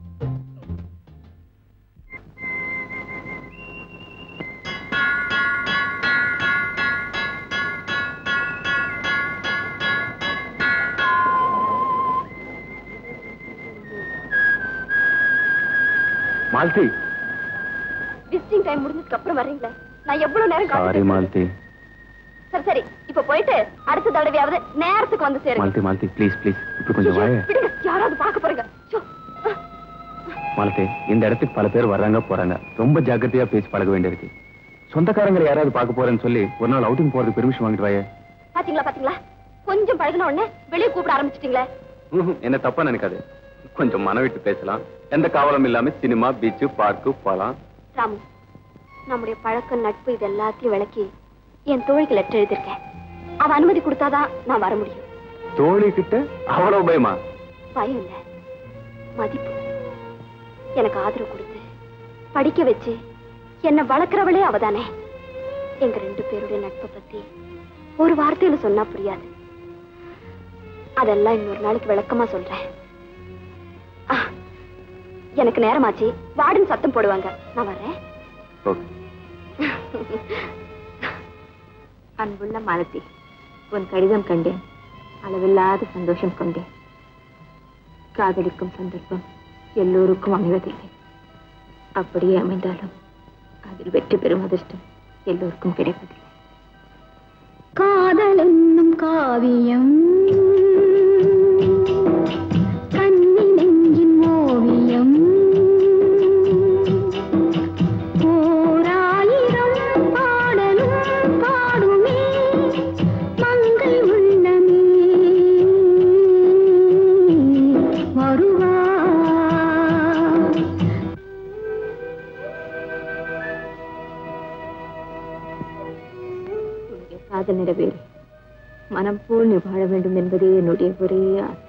Malti visiting time முடிஞ்சதுக்கு அப்புறம் வர்றீங்களே நான் எவ்வளவு நேரம் சாரி காத்துட்டு மால்தி சரி சரி இப்ப போயிட்டு அடுத்த தடவையாவது நேரத்துக்கு வந்து சேருங்க மால்தி மால்தி ப்ளீஸ் ப்ளீஸ் இப்படி கொஞ்சம் வாய விடுங்க யாராவது பார்க்க போறீங்க சோ. மாலத்தே இந்த இடத்துக்கு பல பேர் வர்றாங்க போறாங்க ரொம்ப ஜாக்கிரதையா பேசி பழக வேண்டியிருக்கு சொந்தக்காரங்களை யாராவது பார்க்க போறேன்னு சொல்லி ஒரு நாள் அவுட்டிங் போறதுக்கு பெர்மிஷன் வாங்கிட்டு வாயே பாத்தீங்களா பாத்தீங்களா கொஞ்சம் பழகுன உடனே வெளியே கூப்பிட ஆரம்பிச்சிட்டீங்களே ம்ஹும், என்ன தப்பா நினைக்காது கொஞ்சம் மனவிட்டு பேசலாம் எந்த காவலும் இல்லாம சினிமா பீச் பார்க்கு போலாம் ராமு நம்முடைய பழக்கம் நட்பு இது எல்லாத்தையும் விளக்கி என் தோழிக்கு லெட்டர் எழுதியிருக்கேன் அவ அனுமதி கொடுத்தாதான் நான் வர முடியும் தோழி கிட்ட அவ்வளவு பயமா பயம் இல்ல மதிப்பு எனக்கு ஆதரவு கொடுத்து படிக்க வச்சு என்ன வளர்க்கறவளே அவதானே எங்க ரெண்டு பேருடைய நட்பை பத்தி ஒரு வார்த்தையில சொன்னா புரியாது அதெல்லாம் இன்னொரு நாளைக்கு விளக்கமா சொல்றேன் ஆ, எனக்கு நேரமாச்சு வார்டன் சத்தம் போடுவாங்க நான் வர்றேன் ஓகே அன்புள்ள மாலதி உன் கடிதம் கண்டேன் அளவில்லாத சந்தோஷம் கொண்டேன் காதலிக்கும் சந்தர்ப்பம் எல்லோருக்கும் அமைவதில்லை அப்படியே அமைந்தாலும் அதில் வெற்றி பெறும் அதிர்ஷ்டம் எல்லோருக்கும் கிடைப்பதில்லை காதல் என்னும் காவியம் கண்ணி நெஞ்சின் ஓவியம் ஓராயிரம் பாடல் காதல் நிறைவேறு மனம் போல் நீ வாழ வேண்டும் என்பதே என்னுடைய ஒரே ஆசை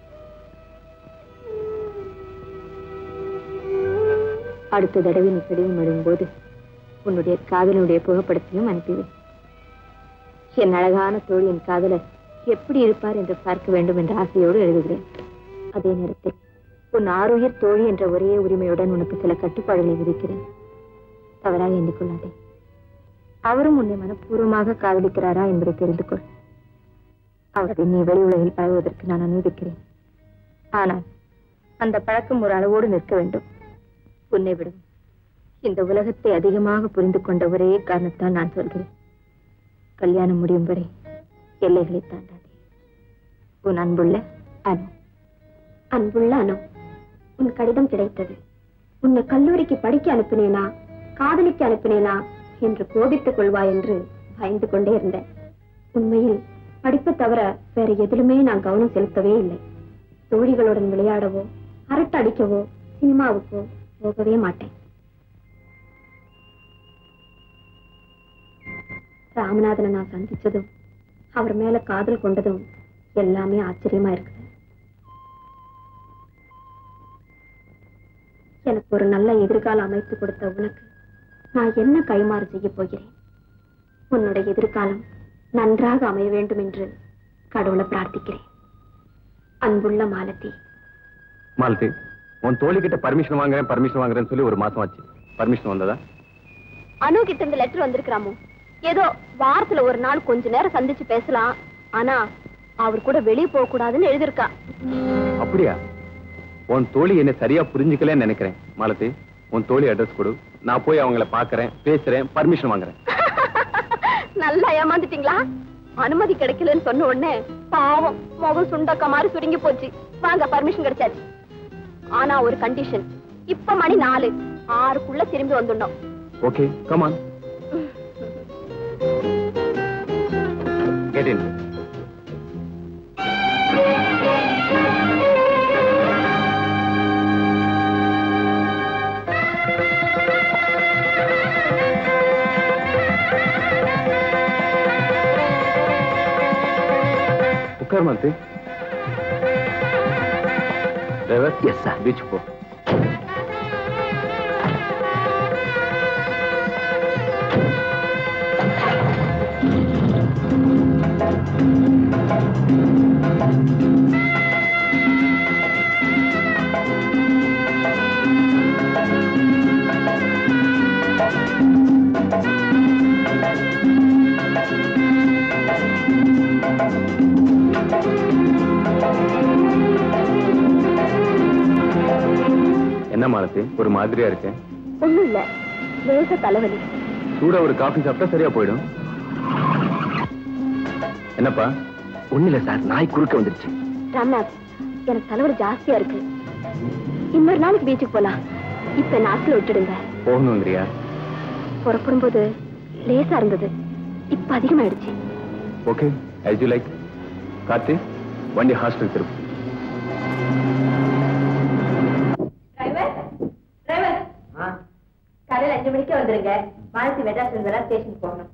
அடுத்த தடவை நீ கடிதம் எழுதும்போது உன்னுடைய காதலனுடைய புகைப்படத்தையும் அனுப்பிவை என் அழகான தோழியின் காதலர் எப்படி இருப்பார் என்று பார்க்க வேண்டும் என்ற ஆசையோடு எழுதுகிறேன் அதே நேரத்தில் உன் ஆறுயிர் தோழி என்ற ஒரே உரிமையுடன் உனக்கு சில கட்டுப்பாடுகளை விதிக்கிறேன் தவறாக எண்ணிக்கொள்ளாதே அவரும் உன்னை மனப்பூர்வமாக காதலிக்கிறாரா என்பதை தெரிந்து கொள் அவரை நீ வெளி உலகில் பழகுவதற்கு நான் அனுமதிக்கிறேன் ஆனால் அந்த பழக்கம் ஒரு அளவோடு நிற்க வேண்டும் உன்னை விடும் இந்த உலகத்தை அதிகமாக புரிந்து கொண்ட ஒரே காரணத்தால் நான் சொல்கிறேன் கல்யாணம் முடியும் வரை எல்லைகளை தாண்டாதே உன் அன்புள்ள அனு அன்புள்ள அனு உன் கடிதம் கிடைத்தது உன்னை கல்லூரிக்கு படிக்க அனுப்பினேனா காதலிக்க அனுப்பினேனா என்று கோபித்துக் கொள்வாய் என்று பயந்து கொண்டே இருந்தேன் உண்மையில் படிப்பை தவிர வேற எதிலுமே நான் கவனம் செலுத்தவே இல்லை தோழிகளுடன் விளையாடவோ அரட்டை அடிக்கவோ சினிமாவுக்கோ போகவே மாட்டேன் ராமநாதனை நான் சந்திச்சதும் அவர் மேல காதல் கொண்டதும் எல்லாமே ஆச்சரியமா இருக்குது எனக்கு ஒரு நல்ல எதிர்காலம் அமைத்து கொடுத்த உனக்கு நான் என்ன கைமாறு செய்ய போகிறேன் உன்னுடைய எதிர்காலம் நன்றாக அமைய வேண்டும் என்று கடவுளை பிரார்த்திக்கிறேன் அன்புள்ள மாலதி மாலதி உன் தோழி கிட்ட பர்மிஷன் வாங்குறேன் பர்மிஷன் வாங்குறேன்னு சொல்லி ஒரு மாசம் ஆச்சு பர்மிஷன் வந்ததா அனு கிட்ட இந்த லெட்டர் வந்திருக்கிறாமோ ஏதோ வாரத்துல ஒரு நாள் கொஞ்ச நேரம் சந்திச்சு பேசலாம் ஆனா அவர் கூட வெளியே போக கூடாதுன்னு எழுதிருக்கா அப்படியா உன் தோழி என்ன சரியா புரிஞ்சுக்கலன்னு நினைக்கிறேன் மாலதி உன் தோழி அட்ரஸ் கொடு நான் போய் அவங்கள பாக்குறேன் பேசுறேன் பர்மிஷன் வாங்குறேன் நல்லா ஏமாந்துட்டீங்களா அனுமதி கிடைக்கலன்னு சொன்ன உடனே பாவம் முகம் சுண்டக்க மாதிரி சுருங்கி போச்சு வாங்க பர்மிஷன் கிடைச்சாச்சு ஆனா ஒரு கண்டிஷன் இப்ப மணி நாலு ஆறுக்குள்ள திரும்பி வந்துடணும் ஓகே கமான் கெட் இன் உட்கார் Malathi driver yes sir beach போ என்ன மாலதி ஒரு மாதிரியா இருக்கு ஒண்ணும் இல்ல லேச தலைவலி சூடா ஒரு காஃபி சாப்பிட்டா சரியா போயிடும் என்னப்பா ஒண்ணு இல்ல சார் நாய் குறுக்க வந்துருச்சு ராம்நாத் எனக்கு தலைவலி ஜாஸ்தியா இருக்கு இன்னொரு நாளைக்கு பீச்சுக்கு போலாம் இப்ப நாட்டில் விட்டுடுங்க போகணுங்கிறியா புறப்படும் போது லேசா இருந்தது இப்ப அதிகமாயிடுச்சு okay as you like Karthi வண்டி ஹாஸ்டல் திருப்பு டிரைவர் டிரைவர் காலையில அஞ்சு மணிக்கு வந்துருங்க மாலத்தி மெட்ராஸ் இருந்தா ஸ்டேஷன் போகணும்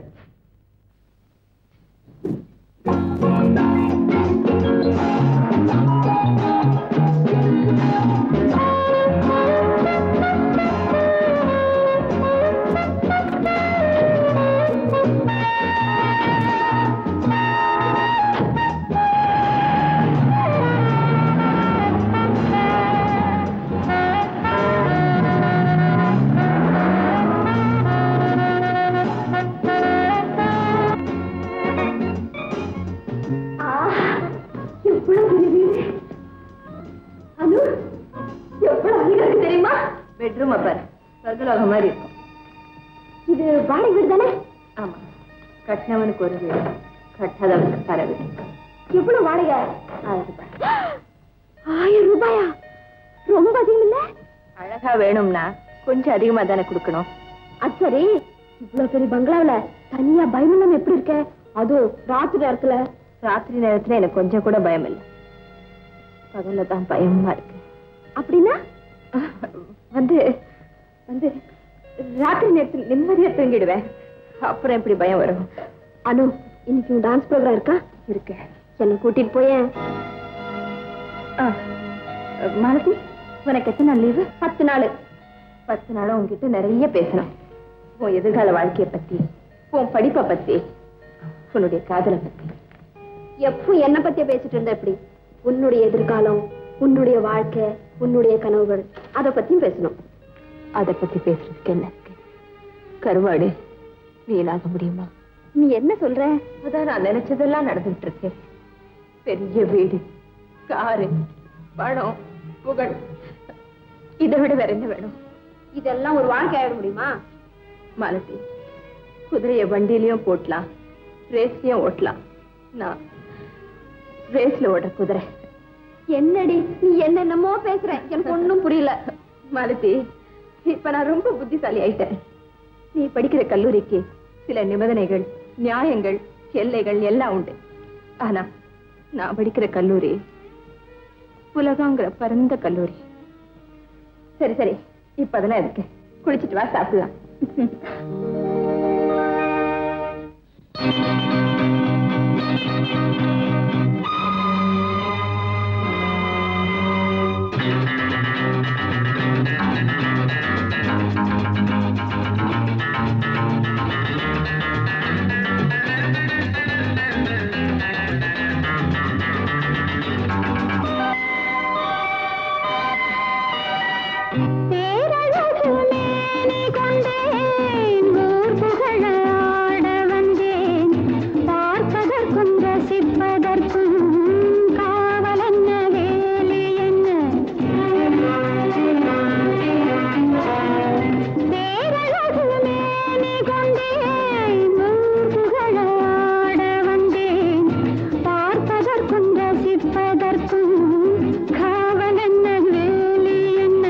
எவ்வளவு வீடு அனு எவ்வளவு அழகா இருக்கு தெரியுமா பெட்ரூம் அப்பர் சொர்க்கலோகம் மாதிரி இருக்கும் இது வாடகை வீடு தானே ஆமா கட்டினவனுக்கு ஒரு வீடு கட்டாதவனுக்கு தர வீடு எவ்வளவு வாடகை ஆயிரம் ரூபாய் ஆயிரம் ரூபாயா ரொம்ப அதிகம் இல்ல அழகா வேணும்னா கொஞ்சம் அதிகமா தானே கொடுக்கணும் அது சரி இவ்வளவு பெரிய பங்களாவுல தனியா பயமில்லாம எப்படி இருக்க அதுவும் ராத்திரி நேரத்துல ராத்திரி நேரத்துல எனக்கு கொஞ்சம் கூட பயம் இல்லை பகல்ல தான் பயமா இருக்கு அப்படின்னா வந்து வந்து ராத்திரி நேரத்தில் நிம்மதியா தூங்கிடுவேன் அப்புறம் எப்படி பயம் வரும் அனு இன்னைக்கு டான்ஸ் ப்ரோக்ராம் இருக்கா இருக்கு என்ன கூட்டிட்டு போயேன் மாலதி உனக்கு எத்தனை நாள் லீவு பத்து நாள் பத்து நாள் உன்கிட்ட நிறைய பேசணும் உன் எதிர்கால வாழ்க்கைய பத்தி உன் படிப்பை பத்தி உன்னுடைய காதலை பத்தி எப்போ என்ன பத்திய பேசிட்டு இருந்த எப்படி உன்னுடைய எதிர்காலம் உன்னுடைய வாழ்க்கை உன்னுடைய கனவுகள் அத பத்தியும் பேசணும் அதை பத்தி பேசுறதுக்கு என்ன இருக்கு கருவாடு வீணாக முடியுமா நீ என்ன சொல்ற அதான் நான் நினைச்சதெல்லாம் நடந்துட்டு இருக்கேன் பெரிய வீடு காரு பணம் புகழ் இதை விட வேற என்ன வேணும் இதெல்லாம் ஒரு வாழ்க்கை ஆயிட முடியுமா மாலதி குதிரைய வண்டியிலயும் போட்டலாம் ரேஸ்லயும் ஓட்டலாம் நான் ரேஸ்ல ஓடுற குதிரை என்னடி நீ என்னென்னமோ பேசுற எனக்கு ஒண்ணும் புரியல மாலதி இப்ப நான் ரொம்ப புத்திசாலி ஆயிட்டேன் நீ படிக்கிற கல்லூரிக்கு சில நிபந்தனைகள் நியாயங்கள் எல்லைகள் எல்லாம் உண்டு ஆனா நான் படிக்கிற கல்லூரி உலகங்கிற பரந்த கல்லூரி சரி சரி இப்ப அதெல்லாம் இருக்கு குளிச்சிட்டு வா சாப்பிடலாம் பேரழகு மேனி கொண்டேன் ஊர் புகழ ஆட வந்தேன் பார்ப்பதற்கும் ரசிப்பதற்கும் காவல் என்ன வேலி என்ன பேரழகு மேனி கொண்டேன் ஊர் புகழ ஆட வந்தேன் பார்ப்பதற்கும் ரசிப்பதற்கும் காவல் என்ன வேலி என்ன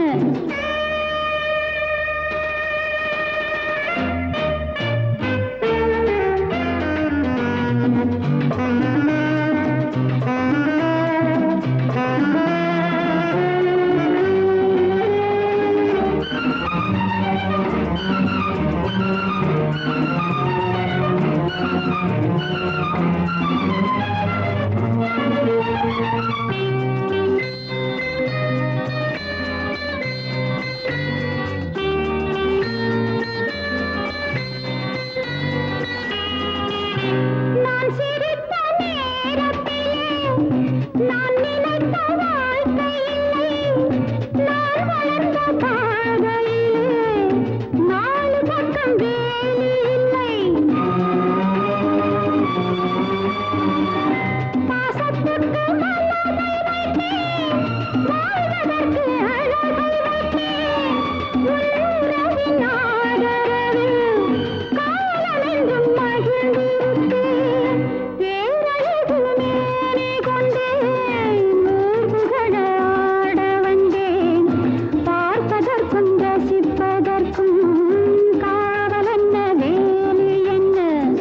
நான் சிரித்த நேரத்திலே நான் நினைத்த வாழ்க்கை இல்லை நான் வளர்ந்த பாதையிலே நாலு பக்கம் வேலி இல்லை பாசத்துக்கு மலரை வைத்தேன் வாழ்வதற்கு அழகை வைத்தேன் உறவின் ஆதரவில் காலமெங்கும் மகிழ்ந்திருப்பேன் பேரழகு மேனி கொண்டேன் ஊர் புகழ ஆட வந்தேன் பார்ப்பதற்கும் ரசிப்பதற்கும் காவல் என்ன வேலி என்ன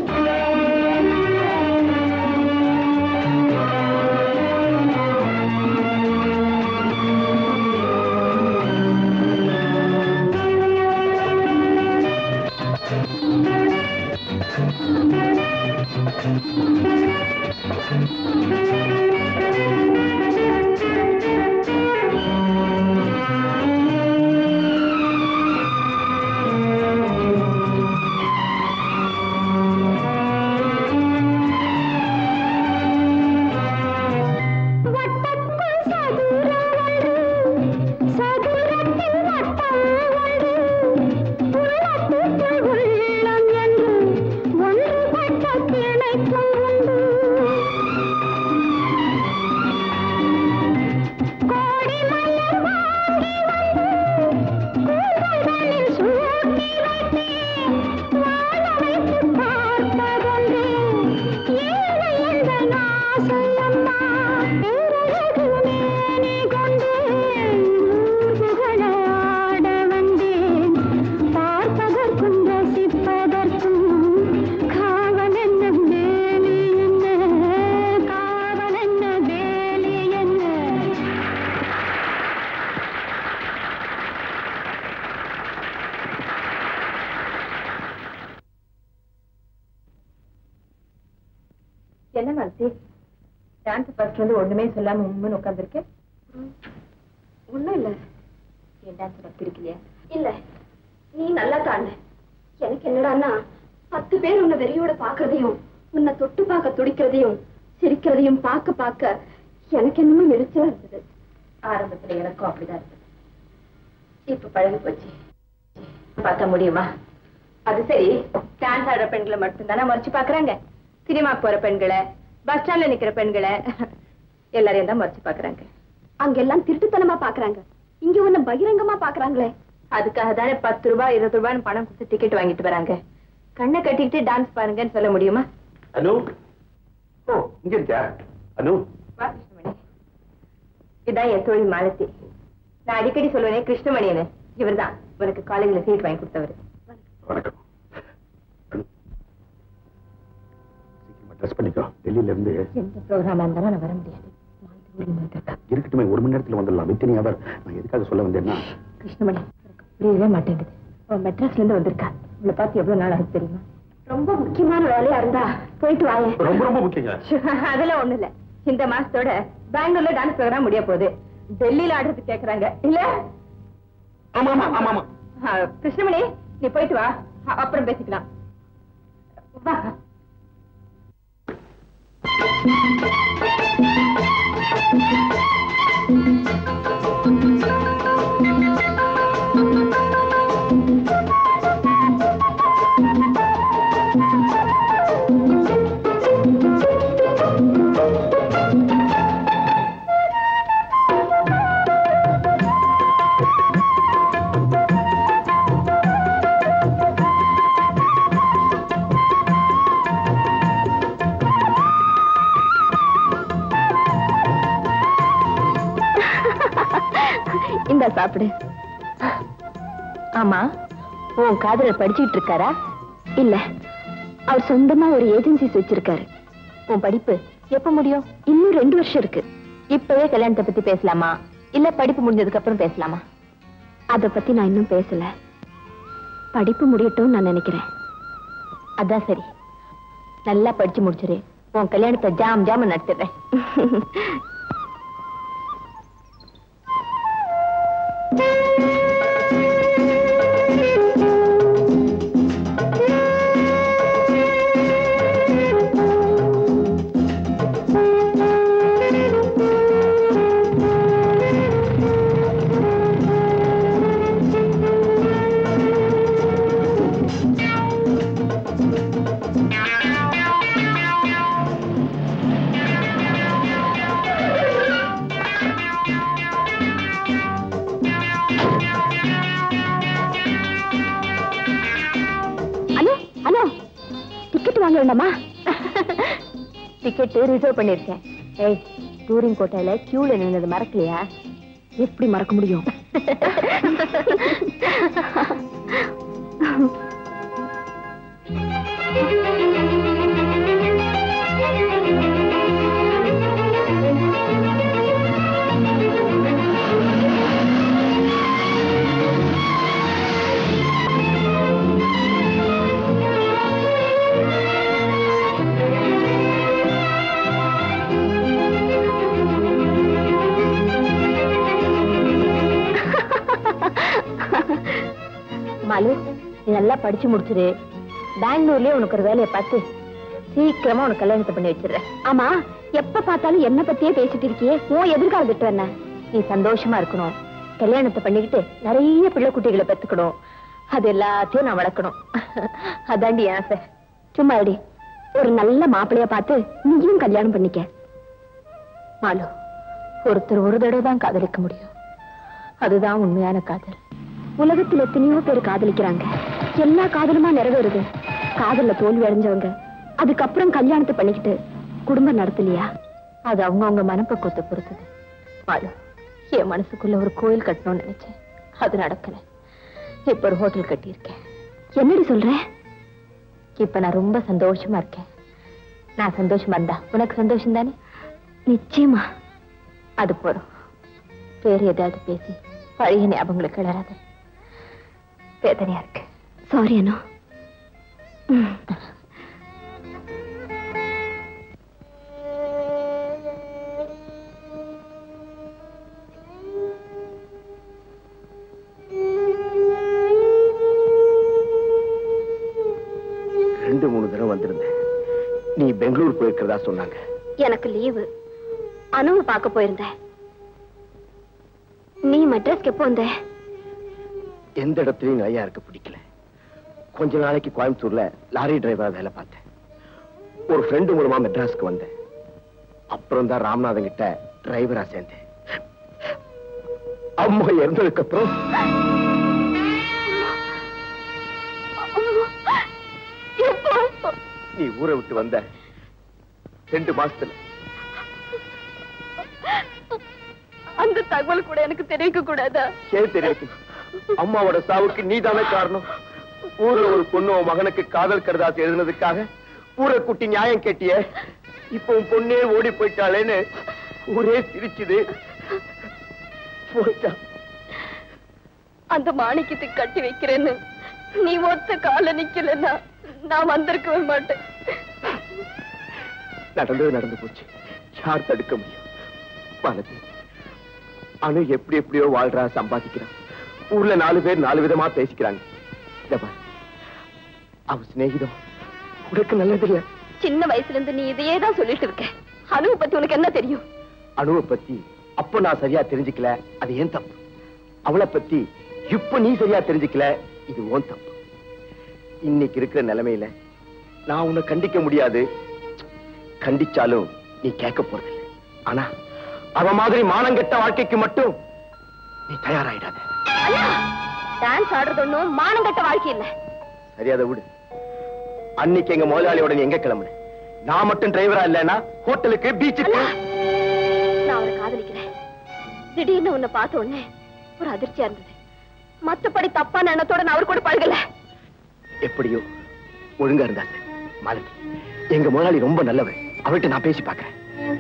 வட்டக்குள் சதுரம் ஒன்று, சதுரத்தில் வட்டம் ஒன்று, உள்ளத்துக்குள் உள்ளம் என்று ஒன்றுபட்ட பிணைப்பும் உண்டு. கோடி மலர் வாங்கி வந்து, கூந்தல்களில் சூட்டி வைத்தேன். வாழ வைத்து பார்ப்பதொன்று, ஏழை என்ற ஆசையம்மா. பேரழகு மேனி கொண்டேன், ஊர் புகழ ஆட வந்தேன். பார்ப்பதற்கும் ரசிப்பதற்கும் காவல் என்ன வேலி என்ன காவல் என்ன வேலி என்ன மாலதி டான்ஸ் ஃபர்ஸ்ட் வந்து ஒண்ணுமே சொல்லாம உண்மைன்னு உட்காந்துருக்கேன் ஒண்ணும் இல்ல என் டான்ஸ் உனக்கு பிடிக்கலையா இல்ல நீ நல்லா தாண்ட எனக்கு என்னடான்னா பத்து பேர் உன்னை வெறியோட பாக்குறதையும் உன்னை தொட்டு பார்க்க துடிக்கிறதையும் சிரிக்கிறதையும் பார்க்க பார்க்க எனக்கு என்னமோ எரிச்சலா இருந்தது ஆரம்பத்துல எனக்கும் அப்படிதான் இருந்தது இப்ப பழகி போச்சு பார்க்க முடியுமா அது சரி டான்ஸ் ஆடுற பெண்களை மட்டும்தானே மறைச்சு பாக்குறாங்க சினிமா போற பெண்களை பஸ் ஸ்டாண்ட்ல நிக்கிற பெண்களை எல்லாரையும் தான் மறைச்சு பாக்குறாங்க அங்கெல்லாம் திருட்டுத்தனமா பாக்குறாங்க இங்க உன்னை பகிரங்கமா பாக்குறாங்களே அதுக்காக தானே பத்து ரூபாய் இருபது ரூபாய்னு பணம் கொடுத்து டிக்கெட் வாங்கிட்டு வராங்க கண்ணை கட்டிக்கிட்டு டான்ஸ் பாருங்கன்னு சொல்ல முடியுமா அனு ஓ இங்க இருக்கியா அனு வா கிருஷ்ணமணி இதான் என் தோழி மாலதி நான் அடிக்கடி சொல்லுவேனே கிருஷ்ணமணின்னு இவர்தான் உனக்கு காலேஜ்ல சீட் வாங்கி கொடுத்தவர் வணக்கம் அனு. சீக்கிரமா ட்ரெஸ் பண்ணிக்கோ டெல்லியில இருந்து எந்த ப்ரோக்ராமா இருந்தாலும் நான் வர முடியாது மாலதி ஊருக்கு வந்திருக்கா. இருக்கட்டுமே ஒரு மணி நேரத்துல வந்துடலாம் வித்தினி அவர் நான் எதுக்காக சொல்ல வந்தேன்னா கிருஷ்ணமணி எனக்கு புரியவே மாட்டேங்குது அவன் மெட்ராஸ்ல இருந்து வந்திருக்கா உங்களை பார்த்து எவ்வளவு நாள் ஆகுது தெரியுமா ரொம்ப முக்கியமான வேலையா இருந்தா போயிட்டு வாயே ரொம்ப ரொம்ப முக்கியங்க அதெல்லாம் ஒண்ணு இல்ல இந்த மாசத்தோட பெங்களூர்ல டான்ஸ் ப்ரோக்ராம் முடிய போகுது டெல்லியில ஆடுறது கேக்குறாங்க இல்ல ஆமா ஆமா ஆமா ஆமா ஆ, கிருஷ்ணமணி நீ போயிட்டு வா அ- அப்புறம் பேசிக்கலாம் வா இந்த சாப்பிடு ஆமா உன் காதலர் படிச்சுக்கிட்டு இருக்காரா இல்ல அவர் சொந்தமா ஒரு ஏஜென்சிஸ் வச்சிருக்காரு உன் படிப்பு எப்ப முடியும் இன்னும் ரெண்டு வருஷம் இருக்கு இப்பவே கல்யாணத்தை பத்தி பேசலாமா இல்ல படிப்பு முடிஞ்சதுக்கு அப்புறம் பேசலாமா அத பத்தி நான் இன்னும் பேசல படிப்பு முடியட்டும் நான் நினைக்கிறேன் அதான் சரி நல்லா படிச்சு முடிச்சிரு உன் கல்யாணத்தை ஜாம் ஜாம் நடத்திடுறேன் அனு அனு டிக்கெட் வாங்க வேண்டாமா டிக்கெட் ரிசர்வ் பண்ணிருக்கேன் ஏய் டூரிங் கோட்டையில கியூல நின்னது மறக்கலையா எப்படி மறக்க முடியும் மாலு நீ நல்லா படிச்சு முடிச்சிரு பெங்களூர்லயே உனக்கு ஒரு வேலையை பார்த்து சீக்கிரமா உனக்கு கல்யாணத்தை பண்ணி வச்சிடுறேன் ஆமா எப்ப பார்த்தாலும் என்ன பத்தியே பேசிட்டு இருக்கியே உன் எதிர்கால திட்டம் என்ன நீ சந்தோஷமா இருக்கணும் கல்யாணத்தை பண்ணிக்கிட்டு நிறைய பிள்ளை குட்டிகளை பெத்துக்கணும் அது எல்லாத்தையும் நான் வளர்க்கணும் அதாண்டி என் ஆசை சும்மா அடி ஒரு நல்ல மாப்பிளைய பார்த்து நீயும் கல்யாணம் பண்ணிக்க மாலு ஒருத்தர் ஒரு தடவை தான் காதலிக்க முடியும் அதுதான் உண்மையான காதல் உலகத்துல எத்தனையோ பேர் காதலிக்கிறாங்க எல்லா காதலுமா நிறைவேறுது காதல்ல தோல்வி அடைஞ்சவங்க அதுக்கப்புறம் கல்யாணத்தை பண்ணிக்கிட்டு குடும்பம் நடத்தலையா அது அவங்கவங்க மனப்பக்குவத்தை பொறுத்தது மாலு என் மனசுக்குள்ள ஒரு கோயில் கட்டணும்னு நினைச்சேன் அது நடக்கல இப்ப ஒரு ஹோட்டல் கட்டியிருக்கேன் என்னடி சொல்ற இப்ப நான் ரொம்ப சந்தோஷமா இருக்கேன் நான் சந்தோஷமா இருந்தா உனக்கு சந்தோஷம் தானே நிச்சயமா அது போதும் வேற ஏதாவது பேசி பழைய ஞாபகங்களை கிளறாத வேதனையா இருக்கு சாரி அனு ம். இருக்கிறதா சொன்னாங்க எனக்கு லீவு அனுவை பார்க்க போயிருந்தேன் நீ மெட்ராஸ்க்கு எப்போ வந்த எந்த இடத்துலயும் ஐயா இருக்க பிடிக்கல கொஞ்ச நாளைக்கு கோயம்புத்தூர்ல லாரி டிரைவரா வேலை பார்த்தேன் ஒரு ஃப்ரெண்டு மூலமா மெட்ராஸ்க்கு வந்தேன் அப்புறம் தான் ராமநாதன் கிட்ட டிரைவரா சேர்ந்தேன் அம்மா இறந்ததுக்கு அப்புறம் நீ ஊரை விட்டு வந்த ரெண்டு மாசத்துல அந்த தகவல் கூட எனக்கு தெரிவிக்க கூடாதா ஏன் தெரியாது அம்மாவோட சாவுக்கு நீதானே காரணம் ஊர்ல ஒரு பொண்ணு உன் மகனுக்கு காதல் கருதாசி எழுதுனதுக்காக ஊரை கூட்டி நியாயம் கேட்டியே இப்போ உன் பொண்ணே ஓடி போயிட்டாளேன்னு ஊரே சிரிச்சுது போயிட்டா அந்த மாணிக்கத்துக்கு கட்டி வைக்கிறேன்னு நீ ஒத்த கால நிக்கலன்னா நான் வந்திருக்கவே மாட்டேன் நடந்தது நடந்து போச்சு யார் தடுக்க முடியும் பாலதி அனு எப்படி எப்படியோ வாழ்றா சம்பாதிக்கிறான் ஊர்ல நாலு பேர் நாலு விதமா பேசிக்கிறாங்க இத பாரு. அவ சிநேகிதம் உனக்கு நல்லதில்ல சின்ன வயசுல இருந்து நீ இதையே தான் சொல்லிட்டு இருக்க அனுவை பத்தி உனக்கு என்ன தெரியும் அணுவை பத்தி அப்ப நான் சரியா தெரிஞ்சுக்கல அது ஏன் தப்பு அவளை பத்தி இப்ப நீ சரியா தெரிஞ்சுக்கல இது ஓன் தப்பு இன்னைக்கு இருக்கிற நிலைமையில நான் உன்னை கண்டிக்க முடியாது கண்டிச்சாலும் நீ கேட்க போறதில்லை ஆனா அவ மாதிரி மானங்கெட்ட வாழ்க்கைக்கு மட்டும் நீ தயாராயிடாத ஐயா டான்ஸ் ஆடுறது ஒண்ணும் மானங்கட்ட வாழ்க்கை இல்ல சரி அதை விடு அன்னைக்கு எங்க முதலாளியோட நீ எங்க கிளம்புன நான் மட்டும் டிரைவரா இல்லைன்னா ஹோட்டலுக்கு பீச்சுக்கு நான் அவரை காதலிக்கிறேன் திடீர்னு உன்னை பார்த்த உடனே ஒரு அதிர்ச்சியா இருந்தது மத்தபடி தப்பான எண்ணத்தோட நான் அவர் கூட பழகல எப்படியோ ஒழுங்கா இருந்தாங்க மாலதி எங்க முதலாளி ரொம்ப நல்லவர் அவர்கிட்ட நான் பேசி பார்க்கறேன்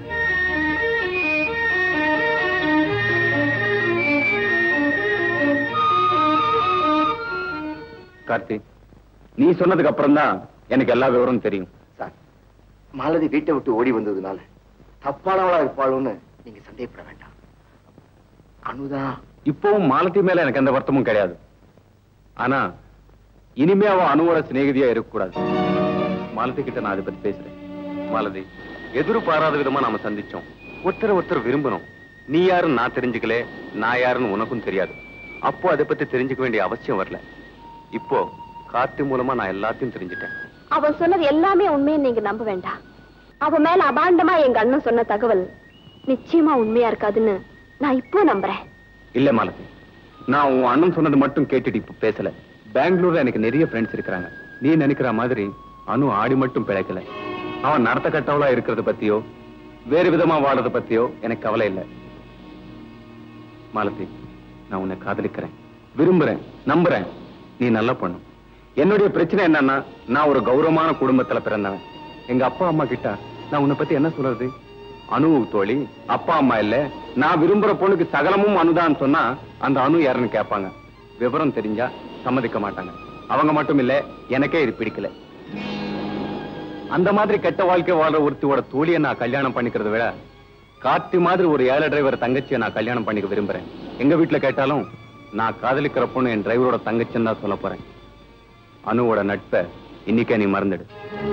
கார்த்தி நீ சொன்னதுக்கு அப்புறம் தான் எனக்கு எல்லா விவரமும் தெரியும் சார் மாலதி வீட்டை விட்டு ஓடி வந்ததுனால தப்பானவளா இருப்பாளுன்னு நீங்க சந்தேகப்பட வேண்டாம் அனுதான் இப்பவும் மாலதி மேல எனக்கு எந்த வருத்தமும் கிடையாது ஆனா இனிமே அவ அணுவோட சிநேகிதியா இருக்கக்கூடாது மாலதி கிட்ட நான் அதை பத்தி பேசுறேன் மாலதி எதிர்பாராத விதமா நாம சந்திச்சோம் ஒருத்தர் ஒருத்தர் விரும்பணும் நீ யாருன்னு நான் தெரிஞ்சுக்கல நான் யாருன்னு உனக்கும் தெரியாது அப்போ அதை பத்தி தெரிஞ்சுக்க வேண்டிய அவசியம் வரல இப்போ கார்த்தி மூலமா நான் எல்லாத்தையும் தெரிஞ்சுட்டேன் அவன் சொன்னது எல்லாமே உண்மைன்னு நீங்க நம்ப வேண்டாம் அவன் மேல அபாண்டமா எங்க அண்ணன் சொன்ன தகவல் நிச்சயமா உண்மையா இருக்காதுன்னு நான் இப்போ நம்புறேன் இல்ல மாலதி நான் உன் அண்ணன் சொன்னது மட்டும் கேட்டுட்டு இப்ப பேசல பெங்களூர்ல எனக்கு நிறைய ஃப்ரெண்ட்ஸ் இருக்கிறாங்க நீ நினைக்கிற மாதிரி அனு ஆடி மட்டும் பிழைக்கல அவன் நடத்த கட்டவளா இருக்கிறத பத்தியோ வேறு விதமா வாழறத பத்தியோ எனக்கு கவலை இல்ல மாலதி நான் உன்னை காதலிக்கிறேன் விரும்புறேன் நம்புறேன் நீ நல்லா பண்ணும் என்னுடைய பிரச்சனை என்னன்னா நான் ஒரு கௌரவமான குடும்பத்துல பிறந்தவன் எங்க அப்பா அம்மா கிட்ட நான் உன்னை பத்தி என்ன சொல்றது அனு தோழி அப்பா அம்மா இல்ல நான் விரும்புற பொண்ணுக்கு சகலமும் அனுதான் சொன்னா அந்த அனு யாருன்னு கேட்பாங்க விவரம் தெரிஞ்சா சம்மதிக்க மாட்டாங்க அவங்க மட்டும் இல்ல எனக்கே இது பிடிக்கல அந்த மாதிரி கெட்ட வாழ்க்கை வாழ்ற ஒருத்தியோட தோழியை நான் கல்யாணம் பண்ணிக்கிறத விட கார்த்தி மாதிரி ஒரு ஏழை டிரைவர் தங்கச்சியை நான் கல்யாணம் பண்ணிக்க விரும்புறேன் எங்க வீட்டுல கேட்டாலும் நான் காதலிக்கிற பொண்ணு என் டிரைவரோட தங்கச்சின்னு தான் சொல்ல போறேன் அனுவோட நட்பை இன்னைக்கே நீ மறந்துடு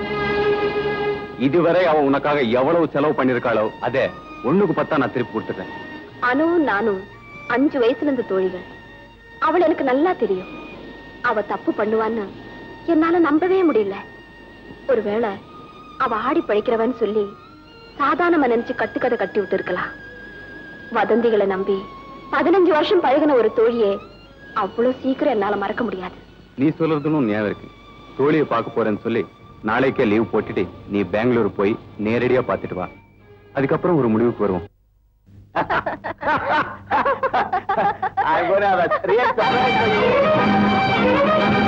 இதுவரை அவ உனக்காக எவ்வளவு செலவு பண்ணிருக்காளோ அதே ஒண்ணுக்கு பத்தா நான் திருப்பி கொடுத்துட்டேன் அனுவும் நானும் அஞ்சு வயசுல இருந்து தோழிகள் அவள் எனக்கு நல்லா தெரியும் அவ தப்பு பண்ணுவான்னு என்னால நம்பவே முடியல ஒருவேளை அவ ஆடி பழிக்கிறவன்னு சொல்லி சாதாரணமா நினைச்சு கட்டுக்கதை கட்டி விட்டு இருக்கலாம் வதந்திகளை நம்பி பதினஞ்சு வருஷம் பழகின ஒரு தோழியே அவ்வளவு சீக்கிரம் என்னால மறக்க முடியாது நீ சொல்றதுன்னு ஞாபகம் இருக்கு தோழியை பார்க்க போறேன்னு சொல்லி நாளைக்கே லீவ் போட்டுட்டு நீ பெங்களூர் போய் நேரடியா பார்த்துட்டு வா அதுக்கப்புறம் ஒரு முடிவுக்கு வருவோம் I'm gonna have a real surprise for you.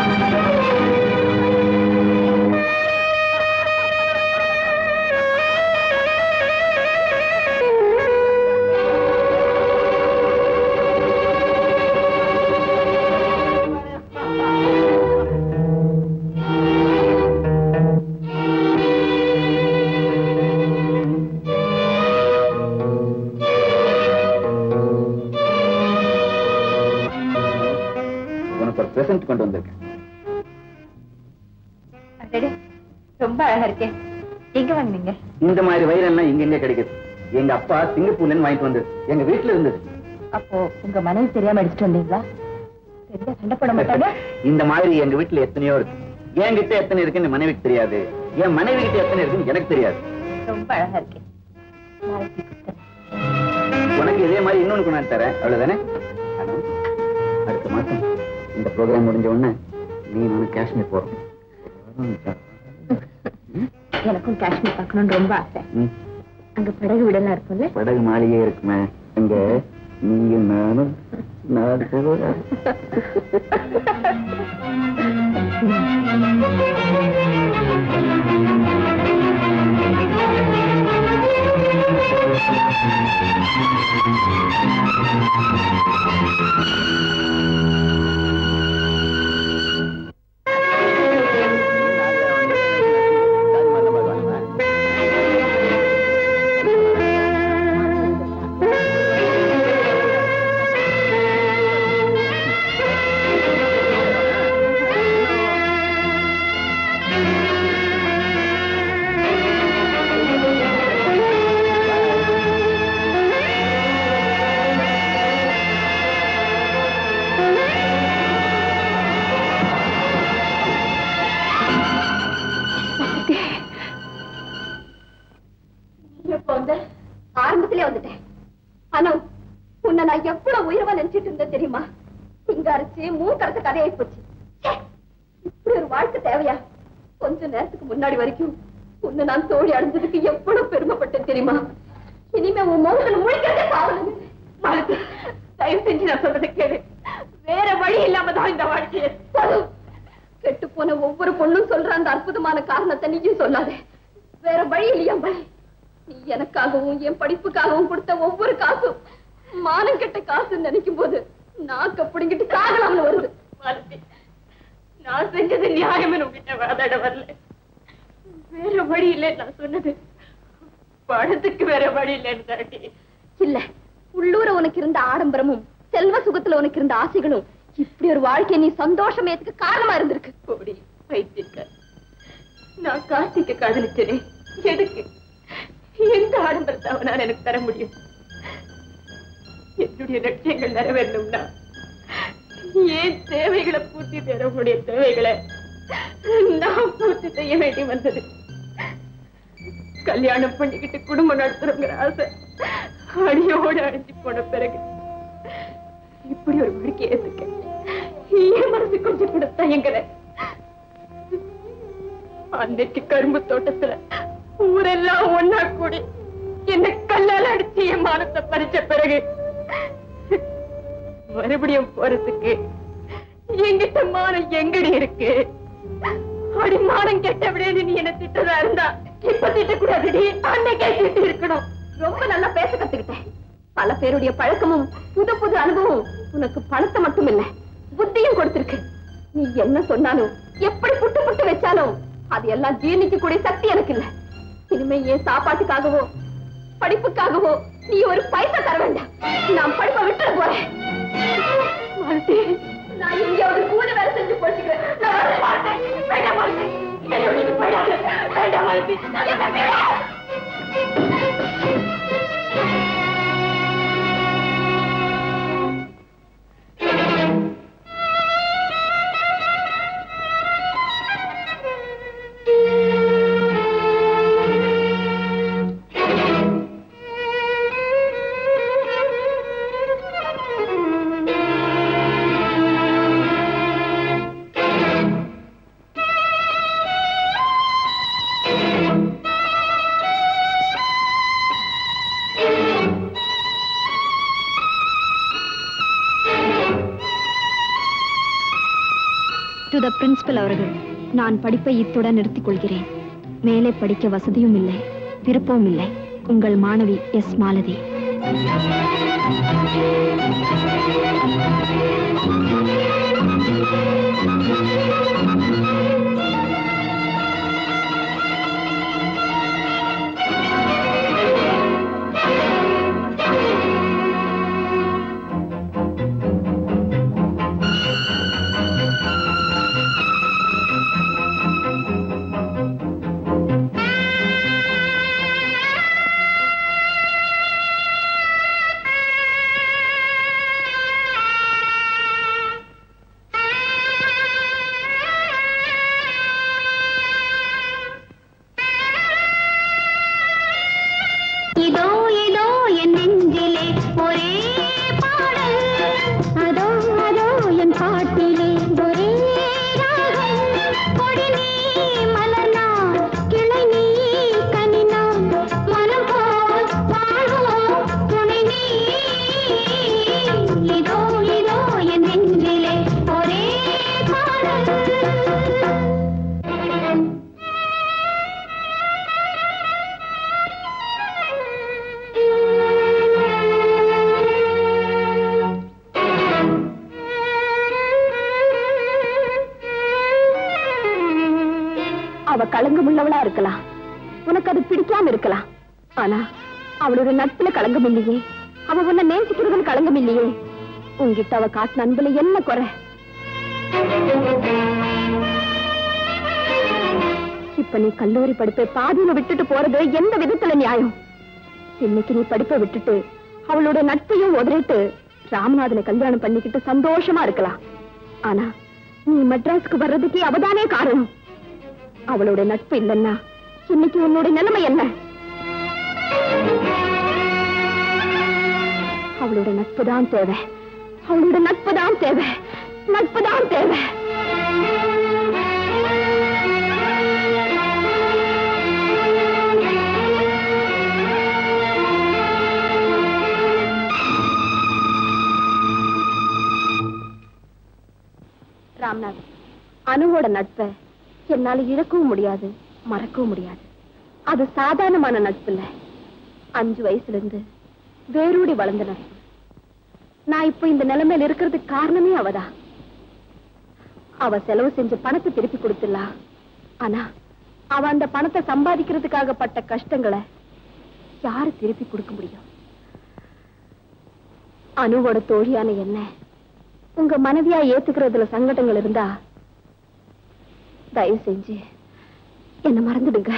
உனக்கு ஒரு பிரசன்ட் கொண்டு வந்திருக்கேன் ரொம்ப அழகா இருக்கே எங்க எங்க வாங்குனீங்க இந்த மாதிரி வைரம்லாம் எங்க எங்க கிடைக்குது எங்க அப்பா சிங்கப்பூர்ல இருந்து வாங்கிட்டு வந்தது எங்க வீட்டுல இருந்தது அப்போ உங்க மனைவி தெரியாம அடிச்சிட்டு வந்தீங்களா தெரிஞ்சா சண்டை போட மாட்டாங்க இந்த மாதிரி எங்க வீட்டுல எத்தனையோ இருக்கு என்கிட்ட எத்தனை இருக்குன்னு என் மனைவிக்கு தெரியாது என் மனைவி கிட்ட எத்தனை இருக்குன்னு எனக்கு தெரியாது ரொம்ப அழகா இருக்கேன் நாளைக்கு கொடுத்தேன் உனக்கு இதே மாதிரி இன்னொன்னு கொண்டாந்து தரேன் அவ்வளவுதானே ஆனா, அடுத்த மாசம் இந்த ப்ரோக்ராம் முடிஞ்ச உடனே நீ நானும் காஷ்மீர் போறோம் எனக்கும் காஷ்மீர் பார்க்கணும்னு ரொம்ப ஆசை ம், அங்க படகு விடலாம் இருக்கும்ல படகு மாளிகை இருக்குமே அங்க நீயும் நானும் நான் போறேன் இப்ப வந்து ஆரம்பத்திலே வந்துட்டேன் ஆனா உன்னை நான் எவ்வளவு உயர்வா நினைச்சிட்டு இருந்தேன் தெரியுமா இங்க அரைச்சு மூக்கரச கதையாயி போச்சு ச்சே, இப்படி ஒரு வாழ்க்கை தேவையா கொஞ்ச நேரத்துக்கு முன்னாடி வரைக்கும் உன்னை நான் தோழி அடைஞ்சதுக்கு எவ்வளவு பெருமைப்பட்டேன் தெரியுமா இனிமே உன் முகத்துல முழிக்கிறதே பாவலுங்க மாலதி தயவு செஞ்சு நான் சொல்றதை கேளு வேற வழி இல்லாம தான் இந்த வாழ்க்கையை கெட்டு போன ஒவ்வொரு பொண்ணும் சொல்ற அந்த அற்புதமான காரணத்தை நீயும் சொல்லாதே வேற வழி இல்லையா வழி நீ எனக்காகவும் என் படிப்புக்காகவும் கொடுத்த ஒவ்வொரு காசும் மானம் கெட்ட காசுன்னு நினைக்கும் போது நாக்க பிடிங்கிட்டு சாகலாம்னு வருது மாலதி நான் செஞ்சது நியாயம்னு உங்ககிட்ட வாதாட வரல வேற வழி இல்லை நான் சொன்னது பணத்துக்கு வேற வழி இல்லைன்னு தாண்டி இல்ல உள்ளூர உனக்கு இருந்த ஆடம்பரமும் செல்வ சுகத்துல உனக்கு இருந்த ஆசைகளும் இப்படி ஒரு வாழ்க்கையை நீ சந்தோஷமேத்துக்கு காரணமா இருந்திருக்கு கோடி பைத்தியக்கார நான் கார்த்திக்க காதலிச்சனே எதுக்கு எந்த ஆடம்பரத்தை அவனால் எனக்கு தர முடியும் என்னுடைய லட்சியங்கள் நிறைவேறணும்னா ஏன் தேவைகளை பூர்த்தி செய்ய உன்னுடைய தேவைகளை நான் பூர்த்தி செய்ய வேண்டி வந்தது கல்யாணம் பண்ணிக்கிட்டு குடும்பம் நடத்துறோங்கிற ஆசை அடியோடு அடிச்சு போன பிறகு இப்படி ஒரு வாழ்க்கை ஏத்துக்க என் மனசு கொஞ்சம் கூட தயங்கல அன்னைக்கு கரும்பு தோட்டத்துல ஊரெல்லாம் ஒன்னா கூடி என்ன கல்லால அடிச்சு என் மானத்தை பறிச்ச பிறகு மறுபடியும் போறதுக்கு எங்கிட்ட மானம் எங்கடி இருக்கு அடி மானம் கெட்ட விடையது நீ என்ன திட்டதா இருந்தா இப்ப திட்டக்கூடாதுடி அன்னைக்கே திட்டு இருக்கணும் ரொம்ப நல்லா பேச கத்துக்கிட்டேன் பல பேருடைய பழக்கமும் புது புது அனுபவம் உனக்கு பணத்தை மட்டும் இல்ல புத்தியும் கொடுத்திருக்கு நீ என்ன சொன்னாலும் எப்படி புட்டு புட்டு வச்சாலும் அது எல்லாம் ஜீர்ணிக்க கூடிய சக்தி எனக்கு இல்ல இனிமே என் சாப்பாட்டுக்காகவோ படிப்புக்காகவோ நீ ஒரு பைசா தர வேண்டாம் நான் படிப்பை விட்டுட போறேன் மாலதி, நான் எங்கேயாவது கூலி வேலை செஞ்சு போச்சுக்கிறேன் நான் வர மாட்டேன் வேண்டாம் மாலதி. என்னை விட்டுட்டு போயிடாத. வேண்டாம் மாலதி. என்னை விடாத. டு த பிரின்சிபல் அவர்கள் நான் படிப்பை இத்துடன் நிறுத்திக் கொள்கிறேன் மேலே படிக்க வசதியும் இல்லை விருப்பமும் இல்லை உங்கள் மாணவி எஸ் மாலதி களங்கம் உள்ளவளா இருக்கலாம் உனக்கு அது பிடிக்காம இருக்கலாம் ஆனா அவளோட நட்புல களங்கம் இல்லையே அவ உன்னை நேசிக்கிறதுல களங்கம் இல்லையே உன்கிட்ட அவ காட்டின அன்புல என்ன குறை இப்ப நீ கல்லூரி படிப்பை பாதியில விட்டுட்டு போறது எந்த விதத்துல நியாயம் இன்னைக்கு நீ படிப்பை விட்டுட்டு அவளோட நட்பையும் உதறிட்டு ராமநாதனை கல்யாணம் பண்ணிக்கிட்டு சந்தோஷமா இருக்கலாம் ஆனா நீ மெட்ராஸ்க்கு வர்றதுக்கு அவதானே காரணம் அவளோட நட்பு இல்லைன்னா இன்னைக்கு உன்னோட நிலைமை என்ன அவளோட நட்பு தான் தேவை அவளோட நட்பு தான் தேவை நட்பு தான் தேவை ராம்நாத் அணுவோட நட்பை என்னால இழக்கவும் முடியாது மறக்கவும் முடியாது அது சாதாரணமான நட்பு இல்ல அஞ்சு வயசுல இருந்து வேரூடி வளர்ந்த நட்பு நான் இப்போ இந்த நிலைமையில இருக்கிறதுக்கு காரணமே அவதான் அவ செலவு செஞ்ச பணத்தை திருப்பி கொடுத்துடலாம் ஆனா அவ அந்த பணத்தை சம்பாதிக்கிறதுக்காக பட்ட கஷ்டங்களை யாரு திருப்பி கொடுக்க முடியும் அணுவோட தோழியான என்ன உங்க மனைவியா ஏத்துக்கிறதுல சங்கடங்கள் இருந்தா தயவு செஞ்சு என்ன மறந்துடுங்க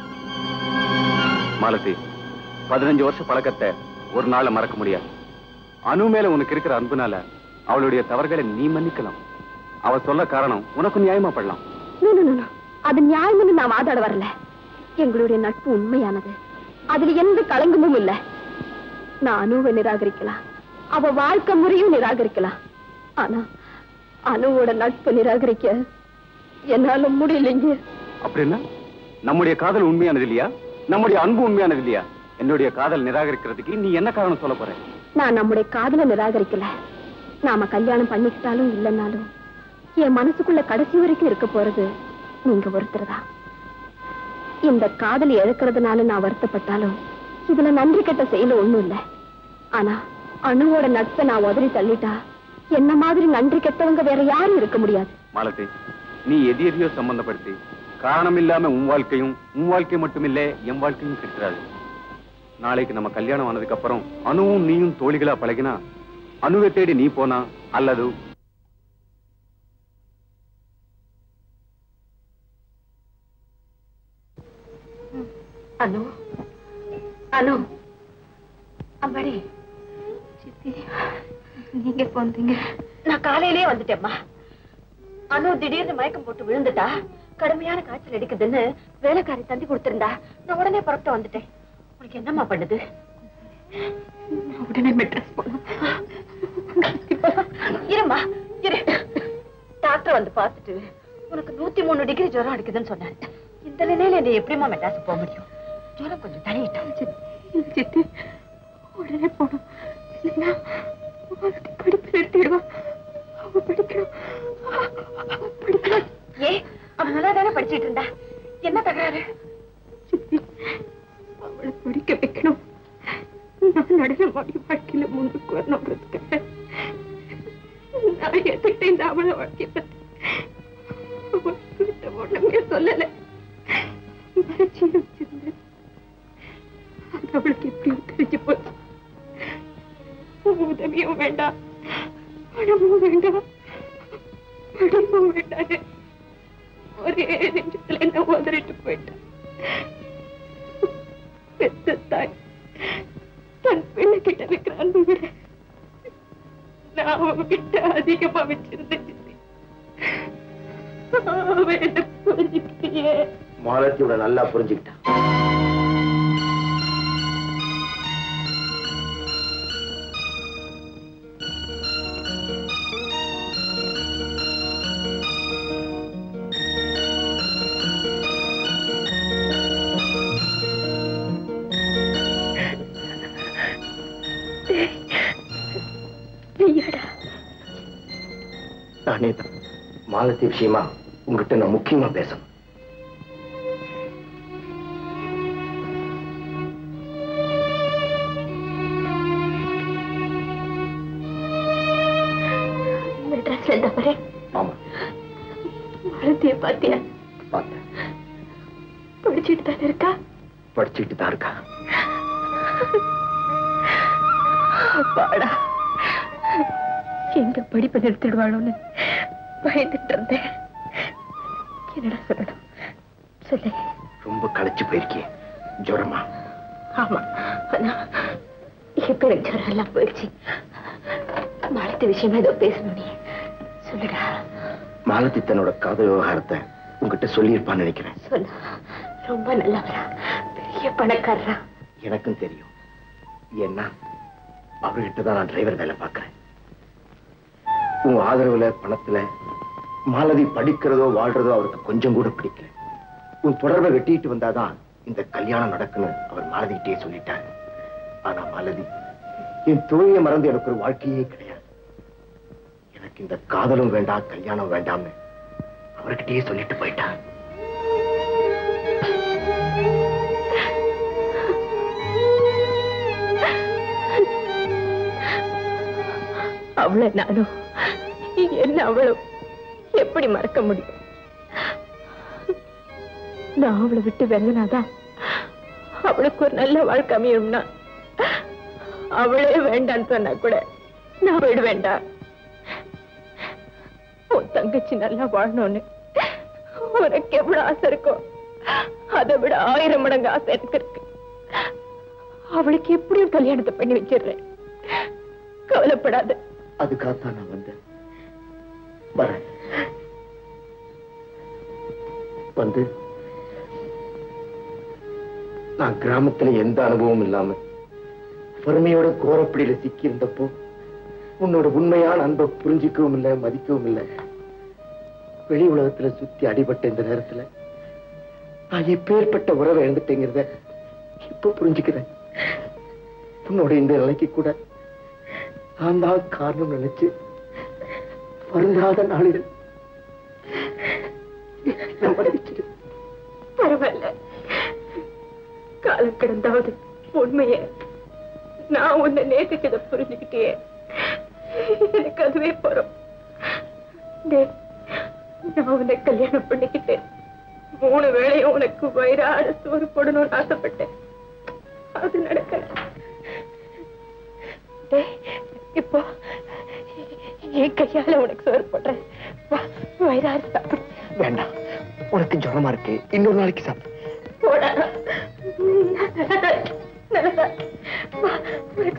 மாலதி பதினஞ்சு வருஷ பழக்கத்தை ஒரு நாள்ல மறக்க முடியாது அனு மேல உனக்கு இருக்கிற அன்புனால அவளுடைய தவறுகளை நீ மன்னிக்கலாம் அவ சொல்ல காரணம் உனக்கு நியாயமா படலாம் No, no, no, no. அது நியாயம்னு நான் வாதாட வரல எங்களுடைய நட்பு உண்மையானது அதுல எந்த களங்கமும் இல்ல நான் அணுவை நிராகரிக்கலாம் அவ வாழ்க்கை முறையும் நிராகரிக்கலாம் ஆனா அணுவோட நட்பு நிராகரிக்க என்னால முடியலைங்க அப்படின்னா நம்முடைய காதல் உண்மையானது இல்லையா நம்முடைய அன்பு உண்மையானது இல்லையா என்னுடைய காதல் நிராகரிக்கிறதுக்கு நீ என்ன காரணம் சொல்ல போற நான் நம்முடைய காதலை நிராகரிக்கல நாம கல்யாணம் பண்ணிக்கிட்டாலும் இல்லைன்னாலும் என் மனசுக்குள்ள கடைசி வரைக்கும் இருக்க போறது நீங்க ஒருத்தர் தான் இந்த காதல் இழக்கிறதுனால நான் வருத்தப்பட்டாலும் இதுல நன்றி கெட்ட செயல ஒண்ணும் இல்ல ஆனா அணுவோட நட்பை நான் உதறி தள்ளிட்டா என்ன மாதிரி நன்றி கெட்டவங்க வேற யாரும் இருக்க முடியாது மாலதி நீ எது எதையோ சம்பந்தப்படுத்தி காரணம் இல்லாம உன் வாழ்க்கையும் உன் வாழ்க்கை மட்டுமில்ல என் வாழ்க்கையும் கெட்டுறாது நாளைக்கு நம்ம கல்யாணம் ஆனதுக்கு அப்புறம் அணுவும் நீயும் தோழிகளா பழகினா அணுவை தேடி நீ போனா அல்லது அனு அனு அம்மாடி சித்தி நீங்க எப்ப வந்தீங்க நான் காலையிலேயே வந்துட்டேம்மா அனு திடீர்னு மயக்கம் போட்டு விழுந்துட்டா கடுமையான காய்ச்சல் அடிக்குதுன்னு வேலைக்காரி தந்தி கொடுத்திருந்தா நான் உடனே புறப்பட்டு வந்துட்டேன் உனக்கு என்னம்மா பண்ணுது உடனே மெட்ரஸ் போனோம் இருமா இரு டாக்டர் வந்து பார்த்துட்டு உனக்கு நூத்தி மூணு டிகிரி ஜுரம் அடிக்குதுன்னு சொன்னாரு இந்த நிலையில நீ எப்படிம்மா மெட்ராஸ் போக முடியும் ஜுரம் கொஞ்சம் தனியிட்டா சித்தி உடனே போனோம் இல்லைன்னா படிப்பு நிறுத்திடுவான் அவ படிக்கணும் அவ படிக்கணும் ஏ அவ நல்லா தானே படிச்சிட்டு இருந்தா என்ன தகராறு சித்தி அவளை படிக்க வைக்கணும் நான் நடன மாடி வாழ்க்கையில முன்னுக்கு வரணுங்கிறதுக்காக நான் எதுக்கிட்ட இந்த அவளை வாழ்க்கை பத்தி அவகிட்ட ஒண்ணுமே சொல்லல மறைச்சு வச்சிருந்தேன் அது அவளுக்கு எப்படியோ தெரிஞ்சு போச்சு உதவியும் வேண்டாம் பணமும் வேண்டாம் படிப்பும் வேண்டாம் ஒரே நிமிஷத்துல என்ன உதறிட்டு போயிட்டான் பெத்த தாய் தன் பிள்ளை கிட்ட இருக்கிற அன்பு விட நான் அவகிட்ட அதிகமா வச்சிருந்தேன் அவ என்ன புரிஞ்சுக்கிட்டே மாலத்தியோட நல்லா புரிஞ்சுக்கிட்டான் நானே தான் மாலத்தி விஷயமா உங்ககிட்ட நான் முக்கியமா பேசணும் மெட்ராஸ்ல இருந்த பாரு ஆமா மாலத்திய பாத்தியா பார்த்தேன் படிச்சுட்டு தானே இருக்கா படிச்சுட்டு தான் இருக்கா அப்பாடா எங்க படிப்பை நிறுத்திடுவாளோன்னு பயந்துட்டு இருந்தேன் என்னடா சொல்லணும் சொல்லு ரொம்ப களைச்சு போயிருக்கேன் ஜுரமா ஆமா ஆனா இப்ப எனக்கு ஜுரம் எல்லாம் போயிடுச்சு மாலத்து விஷயமா ஏதோ பேசணும் நீ சொல்லுடா மாலதி தன்னோட காதல் விவகாரத்தை உங்ககிட்ட சொல்லியிருப்பான்னு நினைக்கிறேன் சொல்லு ரொம்ப நல்லவரா பெரிய பணக்காரரா எனக்கும் தெரியும் ஏன்னா அவர்கிட்ட தான் நான் டிரைவர் வேலை பார்க்கிறேன் உன் ஆதரவுல பணத்துல மாலதி படிக்கிறதோ வாழ்றதோ அவருக்கு கொஞ்சம் கூட பிடிக்கல உன் தொடர்பை வெட்டிட்டு வந்தாதான் இந்த கல்யாணம் நடக்குன்னு அவர் மாலதிகிட்டே சொல்லிட்டார் ஆனா மாலதி என் தொழிலை மறந்து எனக்கு ஒரு வாழ்க்கையே கிடையாது எனக்கு இந்த காதலும் வேண்டாம் கல்யாணம் வேண்டாம்னு அவர்கிட்டயே சொல்லிட்டு போயிட்டார் அவளை நானும் என்ன அவளும் எப்படி மறக்க முடியும் நான் அவளை விட்டு வெல்லனாதான் அவளுக்கு ஒரு நல்ல வாழ்க்கை அமையும்னா அவளே வேண்டான்னு சொன்னா கூட நான் விட வேண்டாம் உன் தங்கச்சி நல்லா வாழணும்னு உனக்கு எவ்வளவு ஆசை இருக்கோ அதை விட ஆயிரம் மடங்கு ஆசை எனக்கு இருக்கு அவளுக்கு எப்படியும் கல்யாணத்தை பண்ணி வச்சிடுறேன் கவலைப்படாத அதுக்காகத்தான் நான் வந்தேன் வரேன் வந்து நான் கிராமத்துல எந்த அனுபவமும் இல்லாம பொறுமையோட கோரப்படியில சிக்கி இருந்தப்போ உன்னோட உண்மையான அன்பை புரிஞ்சிக்கவும் இல்லை மதிக்கவும் இல்லை வெளி உலகத்துல சுத்தி அடிபட்ட இந்த நேரத்துல நான் எப்பேற்பட்ட உறவை இழந்துட்டேங்கிறத இப்ப புரிஞ்சுக்கிறேன் உன்னோட இந்த நிலைக்கு கூட நான் தான் காரணம் நினைச்சு வருந்தாத நாளில் என்னை மன்னிச்சிடு. பரவாயில்ல காலம் கிடந்தாவது உண்மைய நான் உன்னை நேசிச்சதை புரிஞ்சுக்கிட்டே எனக்கு அதுவே போறோம் டேய், நான் உன்னை கல்யாணம் பண்ணிக்கிட்டேன் மூணு வேளையும் உனக்கு வயிறார சோறு போடணும்னு ஆசைப்பட்டேன் அது நடக்கல டேய், இப்போ என் கையால உனக்கு சோறு போடுறேன் வா, வயிறார சாப்பிடு வேண்டாம் உனக்கு ஜுரமா இருக்கு இன்னொரு நாளைக்கு சாப்பிடு போடா நல்லதா வா, உனக்கு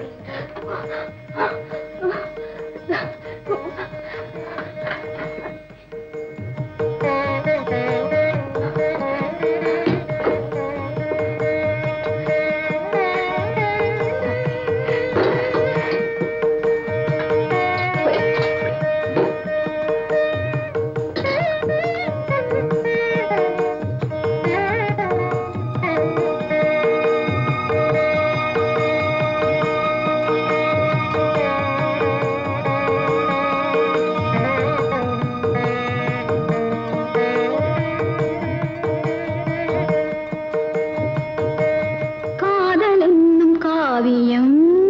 காதல் என்னும் காவியம்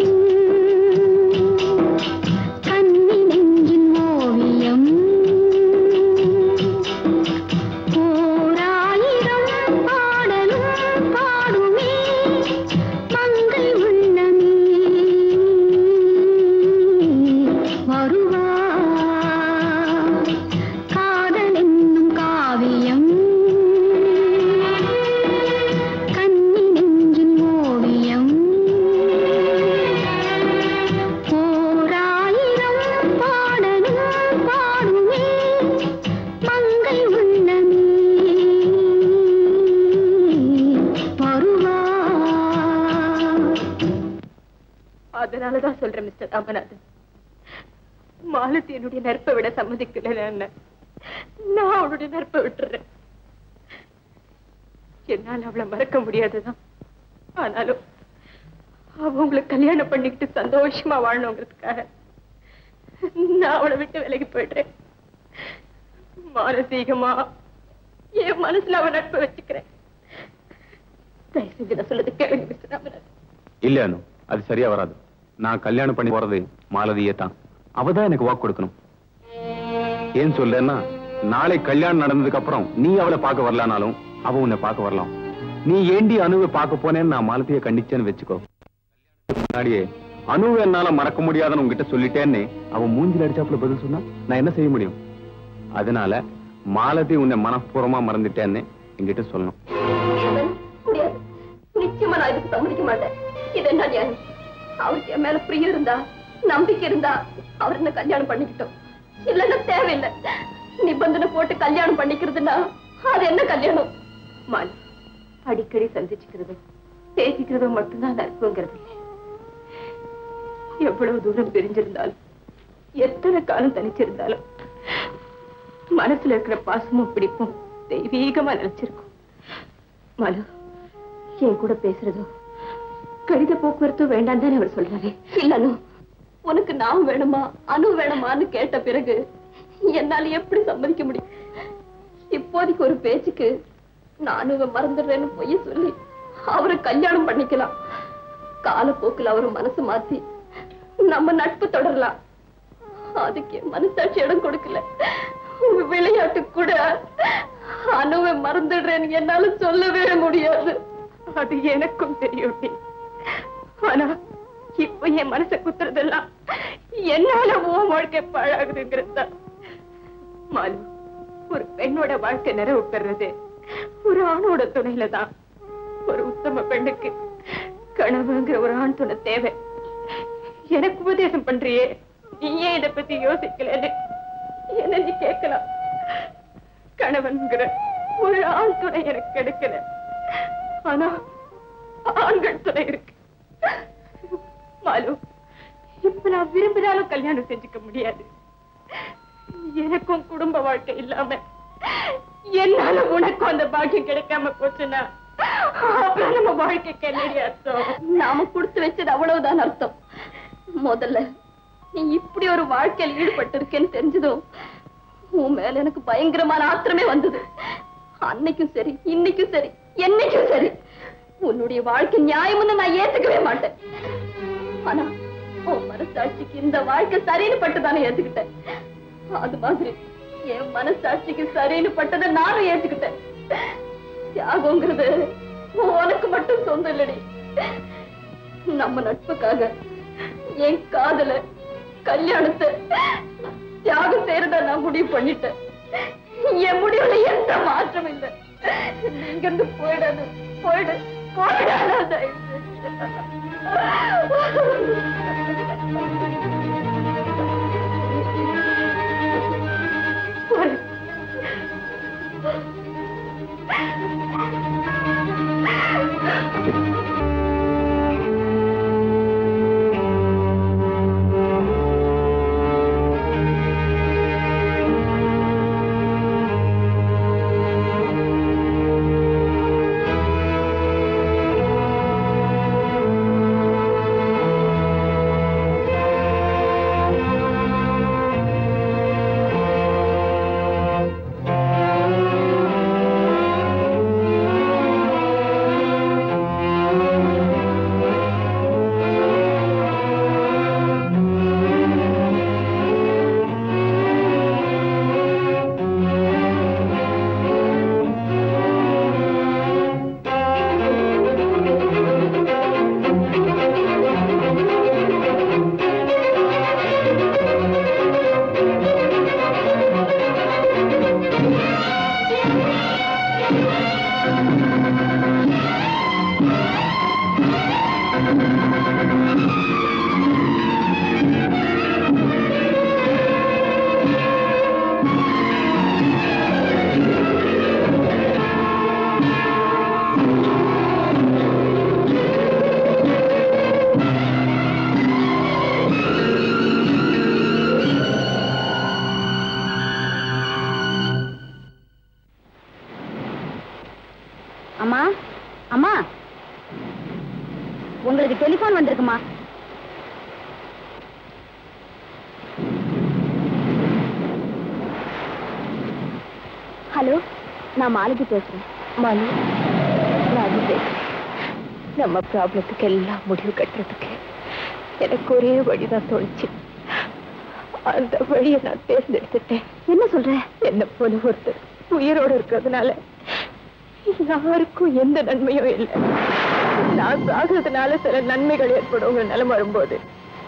கண்ணி நெஞ்சின் ஓவியம் ஓராயிரம் பாடலும் பாடுமே மங்கை உள்ளமே வருவார் காதல் என்னும் காவியம் கண்ணி நெஞ்சின் ஓவியம் ஓராயிரம் பாடலும் பாடுமே மங்கை உள்ளமே வருவார் அதனாலதான் சொல்றேன் மிஸ்டர் ராமநாதன் மாலதி என்னுடைய நற்பை விட சம்மதிக்கல நான் அவளுடைய நற்பை விட்டுறேன் என்னால அவளை மறக்க முடியாதுதான் ஆனாலும் அவ உங்களை கல்யாணம் பண்ணிக்கிட்டு சந்தோஷமா வாழணுங்கிறதுக்காக நான் அவளை விட்டு விலகி போயிடுறேன் மானசீகமா என் மனசுல அவ நட்பை வச்சுக்கிறேன் தயவு செஞ்சு நான் சொல்லது கேளுங்க மிஸ்டர் ராமநாதன் இல்ல அனு அது சரியா வராது நான் கல்யாணம் பண்ணி போறது மாலதியே தான் அவ தான் எனக்கு வாக்கு கொடுக்கணும் ஏன் சொல்றேன்னா நாளை கல்யாணம் நடந்ததுக்கு அப்புறம் நீ அவளை பார்க்க வரலனாலும் அவ உன்னை பார்க்க வரலாம் நீ ஏண்டி அணுவை பார்க்க போனேன்னு நான் மாலத்திய கண்டிச்சேன்னு வச்சுக்கோ முன்னாடியே அணுவை என்னால மறக்க முடியாதுன்னு உங்ககிட்ட சொல்லிட்டேன்னு அவன் மூஞ்சில அடிச்சாப்புல பதில் சொன்னா நான் என்ன செய்ய முடியும் அதனால மாலதி உன்னை மனப்பூர்வமா மறந்துட்டேன்னு என்கிட்ட சொல்லணும் முடியாது நிச்சயமா நான் இதுக்கு சம்மதிக்க மாட்டேன் இது என்ன நியாயம் அவருக்கு என் மேல பிரியம் இருந்தா நம்பிக்கை இருந்தா அவர் என்ன கல்யாணம் பண்ணிக்கிட்டோம் இல்லன்னா தேவையில்லை நிபந்தனை போட்டு கல்யாணம் பண்ணிக்கிறதுனா அது என்ன கல்யாணம் மாலி அடிக்கடி சந்திச்சுக்கிறதும் பேசிக்கிறதும் மட்டும்தான் நட்புங்கிறது இல்லை எவ்வளவு தூரம் பிரிஞ்சிருந்தாலும் எத்தனை காலம் தனிச்சிருந்தாலும் மனசுல இருக்கிற பாசமும் பிடிப்பும் தெய்வீகமா நினைச்சிருக்கும் மலு என் கூட பேசுறதோ கடித போக்குவரத்தும் வேண்டாம் தானே அவர் சொல்றாரு இல்ல அனு உனக்கு நான் வேணுமா அனு வேணுமான்னு கேட்ட பிறகு என்னால எப்படி சம்மதிக்க முடியும் இப்போதைக்கு ஒரு பேச்சுக்கு நானும் இவன் மறந்துடுறேன்னு பொய்ய சொல்லி அவரை கல்யாணம் பண்ணிக்கலாம் காலப்போக்கில் அவர் மனசு மாத்தி நம்ம நட்பு தொடரலாம் அதுக்கு என் மனசாட்சி இடம் கொடுக்கல உங்க விளையாட்டு கூட அணுவை மறந்துடுறேன்னு என்னால சொல்லவே முடியாது அது எனக்கும் தெரியும் டி. ஆனா இப்ப என் மனசை குத்துறதெல்லாம் என்னால உன் வாழ்க்கை பாழாகுதுங்கிறது மாலு ஒரு பெண்ணோட வாழ்க்கை நிறைவு பெறது ஒரு ஆணோட துணையில தான் ஒரு உத்தம பெண்ணுக்கு கனவுங்கிற ஒரு ஆண் துணை தேவை எனக்கு உபதேசம் பண்றியே நீ ஏன் இதை பத்தி யோசிக்கலன்னு என்ன நீ கேட்கலாம் கணவன்கிற ஒரு ஆண் துணை எனக்கு கிடைக்கல ஆனா ஆண்கள் துணை இருக்கு மாலு இப்ப நான் விரும்பினாலும் கல்யாணம் செஞ்சுக்க முடியாது எனக்கும் குடும்ப வாழ்க்கை இல்லாம என்னால உனக்கும் அந்த பாக்கியம் கிடைக்காம போச்சுன்னா அப்புறம் நம்ம வாழ்க்கைக்கு என்னடி அர்த்தம் நாம கொடுத்து வச்சது அவ்வளவுதான் அர்த்தம் முதல்ல நீ இப்படி ஒரு வாழ்க்கையில் ஈடுபட்டு இருக்கேன்னு தெரிஞ்சதும் உன் மேல எனக்கு பயங்கரமான ஆத்திரமே வந்தது அன்னைக்கும் சரி இன்னைக்கும் சரி என்னைக்கும் சரி உன்னுடைய வாழ்க்கை நியாயம்னு நான் ஏத்துக்கவே மாட்டேன் ஆனா உன் மனசாட்சிக்கு இந்த வாழ்க்கை சரின்னு பட்டுதானே ஏத்துக்கிட்டேன் அது மாதிரி என் மனசாட்சிக்கு சரின்னு பட்டதை நானும் ஏத்துக்கிட்டேன் தியாகங்கிறது உனக்கு மட்டும் சொந்தம் இல்லடி நம்ம நட்புக்காக என் காதல கல்யாணத்தை தியாகம் செய்யறதா நான் முடிவு பண்ணிட்டேன் என் முடிவுல எந்த மாற்றம் இல்லை நீங்க இருந்து போயிடாது போயிடு போயிடாத தயவு செஞ்சு. போயிடு. அம்மா அம்மா உங்களுக்கு டெலிபோன் வந்திருக்குமா ஹலோ நான் மாலதி பேசுறேன் மாலு ராஜு பேசுறேன் நம்ம ப்ராப்ளத்துக்கு எல்லாம் முடிவு கட்டுறதுக்கு எனக்கு ஒரே வழிதான் தோணுச்சு அந்த வழியை நான் தேர்ந்தெடுத்துட்டேன் என்ன சொல்ற என்ன போல ஒருத்தர் உயிரோட இருக்கிறதுனால யாருக்கும் எந்த நன்மையும் இல்லை நான் சாகிறதுனால சில நன்மைகள் ஏற்படும் நிலைமை வரும்போது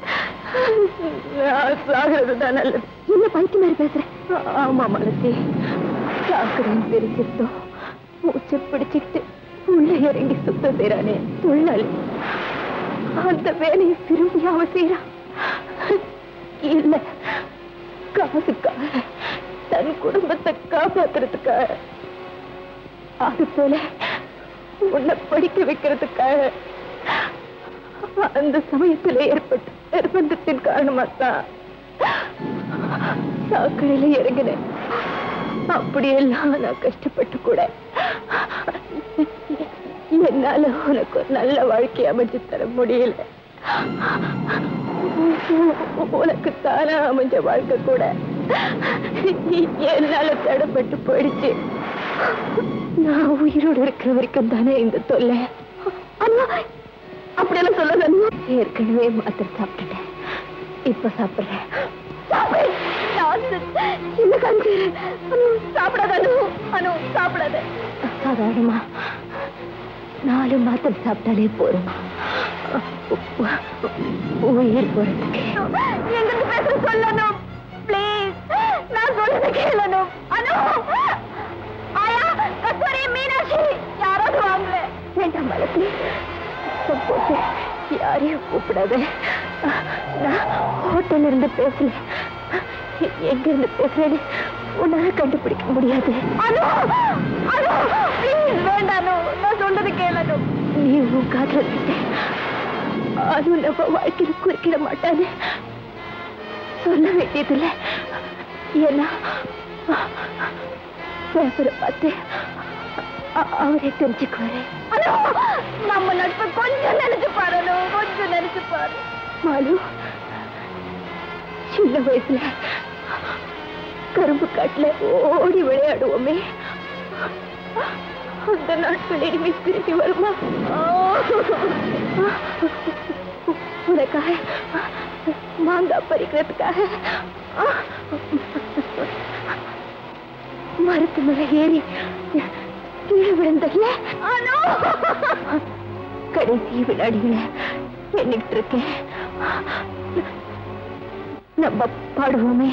நான் சாகிறது தான் நல்லது என்ன பைத்திய மாதிரி பேசுறேன் ஆமா மலர்ச்சி சாக்கடையும் தெரிஞ்சிருந்தோம் மூச்சை பிடிச்சிக்கிட்டு உள்ள இறங்கி சுத்தம் செய்யறானே தொழிலாளி அந்த வேலையை திரும்பி அவன் செய்யறான் இல்ல காசுக்காக தன் குடும்பத்தை காப்பாத்துறதுக்காக அது போல உன்னை படிக்க வைக்கிறதுக்காக அந்த சமயத்துல ஏற்பட்ட நிர்பந்தத்தின் காரணமாத்தான் சாக்கடையில இறங்கினேன் அப்படியெல்லாம் நான் கஷ்டப்பட்டு கூட என்னால உனக்கு ஒரு நல்ல வாழ்க்கை அமைச்சு தர முடியல உனக்கு தானா அமைஞ்ச வாழ்க்கை கூட என்னால தடப்பட்டு போயிடுச்சு நான் உயிரோடு இருக்கிற வரைக்கும் தானே இந்த தொல்லை அண்ணா அப்படியெல்லாம் சொல்லாத ஏற்கனவே மாத்திரை சாப்பிட்டுட்டேன் இப்ப சாப்பிடுறேன் சாப்பிடு. nonsense. இந்த கஞ்சி அனு சாப்பிடாத அனு அனு சாப்பிடாத சாதாரணமா நாலு மாத்திரை சாப்பிட்டாலே போதுமா உயிர் போறதுக்கு எங்கிட்ட பேச சொல்லணும் ப்ளீஸ் நான் சொல்றதை கேளணும் அனு ஆயா கஸ்தூரி மீனாட்சி யாராவது வாங்கல வேண்டாம் மலத்தி போட்டு யாரையும் கூப்பிடாத நான் ஹோட்டல்ல இருந்து பேசல எங்க இருந்து பேசுறேன்னு உன்னால கண்டுபிடிக்க முடியாது அனு அனு ப்ளீஸ் வேண்டாம் அனு. நான் சொல்றது கேளணும் நீ உன் காதல அது நம்ம வாழ்க்கையில குறுக்கிட மாட்டானு சொல்ல வேண்டியதில்லை ஏன்னா பேப்பரை பார்த்து அ- அவரே தெரிஞ்சுக்குவாரு அனு, நம்ம நட்பை கொஞ்சம் நினைச்சு பாரு அனு, கொஞ்சம் நினைச்சு பாரு மாலு சின்ன வயசுல கரும்பு காட்டுல ஓடி விளையாடுவோமே அந்த நாட்கள் இனிமே திரும்பி வருமா உனக்காக மாங்காய் பறிக்கிறதுக்காக மரத்து மேல ஏறி கீழே விழுந்தல்ல கடைசி விளையாடிகளை எண்ணிட்டு இருக்கேன் நம்ம பாடுவோமே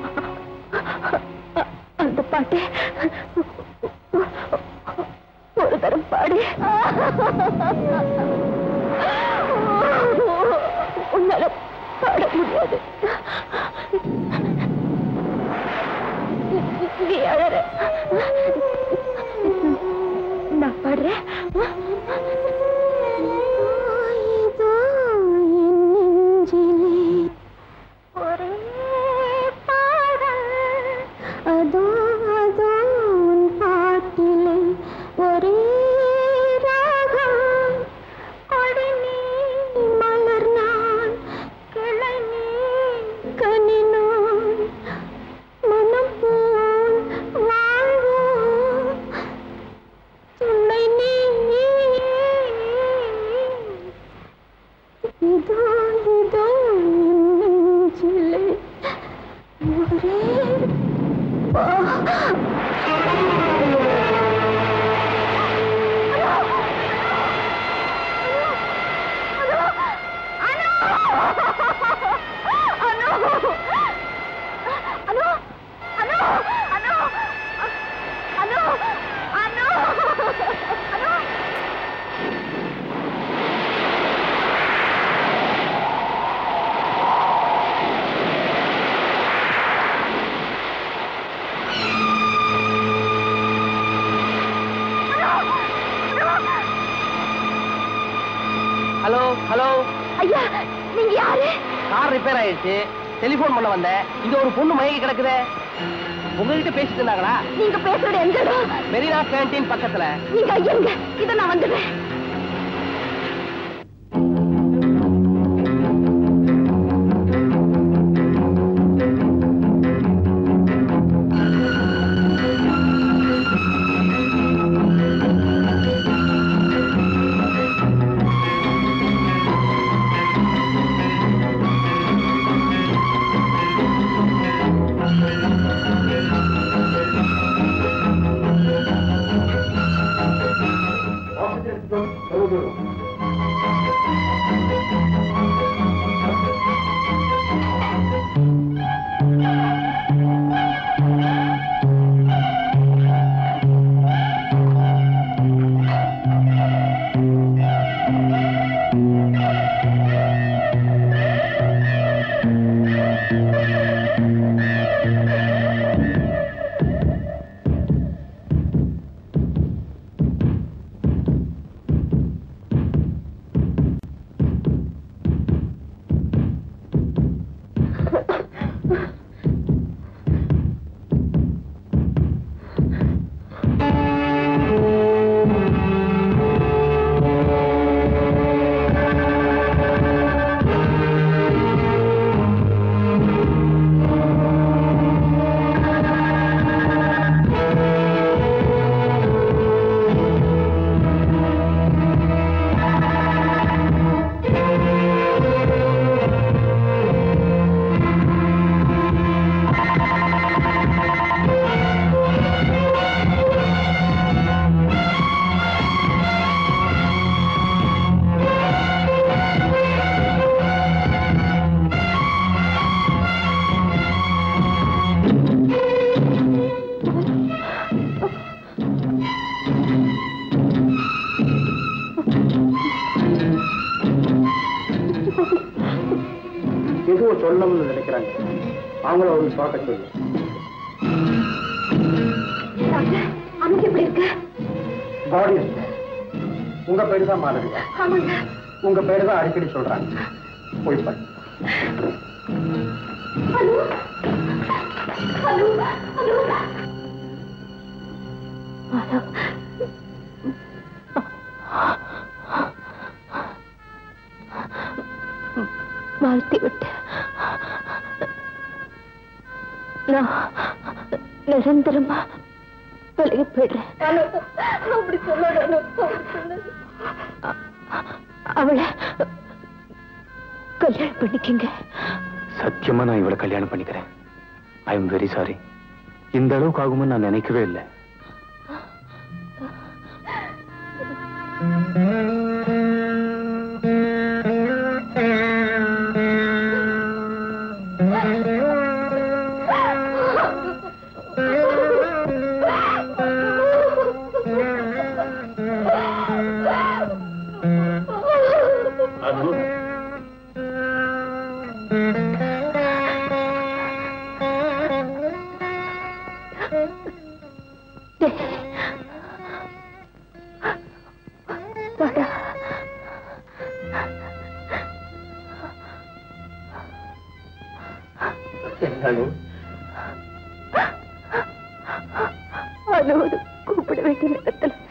அந்த பாட்டு ஒரு தரம் பாடு உன்னால பாட முடியாது நீ அழற நான் பாடுறேன் ஒரே பாடல் அதோ அதோ உன் பாட்டிலே ஒரே ராகம் கொடி நீ மலர் நான் கிளை நீ கனி நான் மனம் போல் வாழ்வோம் துணை நீ இதோ இதோ என் நெஞ்சிலே ஒரே பா ஹலோ ஹலோ ஐயா நீங்க யாரு கார் ரிப்பேர் ஆயிடுச்சு டெலிபோன் பண்ண வந்தேன் இங்க ஒரு பொண்ணு மயங்கி கிடக்குதே உங்ககிட்ட பேசிட்டு இருந்தாங்களா நீங்க பேசுறது எந்த இடம் மெரினா கேண்டீன் பக்கத்துல நீங்க எங்க இத நான் வந்துடுறேன் ஆ எதுவும் சொல்லணும்னு நினைக்கிறாங்க அவங்கள ஒரு பார்க்க சொல்லு டாக்டர் அம்மைக்கு எப்படி இருக்கு பாடி உங்க பேரு தான் மாலவியா ஆமாங்க உங்க பேரு தான் அடிக்கடி சொல்றாங்க போய் பாரு ஹலோ ஹலோ ஹலோ ஹலோ வாழ்த்தி விட்டு நான் நிரந்தரமா விலகி போயிடுறேன் அப்படி சொல்லாத அவளை கல்யாணம் பண்ணிக்கங்க சத்தியமா நான் இவளை கல்யாணம் பண்ணிக்கிறேன் ஐ எம் வெரி சாரி இந்த அளவுக்கு ஆகும்னு நான் நினைக்கவே இல்லை வாடா என்னன்னு அனுவது கூப்பிட வேண்டிய நேரத்தில்